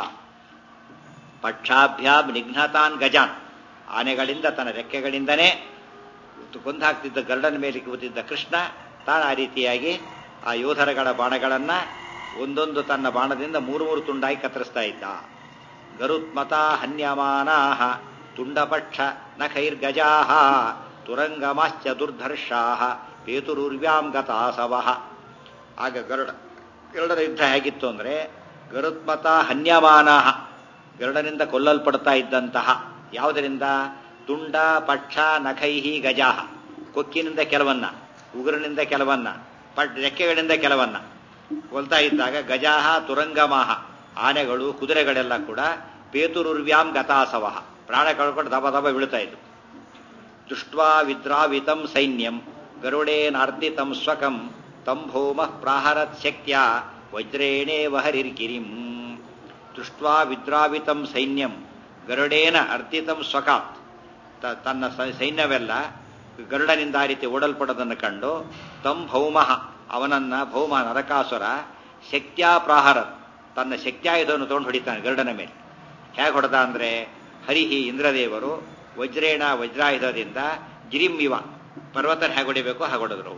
ಪಕ್ಷಾಭ್ಯಾಮ್ ನಿಘ್ನತಾನ್ ಗಜಾನ್ ಆನೆಗಳಿಂದ ತನ್ನ ರೆಕ್ಕೆಗಳಿಂದನೇ ಕೊಂದು ಹಾಕ್ತಿದ್ದ ಗರುಡನ ಮೇಲೆ ಕೂತಿದ್ದ ಕೃಷ್ಣ ತಾನು ಆ ರೀತಿಯಾಗಿ ಆ ಯೋಧರಗಳ ಬಾಣಗಳನ್ನ ಒಂದೊಂದು ತನ್ನ ಬಾಣದಿಂದ ಮೂರು ಮೂರು ತುಂಡಾಗಿ ಕತ್ತರಿಸ್ತಾ ಇದ್ದ ಗರುತ್ಮತ ಹನ್ಯಮಾನಾಹ ತುಂಡಪಕ್ಷ ನಖೈರ್ಗಜಾಹ ತುರಂಗಮಾಶ್ಚ ದುರ್ಧರ್ಷಾಹ ಪೇತುರುರ್ವ್ಯಾಂ ಗತಾಸವಃ ಆಗ ಗರುಡ ಗರುಡನ ಯುದ್ಧ ಹೇಗಿತ್ತು ಅಂದ್ರೆ ಗರುತ್ಮತ ಹನ್ಯಮಾನಾಹ ಗರುಡನಿಂದ ಕೊಲ್ಲಲ್ಪಡ್ತಾ ಇದ್ದಂತಹ ಯಾವುದರಿಂದ ತುಂಡ ಪಕ್ಷ ನಖೈಹಿ ಗಜಾಹ ಕೊಕ್ಕಿನಿಂದ ಕೆಲವನ್ನ ಉಗುರಿನಿಂದ ಕೆಲವನ್ನ ಪಟ್ ರೆಕ್ಕೆಗಳಿಂದ ಕೆಲವನ್ನ ಕೊಲ್ತಾ ಇದ್ದಾಗ ಗಜಾಹ ತುರಂಗಮಾಹ ಆನೆಗಳು ಕುದುರೆಗಳೆಲ್ಲ ಕೂಡ ಪೇತುರುರ್ವ್ಯಾಂ ಗತಾಸವಃ ಪ್ರಾಣ ಕಳ್ಕೊಂಡು ದಬ ದಬ ಬೀಳ್ತಾ ಇದ್ವು ದೃಷ್ಟ್ವಾ ವಿದ್ರಾವಿತಂ ಸೈನ್ಯಂ ಗರುಡೇನಾರ್ದಿತಂ ಸ್ವಕಂ ತಂ ಭೌಮಃ ಪ್ರಾಹರತ್ ಶಕ್ತ್ಯ ವಜ್ರೇಣೇವ ಹರಿರ್ಗಿರಿಂ ದೃಷ್ಟ್ವಾ ವಿದ್ರಾವಿತಂ ಸೈನ್ಯಂ ಗರುಡೇನ ಅರ್ದಿತಂ ಸ್ವಕಾತ್ ತ- ತನ್ನ ಸ- ಸೈನ್ಯವೆಲ್ಲ ಗರುಡನಿಂದ ಆ ರೀತಿ ಓಡಲ್ಪಡೋದನ್ನು ಕಂಡು ತಂ ಭೌಮಃ ಅವನನ್ನ ಭೌಮ ನರಕಾಸುರ ಶಕ್ತ್ಯಾ ಪ್ರಾಹರತ್ ತನ್ನ ಶಕ್ತ್ಯಾಯುಧವನ್ನು ತಗೊಂಡು ಹೊಡಿತಾನೆ ಗರುಡನ ಮೇಲೆ ಹೇಗೆ ಹೊಡೆದ ಅಂದ್ರೆ ಹರಿಹಿ ಇಂದ್ರದೇವರು ವಜ್ರೇಣ ವಜ್ರಾಯುಧದಿಂದ ಗಿರಿಂ ಇವ ಪರ್ವತನ ಹೇಗೆ ಹೊಡಿಬೇಕು ಹಾಗೆ ಹೊಡೆದ್ರು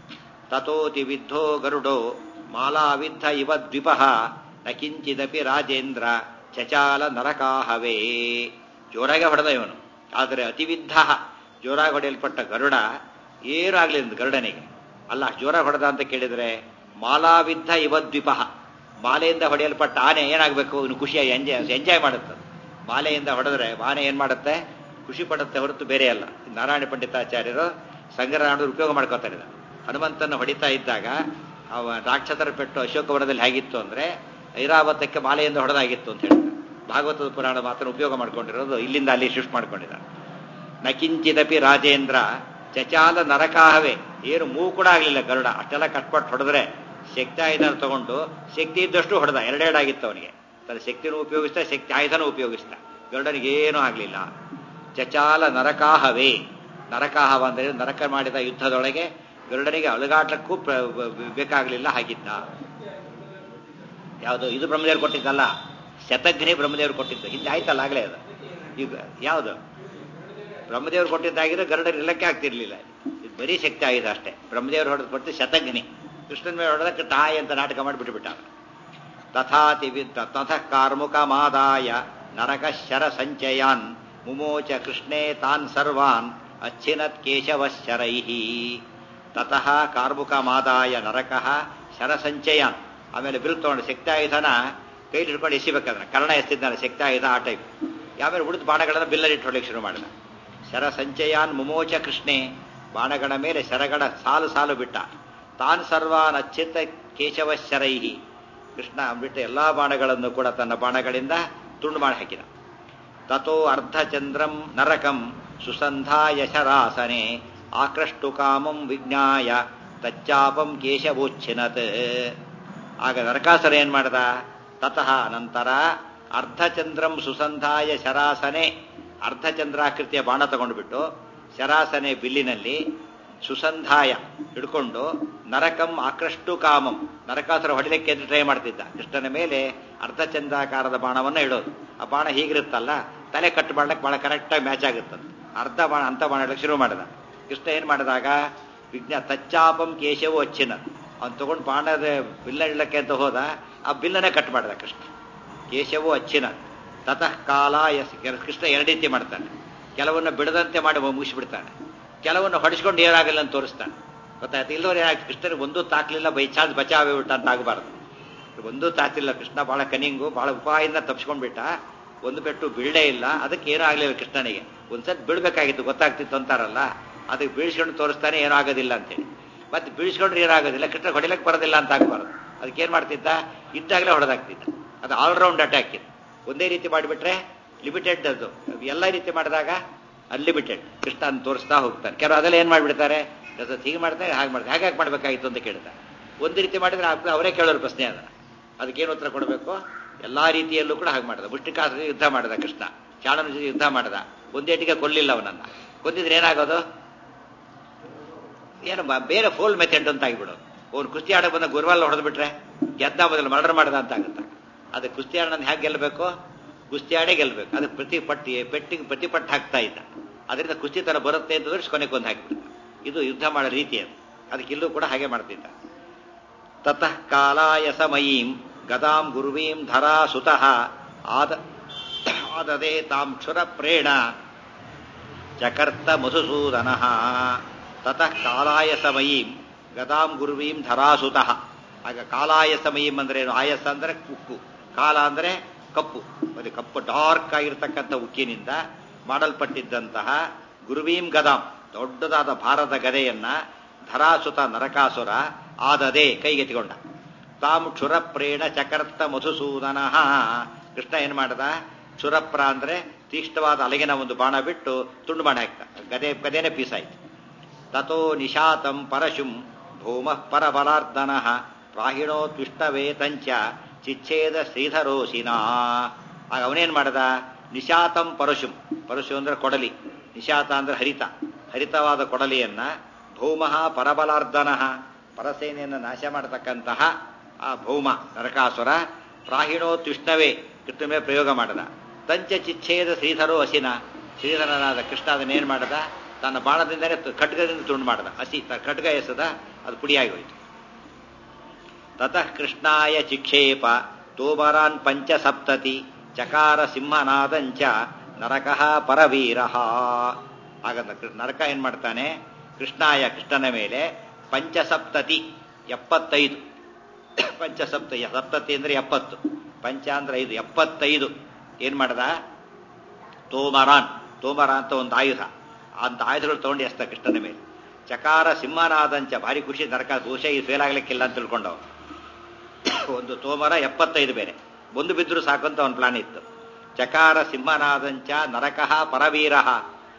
ತಥೋತಿ ವಿದ್ಧೋ ಗರುಡೋ ಮಾಲಾವಿದ್ಧ ಇವ ದ್ವಿಪಃ ನ ಕಿಂಚಿದಪಿ ರಾಜೇಂದ್ರ ಚಚಾಲ ನರಕಾಹವೇ ಜೋರಾಗೆ ಹೊಡೆದ ಇವನು ಆದರೆ ಅತಿವಿದ್ಧ ಜೋರಾಗಿ ಹೊಡೆಯಲ್ಪಟ್ಟ ಗರುಡ ಏನೂ ಆಗ್ಲಿಲ್ಲ ಗರುಡನಿಗೆ ಅಲ್ಲ ಜೋರಾಗಿ ಹೊಡೆದ ಅಂತ ಕೇಳಿದ್ರೆ ಮಾಲಾವಿದ್ಧ ಇವ ದ್ವಿಪಃ ಮಾಲೆಯಿಂದ ಹೊಡೆಯಲ್ಪಟ್ಟ ಆನೆ ಏನಾಗಬೇಕು ಇವನು ಖುಷಿಯಾಗಿ ಎಂಜಾಯ್ ಎಂಜಾಯ್ ಮಾಡುತ್ತೆ ಮಾಲೆಯಿಂದ ಹೊಡೆದ್ರೆ ಆನೆ ಏನ್ ಮಾಡುತ್ತೆ ಖುಷಿ ಪಡುತ್ತೆ ಹೊರತು ಬೇರೆ ಅಲ್ಲ ನಾರಾಯಣ ಪಂಡಿತಾಚಾರ್ಯರು ಸಂಗ್ರಹಣದ ಉಪಯೋಗ ಮಾಡ್ಕೋತಾರೆ ಇದನ್ನ. ಹನುಮಂತನ ಹೊಡಿತಾ ಇದ್ದಾಗ ಅವ ರಾಕ್ಷಸರ ಪೆಟ್ಟು ಅಶೋಕವನದಲ್ಲಿ ಹೇಗಿತ್ತು ಅಂದ್ರೆ ಐರಾವತಕ್ಕೆ ಮಾಲೆಯಿಂದ ಹೊಡೆದಾಗಿತ್ತು ಅಂತ ಹೇಳ್ತಾರೆ ಭಾಗವತದ ಪುರಾಣ ಮಾತ್ರ ಉಪಯೋಗ ಮಾಡ್ಕೊಂಡಿರೋದು ಇಲ್ಲಿಂದ ಅಲ್ಲಿ ಶಿಫ್ಟ್ ಮಾಡ್ಕೊಂಡಿದ್ದಾರೆ ನಕಿಂಚಿದಪಿ ರಾಜೇಂದ್ರ ಚಚಾಲ ನರಕಾಹವೇ ಏನು ಮೂಗು ಕೂಡ ಆಗ್ಲಿಲ್ಲ ಗರುಡ ಅಷ್ಟೆಲ್ಲ ಕಟ್ಪಟ್ಟು ಹೊಡೆದ್ರೆ ಶಕ್ತಿ ಆಯುಧನ ತಗೊಂಡು ಶಕ್ತಿ ಇದ್ದಷ್ಟು ಹೊಡೆದ ಎರಡೆರಡಾಗಿತ್ತು ಅವನಿಗೆ ತನ್ನ ಶಕ್ತಿನೂ ಉಪಯೋಗಿಸ್ತಾ ಶಕ್ತಿ ಆಯುಧನೂ ಉಪಯೋಗಿಸ್ತ ಗರುಡನಿಗೆ ಏನೂ ಆಗ್ಲಿಲ್ಲ ಚಚಾಲ ನರಕಾಹವೇ ನರಕಾಹವ ಅಂದರೆ ನರಕ ಮಾಡಿದ ಯುದ್ಧದೊಳಗೆ ಗರುಡನಿಗೆ ಅಲುಗಾಟಕ್ಕೂ ಪ್ರ- ಬ- ಬೇಕಾಗಲಿಲ್ಲ ಹಾಗಿದ್ದ ಯಾವುದು ಇದು ಬ್ರಹ್ಮದೇವರು ಕೊಟ್ಟಿದ್ದಲ್ಲ ಶತಘ್ನಿ ಬ್ರಹ್ಮದೇವರು ಕೊಟ್ಟಿದ್ದು ಹಿಂದೆ ಆಯ್ತಲ್ಲ ಆಗಲೇ ಅದು ಈಗ ಯಾವುದು ಬ್ರಹ್ಮದೇವರು ಕೊಟ್ಟಿದ್ದಾಗಿದ್ರೆ ಗರುಡ ನಿಲ್ಲಕ್ಕೆ ಆಗ್ತಿರ್ಲಿಲ್ಲ ಇದು ಬರೀ ಶಕ್ತಿ ಆಗಿದೆ ಅಷ್ಟೇ ಬ್ರಹ್ಮದೇವರು ಹೊಡೆದು ಕೊಟ್ಟು ಶತಘ್ನಿ ಕೃಷ್ಣನ ಮೇಲೆ ಹೊಡೆದಕ್ಕೆ ತಾಯಿ ಅಂತ ನಾಟಕ ಮಾಡಿ ಬಿಟ್ಟುಬಿಟ್ಟ ತಥಾತಿ ವಿದ್ದ ತತಃ ಕಾರ್ಮುಕಮಾದಾಯ ನರಕ ಶರ ಸಂಚಯಾನ್ ಮುಮೋಚ ಕೃಷ್ಣೇ ತಾನ್ ಸರ್ವಾನ್ ಅಚ್ಛಿನತ್ ಕೇಶವ ಶರೈಹಿ ತತಃ ಕಾರ್ಮುಕಮಾದಾಯ ನರಕಃ ಶರ ಸಂಚಯಾನ್ ಆಮೇಲೆ ಬಿಲ್ ತಗೊಂಡು ಶಕ್ತಾಯುಧನ ಕೈಲಿ ಹಿಡ್ಕೊಂಡು ಎಸಿಬೇಕಾದ್ರೆ ಕರ್ಣ ಎಸ್ತಿದ್ದಾನೆ ಶಕ್ತಾಯುಧ ಆ ಟೈಪ್ ಆಮೇಲೆ ಉಳಿದ ಬಾಣಗಳನ್ನು ಬಿಲ್ಲಲ್ಲಿ ಇಟ್ಟು ಹೊಡ್ಲಿಕ್ಕೆ ಶುರು ಮಾಡಿದ ಶರ ಸಂಚಯಾನ್ ಮುಮೋಚ ಕೃಷ್ಣೆ ಬಾಣಗಳ ಮೇಲೆ ಶರಗಳ ಸಾಲು ಸಾಲು ಬಿಟ್ಟ ತಾನ್ ಸರ್ವಾನ್ ಅಚ್ಯುತ ಕೇಶವ ಶರೈಹಿ ಕೃಷ್ಣ ಬಿಟ್ಟ ಎಲ್ಲಾ ಬಾಣಗಳನ್ನು ಕೂಡ ತನ್ನ ಬಾಣಗಳಿಂದ ತುಂಡು ಮಾಡಿ ಹಾಕಿದ ತಥೋ ಅರ್ಧಚಂದ್ರಂ ನರಕಂ ಸುಸಂಧಾಯ ಶರಾಸನೆ ಆಕ್ರಷ್ಟು ಕಾಮಂ ವಿಜ್ಞಾಯ ತಚ್ಚಾಪಂ ಕೇಶವೋಚ್ಛಿನತ್ ಆಗ ನರಕಾಸುರ ಏನ್ ಮಾಡ್ದ ತತಃ ನಂತರ ಅರ್ಧಚಂದ್ರಂ ಸುಸಂಧಾಯ ಶರಾಸನೆ ಅರ್ಧಚಂದ್ರಾಕೃತಿಯ ಬಾಣ ತಗೊಂಡ್ಬಿಟ್ಟು ಶರಾಸನೆ ಬಿಲ್ಲಿನಲ್ಲಿ ಸುಸಂಧಾಯ ಹಿಡ್ಕೊಂಡು ನರಕಂ ಆಕೃಷ್ಟು ಕಾಮಂ ನರಕಾಸುರ ಹೊಡಿಲಿಕ್ಕೆ ಅಂತ ಟ್ರೈ ಮಾಡ್ತಿದ್ದ ಕೃಷ್ಣನ ಮೇಲೆ ಅರ್ಧಚಂದ್ರಾಕಾರದ ಬಾಣವನ್ನ ಇಡೋದು ಆ ಬಾಣ ಹೀಗಿರುತ್ತಲ್ಲ ತಲೆ ಕಟ್ ಮಾಡ್ಲಿಕ್ಕೆ ಬಹಳ ಕರೆಕ್ಟಾಗಿ ಮ್ಯಾಚ್ ಆಗುತ್ತಂತ ಅರ್ಧ ಬಾಣ ಅಂತ ಬಾಣ ಇಡಕ್ಕೆ ಶುರು ಮಾಡಿದ ಕೃಷ್ಣ ಏನ್ ಮಾಡಿದಾಗ ವಿಜ್ಞಾ ತಚ್ಚಾಪಂ ಕೇಶವು ಅಚ್ಚಿನ ಅವ್ನು ತಗೊಂಡು ಬಾಣದ ಬಿಲ್ಲ ಇಡಕ್ಕೆ ಅಂತ ಹೋದ ಆ ಬಿಲ್ಲನ್ನೇ ಕಟ್ ಮಾಡಿದ ಕೃಷ್ಣ ಕೇಶವು ಅಚ್ಚಿನ ತತಃ ಕಾಲ ಎಸ್ ಕೃಷ್ಣ ಎರಡು ರೀತಿ ಮಾಡ್ತಾನೆ ಕೆಲವನ್ನ ಬಿಡದಂತೆ ಮಾಡಿ ಮುಗಿಸ್ಬಿಡ್ತಾನೆ ಕೆಲವನ್ನ ಹೊಡಿಸ್ಕೊಂಡು ಏನಾಗಲ್ಲ ಅಂತ ತೋರಿಸ್ತಾನೆ ಗೊತ್ತಾಯ್ತು ಇಲ್ಲದವ್ರು ಯಾಕೆ ಕೃಷ್ಣನಿಗೆ ಒಂದೂ ತಾಕ್ಲಿಲ್ಲ ಬೈ ಚಾನ್ಸ್ ಬಚಾವೇ ಬಿಟ್ಟ ಅಂತ ಆಗಬಾರ್ದು ಒಂದೂ ತಾತಿಲ್ಲ ಕೃಷ್ಣ ಬಹಳ ಕನಿಂಗು ಬಹಳ ಉಪಾಯದಿಂದ ತಪ್ಪಿಸ್ಕೊಂಡ್ಬಿಟ್ಟ ಒಂದು ಪೆಟ್ಟು ಬೀಳೇ ಇಲ್ಲ ಅದಕ್ಕೆ ಏನೂ ಆಗ್ಲಿಲ್ಲ ಕೃಷ್ಣನಿಗೆ ಒಂದ್ಸತಿ ಬೀಳ್ಬೇಕಾಗಿತ್ತು ಗೊತ್ತಾಗ್ತಿತ್ತು ಅಂತಾರಲ್ಲ ಅದಕ್ಕೆ ಬೀಳ್ಸ್ಕೊಂಡು ತೋರಿಸ್ತಾನೆ ಏನೂ ಆಗೋದಿಲ್ಲ ಅಂತೇಳಿ ಮತ್ತೆ ಬೀಳ್ಸ್ಕೊಂಡ್ರೆ ಏನಾಗೋದಿಲ್ಲ ಕೃಷ್ಣ ಹೊಡಿಲಕ್ಕೆ ಬರೋದಿಲ್ಲ ಅಂತ ಆಗ್ಬಾರ್ದು ಅದಕ್ಕೆ ಏನು ಮಾಡ್ತಿದ್ದ ಇದ್ದಾಗಲೇ ಹೊಡೆದಾಗ್ತಿದ್ದ ಅದು ಆಲ್ರೌಂಡ್ ಅಟ್ಯಾಕ್ ಇದು ಒಂದೇ ರೀತಿ ಮಾಡಿಬಿಟ್ರೆ ಲಿಮಿಟೆಡ್ ಅದು ಎಲ್ಲ ರೀತಿ ಮಾಡಿದಾಗ ಅನ್ಲಿಮಿಟೆಡ್ ಕೃಷ್ಣ ಅಂತ ತೋರಿಸ್ತಾ ಹೋಗ್ತಾರೆ ಕೆಲವು ಅದೆಲ್ಲ ಏನು ಮಾಡಿಬಿಡ್ತಾರೆ ಅದು ಹೀಗೆ ಮಾಡ್ತಾರೆ ಹಾಗೆ ಮಾಡ್ತಾರೆ ಹಾಗೆ ಯಾಕೆ ಮಾಡಬೇಕಾಗಿತ್ತು ಅಂತ ಕೇಳ್ತಾರೆ ಒಂದು ರೀತಿ ಮಾಡಿದ್ರೆ ಆಗ್ತದೆ ಅವರೇ ಕೇಳೋರು ಪ್ರಶ್ನೆ ಅದ ಅದಕ್ಕೇನು ಉತ್ತರ ಕೊಡಬೇಕು ಎಲ್ಲಾ ರೀತಿಯಲ್ಲೂ ಕೂಡ ಹಾಗೆ ಮಾಡಿದ ಮುಷ್ಟಿಕಾಸ ಯುದ್ಧ ಮಾಡಿದ ಕೃಷ್ಣ ಚಾಣನ ಜೊತೆ ಯುದ್ಧ ಮಾಡಿದ ಒಂದೇಟಿಗೆ ಕೊಲ್ಲಿಲ್ಲ ಅವನನ್ನ ಕೊಂದಿದ್ರೆ ಏನಾಗೋದು ಏನು ಬ- ಬೇರೆ ಫೋಲ್ ಮೆಥಡ್ ಅಂತ ಆಗಿಬಿಡೋದು ಅವ್ನು ಕುಸ್ತಿ ಆಡಕ್ಕೆ ಬಂದ ಗುರುವಲ್ಲ ಹೊಡೆದ್ಬಿಟ್ರೆ ಗೆದ್ದ ಮೊದಲು ಮರ್ಡರ್ ಮಾಡ್ದ ಅಂತ ಆಗುತ್ತೆ ಅದು ಕುಸ್ತಿ ಆಡೋಣ ಹೇಗೆ ಗೆಲ್ಲಬೇಕು ಕುಸ್ತಿ ಆಡೇ ಗೆಲ್ಲಬೇಕು ಅದಕ್ಕೆ ಪ್ರತಿ ಪಟ್ಟಿ ಪೆಟ್ಟಿಗೆ ಪ್ರತಿ ಪಟ್ಟು ಹಾಕ್ತಾ ಇದ್ದ ಅದರಿಂದ ಕುಸ್ತಿ ತರ ಬರುತ್ತೆ ಅಂತ ತೋರಿಸಿ ಕೊನೆ ಕೊಂದು ಹಾಕಿಬಿಡ್ತ ಇದು ಯುದ್ಧ ಮಾಡೋ ರೀತಿ ಅದು ಅದಕ್ಕೆ ಇಲ್ಲೂ ಕೂಡ ಹಾಗೆ ಮಾಡ್ತಿದ್ದ ತತಃ ಕಾಲಾಯ ಸಮಯೀಂ ಗದಾಂ ಗುರುವೀಂ ಧರಾ ಸುತಃ ಆದ ಆದದೆ ತಾಂ ಕ್ಷುರ ಪ್ರೇಣ ಚಕರ್ತ ಮಧುಸೂದನ ತತಃ ಕಾಲಾಯ ಸಮಯೀಂ ಗದಾಂ ಗುರುವೀಂ ಧರಾಸುತಃ ಆಗ ಕಾಲಾಯ ಸಮಯೀಂ ಅಂದ್ರೆ ಏನು ಆಯಸ ಅಂದ್ರೆ ಉಕ್ಕು ಕಾಲ ಅಂದ್ರೆ ಕಪ್ಪು ಅದು ಕಪ್ಪು ಡಾರ್ಕ್ ಆಗಿರ್ತಕ್ಕಂಥ ಉಕ್ಕಿನಿಂದ ಮಾಡಲ್ಪಟ್ಟಿದ್ದಂತಹ ಗುರುವೀಂ ಗದಾಂ ದೊಡ್ಡದಾದ ಭಾರದ ಗದೆಯನ್ನ ಧರಾಸುತ ನರಕಾಸುರ ಆದದೆ ಕೈಗೆತ್ತಿಕೊಂಡ ತಾಂ ಕ್ಷುರಪ್ರೇಣ ಚಕರ್ತ ಮಧುಸೂದನ ಕೃಷ್ಣ ಏನ್ ಮಾಡ್ದ ಕ್ಷುರಪ್ರ ಅಂದ್ರೆ ತೀಕ್ಷ್ಣವಾದ ಅಲಗಿನ ಒಂದು ಬಾಣ ಬಿಟ್ಟು ತುಂಡು ಮಾಡಿ ಹಾಕ್ತ ಗದೆ ಗದೆನೇ ಪೀಸಾಯ್ತು ತಥೋ ನಿಶಾತಂ ಪರಶುಂ ಭೂಮ ಪರಬಲಾರ್ದನ ಪ್ರಾಹಿಣೋತ್ವಿಷ್ಟವೇತಂಚ ಚಿಚ್ಛೇದ ಶ್ರೀಧರೋಸಿನ ಆಗ ಅವನೇನ್ ಮಾಡ್ದ ನಿಶಾತಂ ಪರಶುಂ ಪರಶು ಅಂದ್ರೆ ಕೊಡಲಿ ನಿಶಾತ ಅಂದ್ರೆ ಹರಿತ ಹರಿತವಾದ ಕೊಡಲಿಯನ್ನ ಭೌಮಃ ಪರಬಲಾರ್ದನ ಪರಸೇನೆಯನ್ನು ನಾಶ ಮಾಡತಕ್ಕಂತಹ ಆ ಭೌಮ ನರಕಾಸುರ ಪ್ರಾಹಿಣೋತ್ವಿಷ್ಣವೇ ಕೃಷ್ಣ ಮೇಲೆ ಪ್ರಯೋಗ ಮಾಡದ ತಂಚ ಚಿಚ್ಛೇದ ಶ್ರೀಧರೋ ಹಸಿನ ಶ್ರೀಧರನಾದ ಕೃಷ್ಣ ಅದನ್ನೇನು ಮಾಡದ ತನ್ನ ಬಾಣದಿಂದಲೇ ತು- ಖಡ್ಗದಿಂದ ತುಂಡು ಮಾಡದ ಹಸಿ ತ- ಖಡ್ಗ ಎಸದ ಅದು ಪುಡಿಯಾಗಿ ಹೋಯಿತು ತತಃ ಕೃಷ್ಣಾಯ ಚಿಕ್ಷೇಪ ತೋಬರಾನ್ ಪಂಚ ಸಪ್ತತಿ ಚಕಾರ ಸಿಂಹನಾದಂಚ ನರಕಃ ಪರವೀರಃ ಆಗ ನ- ನರಕ ಏನ್ ಮಾಡ್ತಾನೆ ಕೃಷ್ಣಾಯ ಕೃಷ್ಣನ ಮೇಲೆ ಪಂಚಸಪ್ತತಿ ಎಪ್ಪತ್ತೈದು ಪಂಚಸಪ್ತ ಸಪ್ತತಿ ಅಂದ್ರೆ ಎಪ್ಪತ್ತು ಪಂಚ ಅಂದ್ರೆ ಐದು ಎಪ್ಪತ್ತೈದು ಏನ್ ಮಾಡ್ದ ತೋಮರಾನ್ ತೋಮರ ಅಂತ ಒಂದು ಆಯುಧ ಅಂತ ಆಯುಧಗಳು ತಗೊಂಡು ಎಸ್ತ ಕೃಷ್ಣನ ಮೇಲೆ ಚಕಾರ ಸಿಂಹನಾದಂಚ ಭಾರಿ ಖುಷಿ ನರಕ ಬಹುಶಃ ಈ ಫೇಲ್ ಆಗ್ಲಿಕ್ಕಿಲ್ಲ ಅಂತ ತಿಳ್ಕೊಂಡವ ಒಂದು ತೋಮರ ಎಪ್ಪತ್ತೈದು ಬೇರೆ ಒಂದು ಬಿದ್ದರೂ ಸಾಕಂತ ಅವನ ಪ್ಲಾನ್ ಇತ್ತು ಚಕಾರ ಸಿಂಹನಾದಂಚ ನರಕಃ ಪರವೀರಃ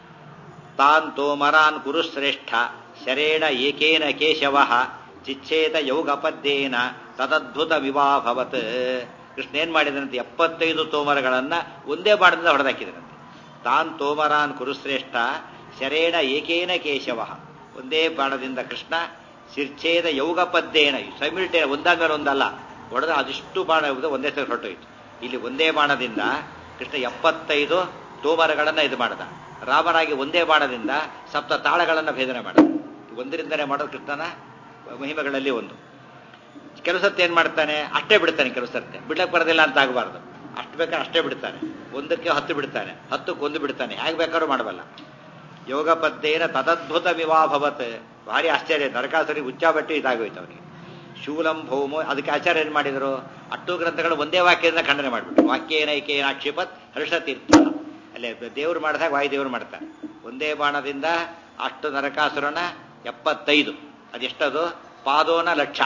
ತಾನ್ ತೋಮರಾನ್ ಕುರುಶ್ರೇಷ್ಠ ಶರೇಣ ಏಕೇನ ಕೇಶವ ಚಿಚ್ಛೇದ ಯೌಗಪದ್ಯೇನ ತದದ್ಭುತ ವಿವಾಹವತ್ ಕೃಷ್ಣ ಏನ್ ಮಾಡಿದನಂತೆ ಎಪ್ಪತ್ತೈದು ತೋಮರಗಳನ್ನ ಒಂದೇ ಬಾಣದಿಂದ ಹೊಡೆದಾಕಿದನಂತೆ ತಾನ್ ತೋಮರಾನ್ ಕುರುಶ್ರೇಷ್ಠ ಶರೇಣ ಏಕೇನ ಕೇಶವ ಒಂದೇ ಬಾಣದಿಂದ ಕೃಷ್ಣ ಶಿರ್ಛೇದ ಯೌಗಪದ್ಯೇನ ಸೈಮಿಲ್ಟೇ ಒಂದಾದ್ಮೇಲೆ ಒಂದಲ್ಲ ಹೊಡೆದ ಅದಿಷ್ಟು ಬಾಣ ಇರುವುದು ಒಂದೇ ಸಲ ಹೊರಟೋಯ್ತು ಇಲ್ಲಿ ಒಂದೇ ಬಾಣದಿಂದ ಕೃಷ್ಣ ಎಪ್ಪತ್ತೈದು ತೋಮರಗಳನ್ನ ಇದು ಮಾಡದ ರಾಮನಾಗಿ ಒಂದೇ ಬಾಣದಿಂದ ಸಪ್ತ ತಾಳಗಳನ್ನ ಭೇದನೆ ಮಾಡಿದ ಒಂದರಿಂದನೇ ಮಾಡೋದು ಕೃಷ್ಣನ ಮಹಿಮೆಗಳಲ್ಲಿ ಒಂದು ಕೆಲವು ಸತ್ಯ ಏನ್ ಮಾಡ್ತಾನೆ ಅಷ್ಟೇ ಬಿಡ್ತಾನೆ ಕೆಲವು ಸತ್ಯ ಬಿಡ್ಲಕ್ ಬರೋದಿಲ್ಲ ಅಂತ ಆಗಬಾರ್ದು ಅಷ್ಟು ಬೇಕಾದ್ರೆ ಅಷ್ಟೇ ಬಿಡ್ತಾನೆ ಒಂದಕ್ಕೆ ಹತ್ತು ಬಿಡ್ತಾನೆ ಹತ್ತಕ್ಕೆ ಒಂದು ಬಿಡ್ತಾನೆ ಹೇಗೆ ಬೇಕಾದ್ರೂ ಮಾಡಬಲ್ಲ ಯೋಗ ಪದ್ಯೇನ ತದದ್ಭುತ ವಿವಾಹವತ್ ಭಾರಿ ಆಶ್ಚರ್ಯ ನರಕಾಸುರಿ ಉಚ್ಚಾಬಟ್ಟು ಇದಾಗೋಯ್ತು ಅವನಿಗೆ ಶೂಲಂ ಭೌಮೋ ಅದಕ್ಕೆ ಆಚಾರ್ಯ ಏನ್ ಮಾಡಿದ್ರು ಅಟ್ಟು ಗ್ರಂಥಗಳು ಒಂದೇ ವಾಕ್ಯದಿಂದ ಖಂಡನೆ ಮಾಡಿಬಿಟ್ರು ವಾಕ್ಯೇನ ಏಕೇನ ಆಕ್ಷೇಪತ್ ಹರ್ಷತೀರ್ಥ ಅಲ್ಲೇ ದೇವ್ರು ಮಾಡಿದಾಗ ವಾಯುದೇವರು ಮಾಡ್ತಾರೆ ಒಂದೇ ಬಾಣದಿಂದ ಅಷ್ಟು ನರಕಾಸುರನ ಎಪ್ಪತ್ತೈದು ಅದೆಷ್ಟದು ಪಾದೋನ ಲಕ್ಷ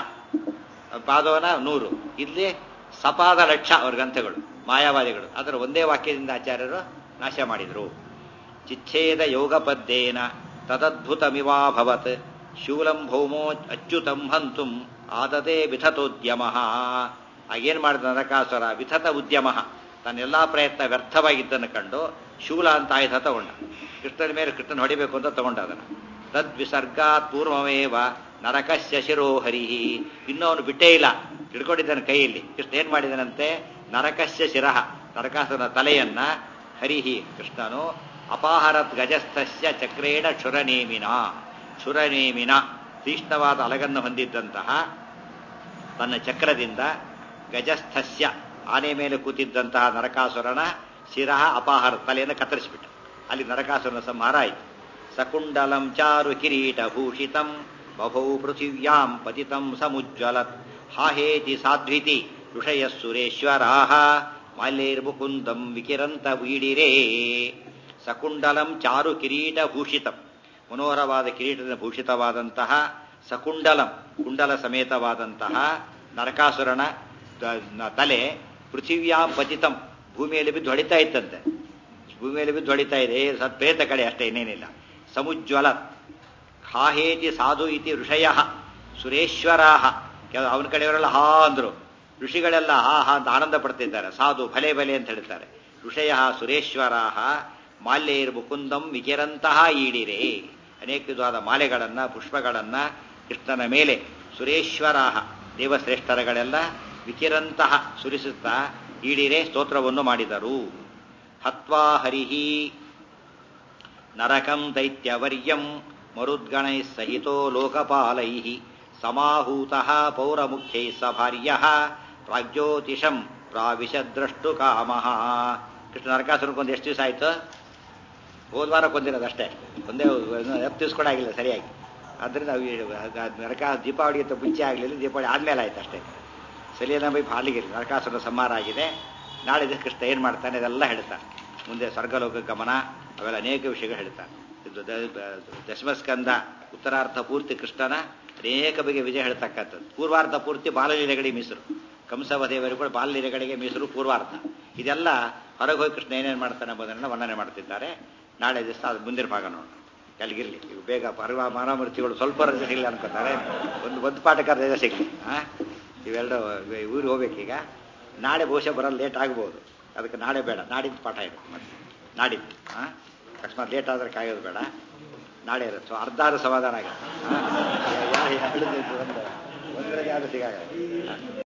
ಪಾದೋನ ನೂರು ಇಲ್ಲಿ ಸಪಾದ ಲಕ್ಷ ಅವ್ರ ಗ್ರಂಥಗಳು ಮಾಯಾವಾದಿಗಳು ಅದರ ಒಂದೇ ವಾಕ್ಯದಿಂದ ಆಚಾರ್ಯರು ನಾಶ ಮಾಡಿದರು ಚಿಚ್ಛೇದ ಯೋಗಪದ್ಯೇನ ತದದ್ಭುತಮಿವಾಭವತ್ ಶೂಲಂ ಭೌಮೋ ಅಚ್ಯುತಂ ಹಂತುಂ ಆದದೇ ವಿಥತೋದ್ಯಮ ಆಗೇನ್ ಮಾಡಿದ ನರಕಾಸುರ ವಿಥತ ಉದ್ಯಮ ತನ್ನೆಲ್ಲಾ ಪ್ರಯತ್ನ ವ್ಯರ್ಥವಾಗಿದ್ದನ್ನು ಕಂಡು ಶೂಲ ಅಂತ ಆಯುಧ ತಗೊಂಡ ಕೃಷ್ಣನ ಮೇಲೆ ಕೃಷ್ಣನ ಹೊಡಿಬೇಕು ಅಂತ ತಗೊಂಡ ಅದನ್ನ ತದ್ವಿಸರ್ಗಾತ್ ಪೂರ್ವಮೇವ ನರಕಸ್ಯ ಶಿರೋಹರಿ ಇನ್ನೂ ಅವನು ಬಿಟ್ಟೇ ಇಲ್ಲ ಹಿಡ್ಕೊಂಡಿದ್ದಾನೆ ಕೈಯಲ್ಲಿ ಕೃಷ್ಣ ಏನ್ ಮಾಡಿದನಂತೆ ನರಕಸ್ಯ ಶಿರಹ ನರಕಾಸುರನ ತಲೆಯನ್ನ ಹರಿಹಿ ಕೃಷ್ಣನು ಅಪಾಹರತ್ ಗಜಸ್ಥಸ್ಯ ಚಕ್ರೇಣ ಕ್ಷುರನೇಮಿನ ಕ್ಷುರನೇಮಿನ ತೀಕ್ಷ್ಣವಾದ ಅಲಗನ್ನು ಹೊಂದಿದ್ದಂತಹ ತನ್ನ ಚಕ್ರದಿಂದ ಗಜಸ್ಥಸ್ಯ ಆನೆ ಮೇಲೆ ಕೂತಿದ್ದಂತಹ ನರಕಾಸುರನ ಶಿರಹ ಅಪಾಹಾರ ತಲೆಯನ್ನು ಕತ್ತರಿಸಿಬಿಟ್ಟ ಅಲ್ಲಿ ನರಕಾಸುರನ ಸಂಹಾರ ಆಯಿತು ಸಕುಂಡಲಂ ಚಾರು ಕಿರೀಟ ಭೂಷಿತಂ ಬಭೌ ಪೃಥಿವ್ಯಾಂ ಪತಿತಂ ಸಮುಜ್ವಲತ್ ಹಾಹೇತಿ ಸಾಧ್ವಿತಿ ಋಷಯ ಸುರೇಶ್ವರಾಹ ಮಾಲ್ಯೈರ್ಮುಕುಂದಂ ವಿಕಿರಂತ ವೀಡಿರೇ ಸಕುಂಡಲಂ ಚಾರು ಕಿರೀಟ ಭೂಷಿತಂ ಮನೋಹರವಾದ ಕಿರೀಟದಿಂದ ಭೂಷಿತವಾದಂತಹ ಸಕುಂಡಲಂ ಕುಂಡಲ ಸಮೇತವಾದಂತಹ ನರಕಾಸುರನ ದ- ನ- ತಲೆ ಪೃಥಿವ್ಯಾ ಪತಿತಂ ಭೂಮಿಯಲ್ಲಿ ಬಿದ್ದು ಹೊಡಿತಾ ಇತ್ತಂತೆ ಭೂಮಿಯಲ್ಲಿ ಬಿದ್ದು ಹೊಡಿತಾ ಇದೆ ಸತ್ ಪ್ರೇತ ಕಡೆ ಅಷ್ಟೇ ಇನ್ನೇನಿಲ್ಲ ಸಮುಜ್ವಲ ಹಾಹೇತಿ ಸಾಧು ಇತಿ ಋಷಯ ಸುರೇಶ್ವರಾಹ ಕೆಲ ಅವನ ಕಡೆಯವರೆಲ್ಲ ಹಾ ಅಂದ್ರು ಋಷಿಗಳೆಲ್ಲ ಹಾ ಹಾ ಅಂತ ಆನಂದ ಪಡ್ತಿದ್ದಾರೆ ಸಾಧು ಭಲೆ ಭಲೆ ಅಂತ ಹೇಳ್ತಾರೆ ಋಷಯ ಸುರೇಶ್ವರಾಹ ಮಾಲ್ಯೈರ್ ಮುಕುಂದಂ ವಿಕಿರಂತಹ ಈಡಿರೆ ಅನೇಕ ವಿಧವಾದ ಮಾಲೆಗಳನ್ನ ಪುಷ್ಪಗಳನ್ನ ಕೃಷ್ಣನ ಮೇಲೆ ಸುರೇಶ್ವರಾಹ ದೇವಶ್ರೇಷ್ಠರಗಳೆಲ್ಲ ವಿಕಿರಂತಹ ಸುರಿಸುತ್ತಾ ಈಡಿರೆ ಸ್ತೋತ್ರವನ್ನು ಮಾಡಿದರು ಹತ್ವಾ ಹರಿಹಿ ನರಕಂ ದೈತ್ಯವರ್ಯಂ ಮರುದ್ಗಣೈ ಸಹಿತೋ ಲೋಕಪಾಲೈ ಸಮಾಹೂತ ಪೌರಮುಖ್ಯೈ ಸ ಭಾರ್ಯ ಪ್ರಾಗ್ಜ್ಯೋತಿಷಂ ಪ್ರಾವಿಶದ್ರಷ್ಟು ಕಾಮ ಕೃಷ್ಣ ನರಕಾಸುರಕ್ಕೊಂದು ಎಷ್ಟು ದಿವಸ ಆಯ್ತು ಹೋದ ವಾರ ಕೊಂದಿರೋದು ಅಷ್ಟೇ ಒಂದೇ ಹತ್ತು ದಿವಸ ಕೂಡ ಆಗಿಲ್ಲ ಸರಿಯಾಗಿ ಅದರಿಂದ ನರಕ ದೀಪಾವಳಿಗಿಂತ ಮುಂಚೆ ಆಗಲಿಲ್ಲ ದೀಪಾವಳಿ ಆದ್ಮೇಲೆ ಆಯ್ತು ಅಷ್ಟೇ ಸಲಿಯನ ಬೈ ಹಾಲಿಗೆ ನರಕಾಸುರ ಸಂಹಾರ ಆಗಿದೆ ನಾಳೆ ದಿವಸ ಕೃಷ್ಣ ಏನು ಮಾಡ್ತಾನೆ ಇದೆಲ್ಲ ಹೇಳ್ತಾನೆ ಮುಂದೆ ಸ್ವರ್ಗಲೋಕ ಗಮನ ಅವೆಲ್ಲ ಅನೇಕ ವಿಷಯಗಳು ಹೇಳ್ತಾನೆ ಇದು ದ- ದ- ದಶಮಸ್ಕಂದ ಉತ್ತರಾರ್ಧ ಪೂರ್ತಿ ಕೃಷ್ಣನ ಅನೇಕ ಬಗೆಯ ವಿಜಯ ಹೇಳ್ತಕ್ಕಂಥದ್ದು ಪೂರ್ವಾರ್ಧ ಪೂರ್ತಿ ಬಾಲಲೀಲೆಗಳಿಗೆ ಮೀಸಲು ಕಂಸವದೇವರು ಕೂಡ ಬಾಲಲೀಲೆಗಳಿಗೆ ಮೀಸಲು ಪೂರ್ವಾರ್ಧ ಇದೆಲ್ಲ ಹೊರಗೆ ಹೋಗಿ ಕೃಷ್ಣ ಏನೇನು ಮಾಡ್ತಾನೆ ಎಂಬುದನ್ನು ವರ್ಣನೆ ಮಾಡ್ತಿದ್ದಾರೆ ನಾಳೆ ದಿವಸ ಅದು ಮುಂದಿನ ಭಾಗ ನೋಡೋಣ ಎಲ್ಲಿಗಿರ್ಲಿ ಈಗ ಬೇಗ ಪರ್ವ ಮಾನಮೂರ್ತಿಗಳು ಸ್ವಲ್ಪ ರಜೆ ಸಿಗಲಿ ಅನ್ಕೋತಾರೆ ಒಂದು ಒಂದು ಪಾಠಕಾರ ರಜೆ ಸಿಗಲಿ ಹಾಂ ಇವೆರಡು ಊರಿಗೆ ಹೋಗ್ಬೇಕೀಗ ನಾಳೆ ಬಹುಶಃ ಬರಲು ಲೇಟ್ ಆಗ್ಬೋದು ಅದಕ್ಕೆ ನಾಳೆ ಬೇಡ ನಾಡಿದ್ದು ಪಾಠ ಇರುತ್ತೆ ಮತ್ತೆ ನಾಡಿದ್ದು ಹಾಂ ಅಕಸ್ಮಾತ್ ಲೇಟ್ ಆದರೆ ಕಾಯೋದು ಬೇಡ ನಾಳೆ ಇರುತ್ತೆ ಸೊ ಅರ್ಧಾರು ಸಮಾಧಾನ ಆಗುತ್ತೆ ಹಾಂ ಎರಡು ಒಂದು ಒಂದರ ಜಾಗ ಸಿಗಾಗ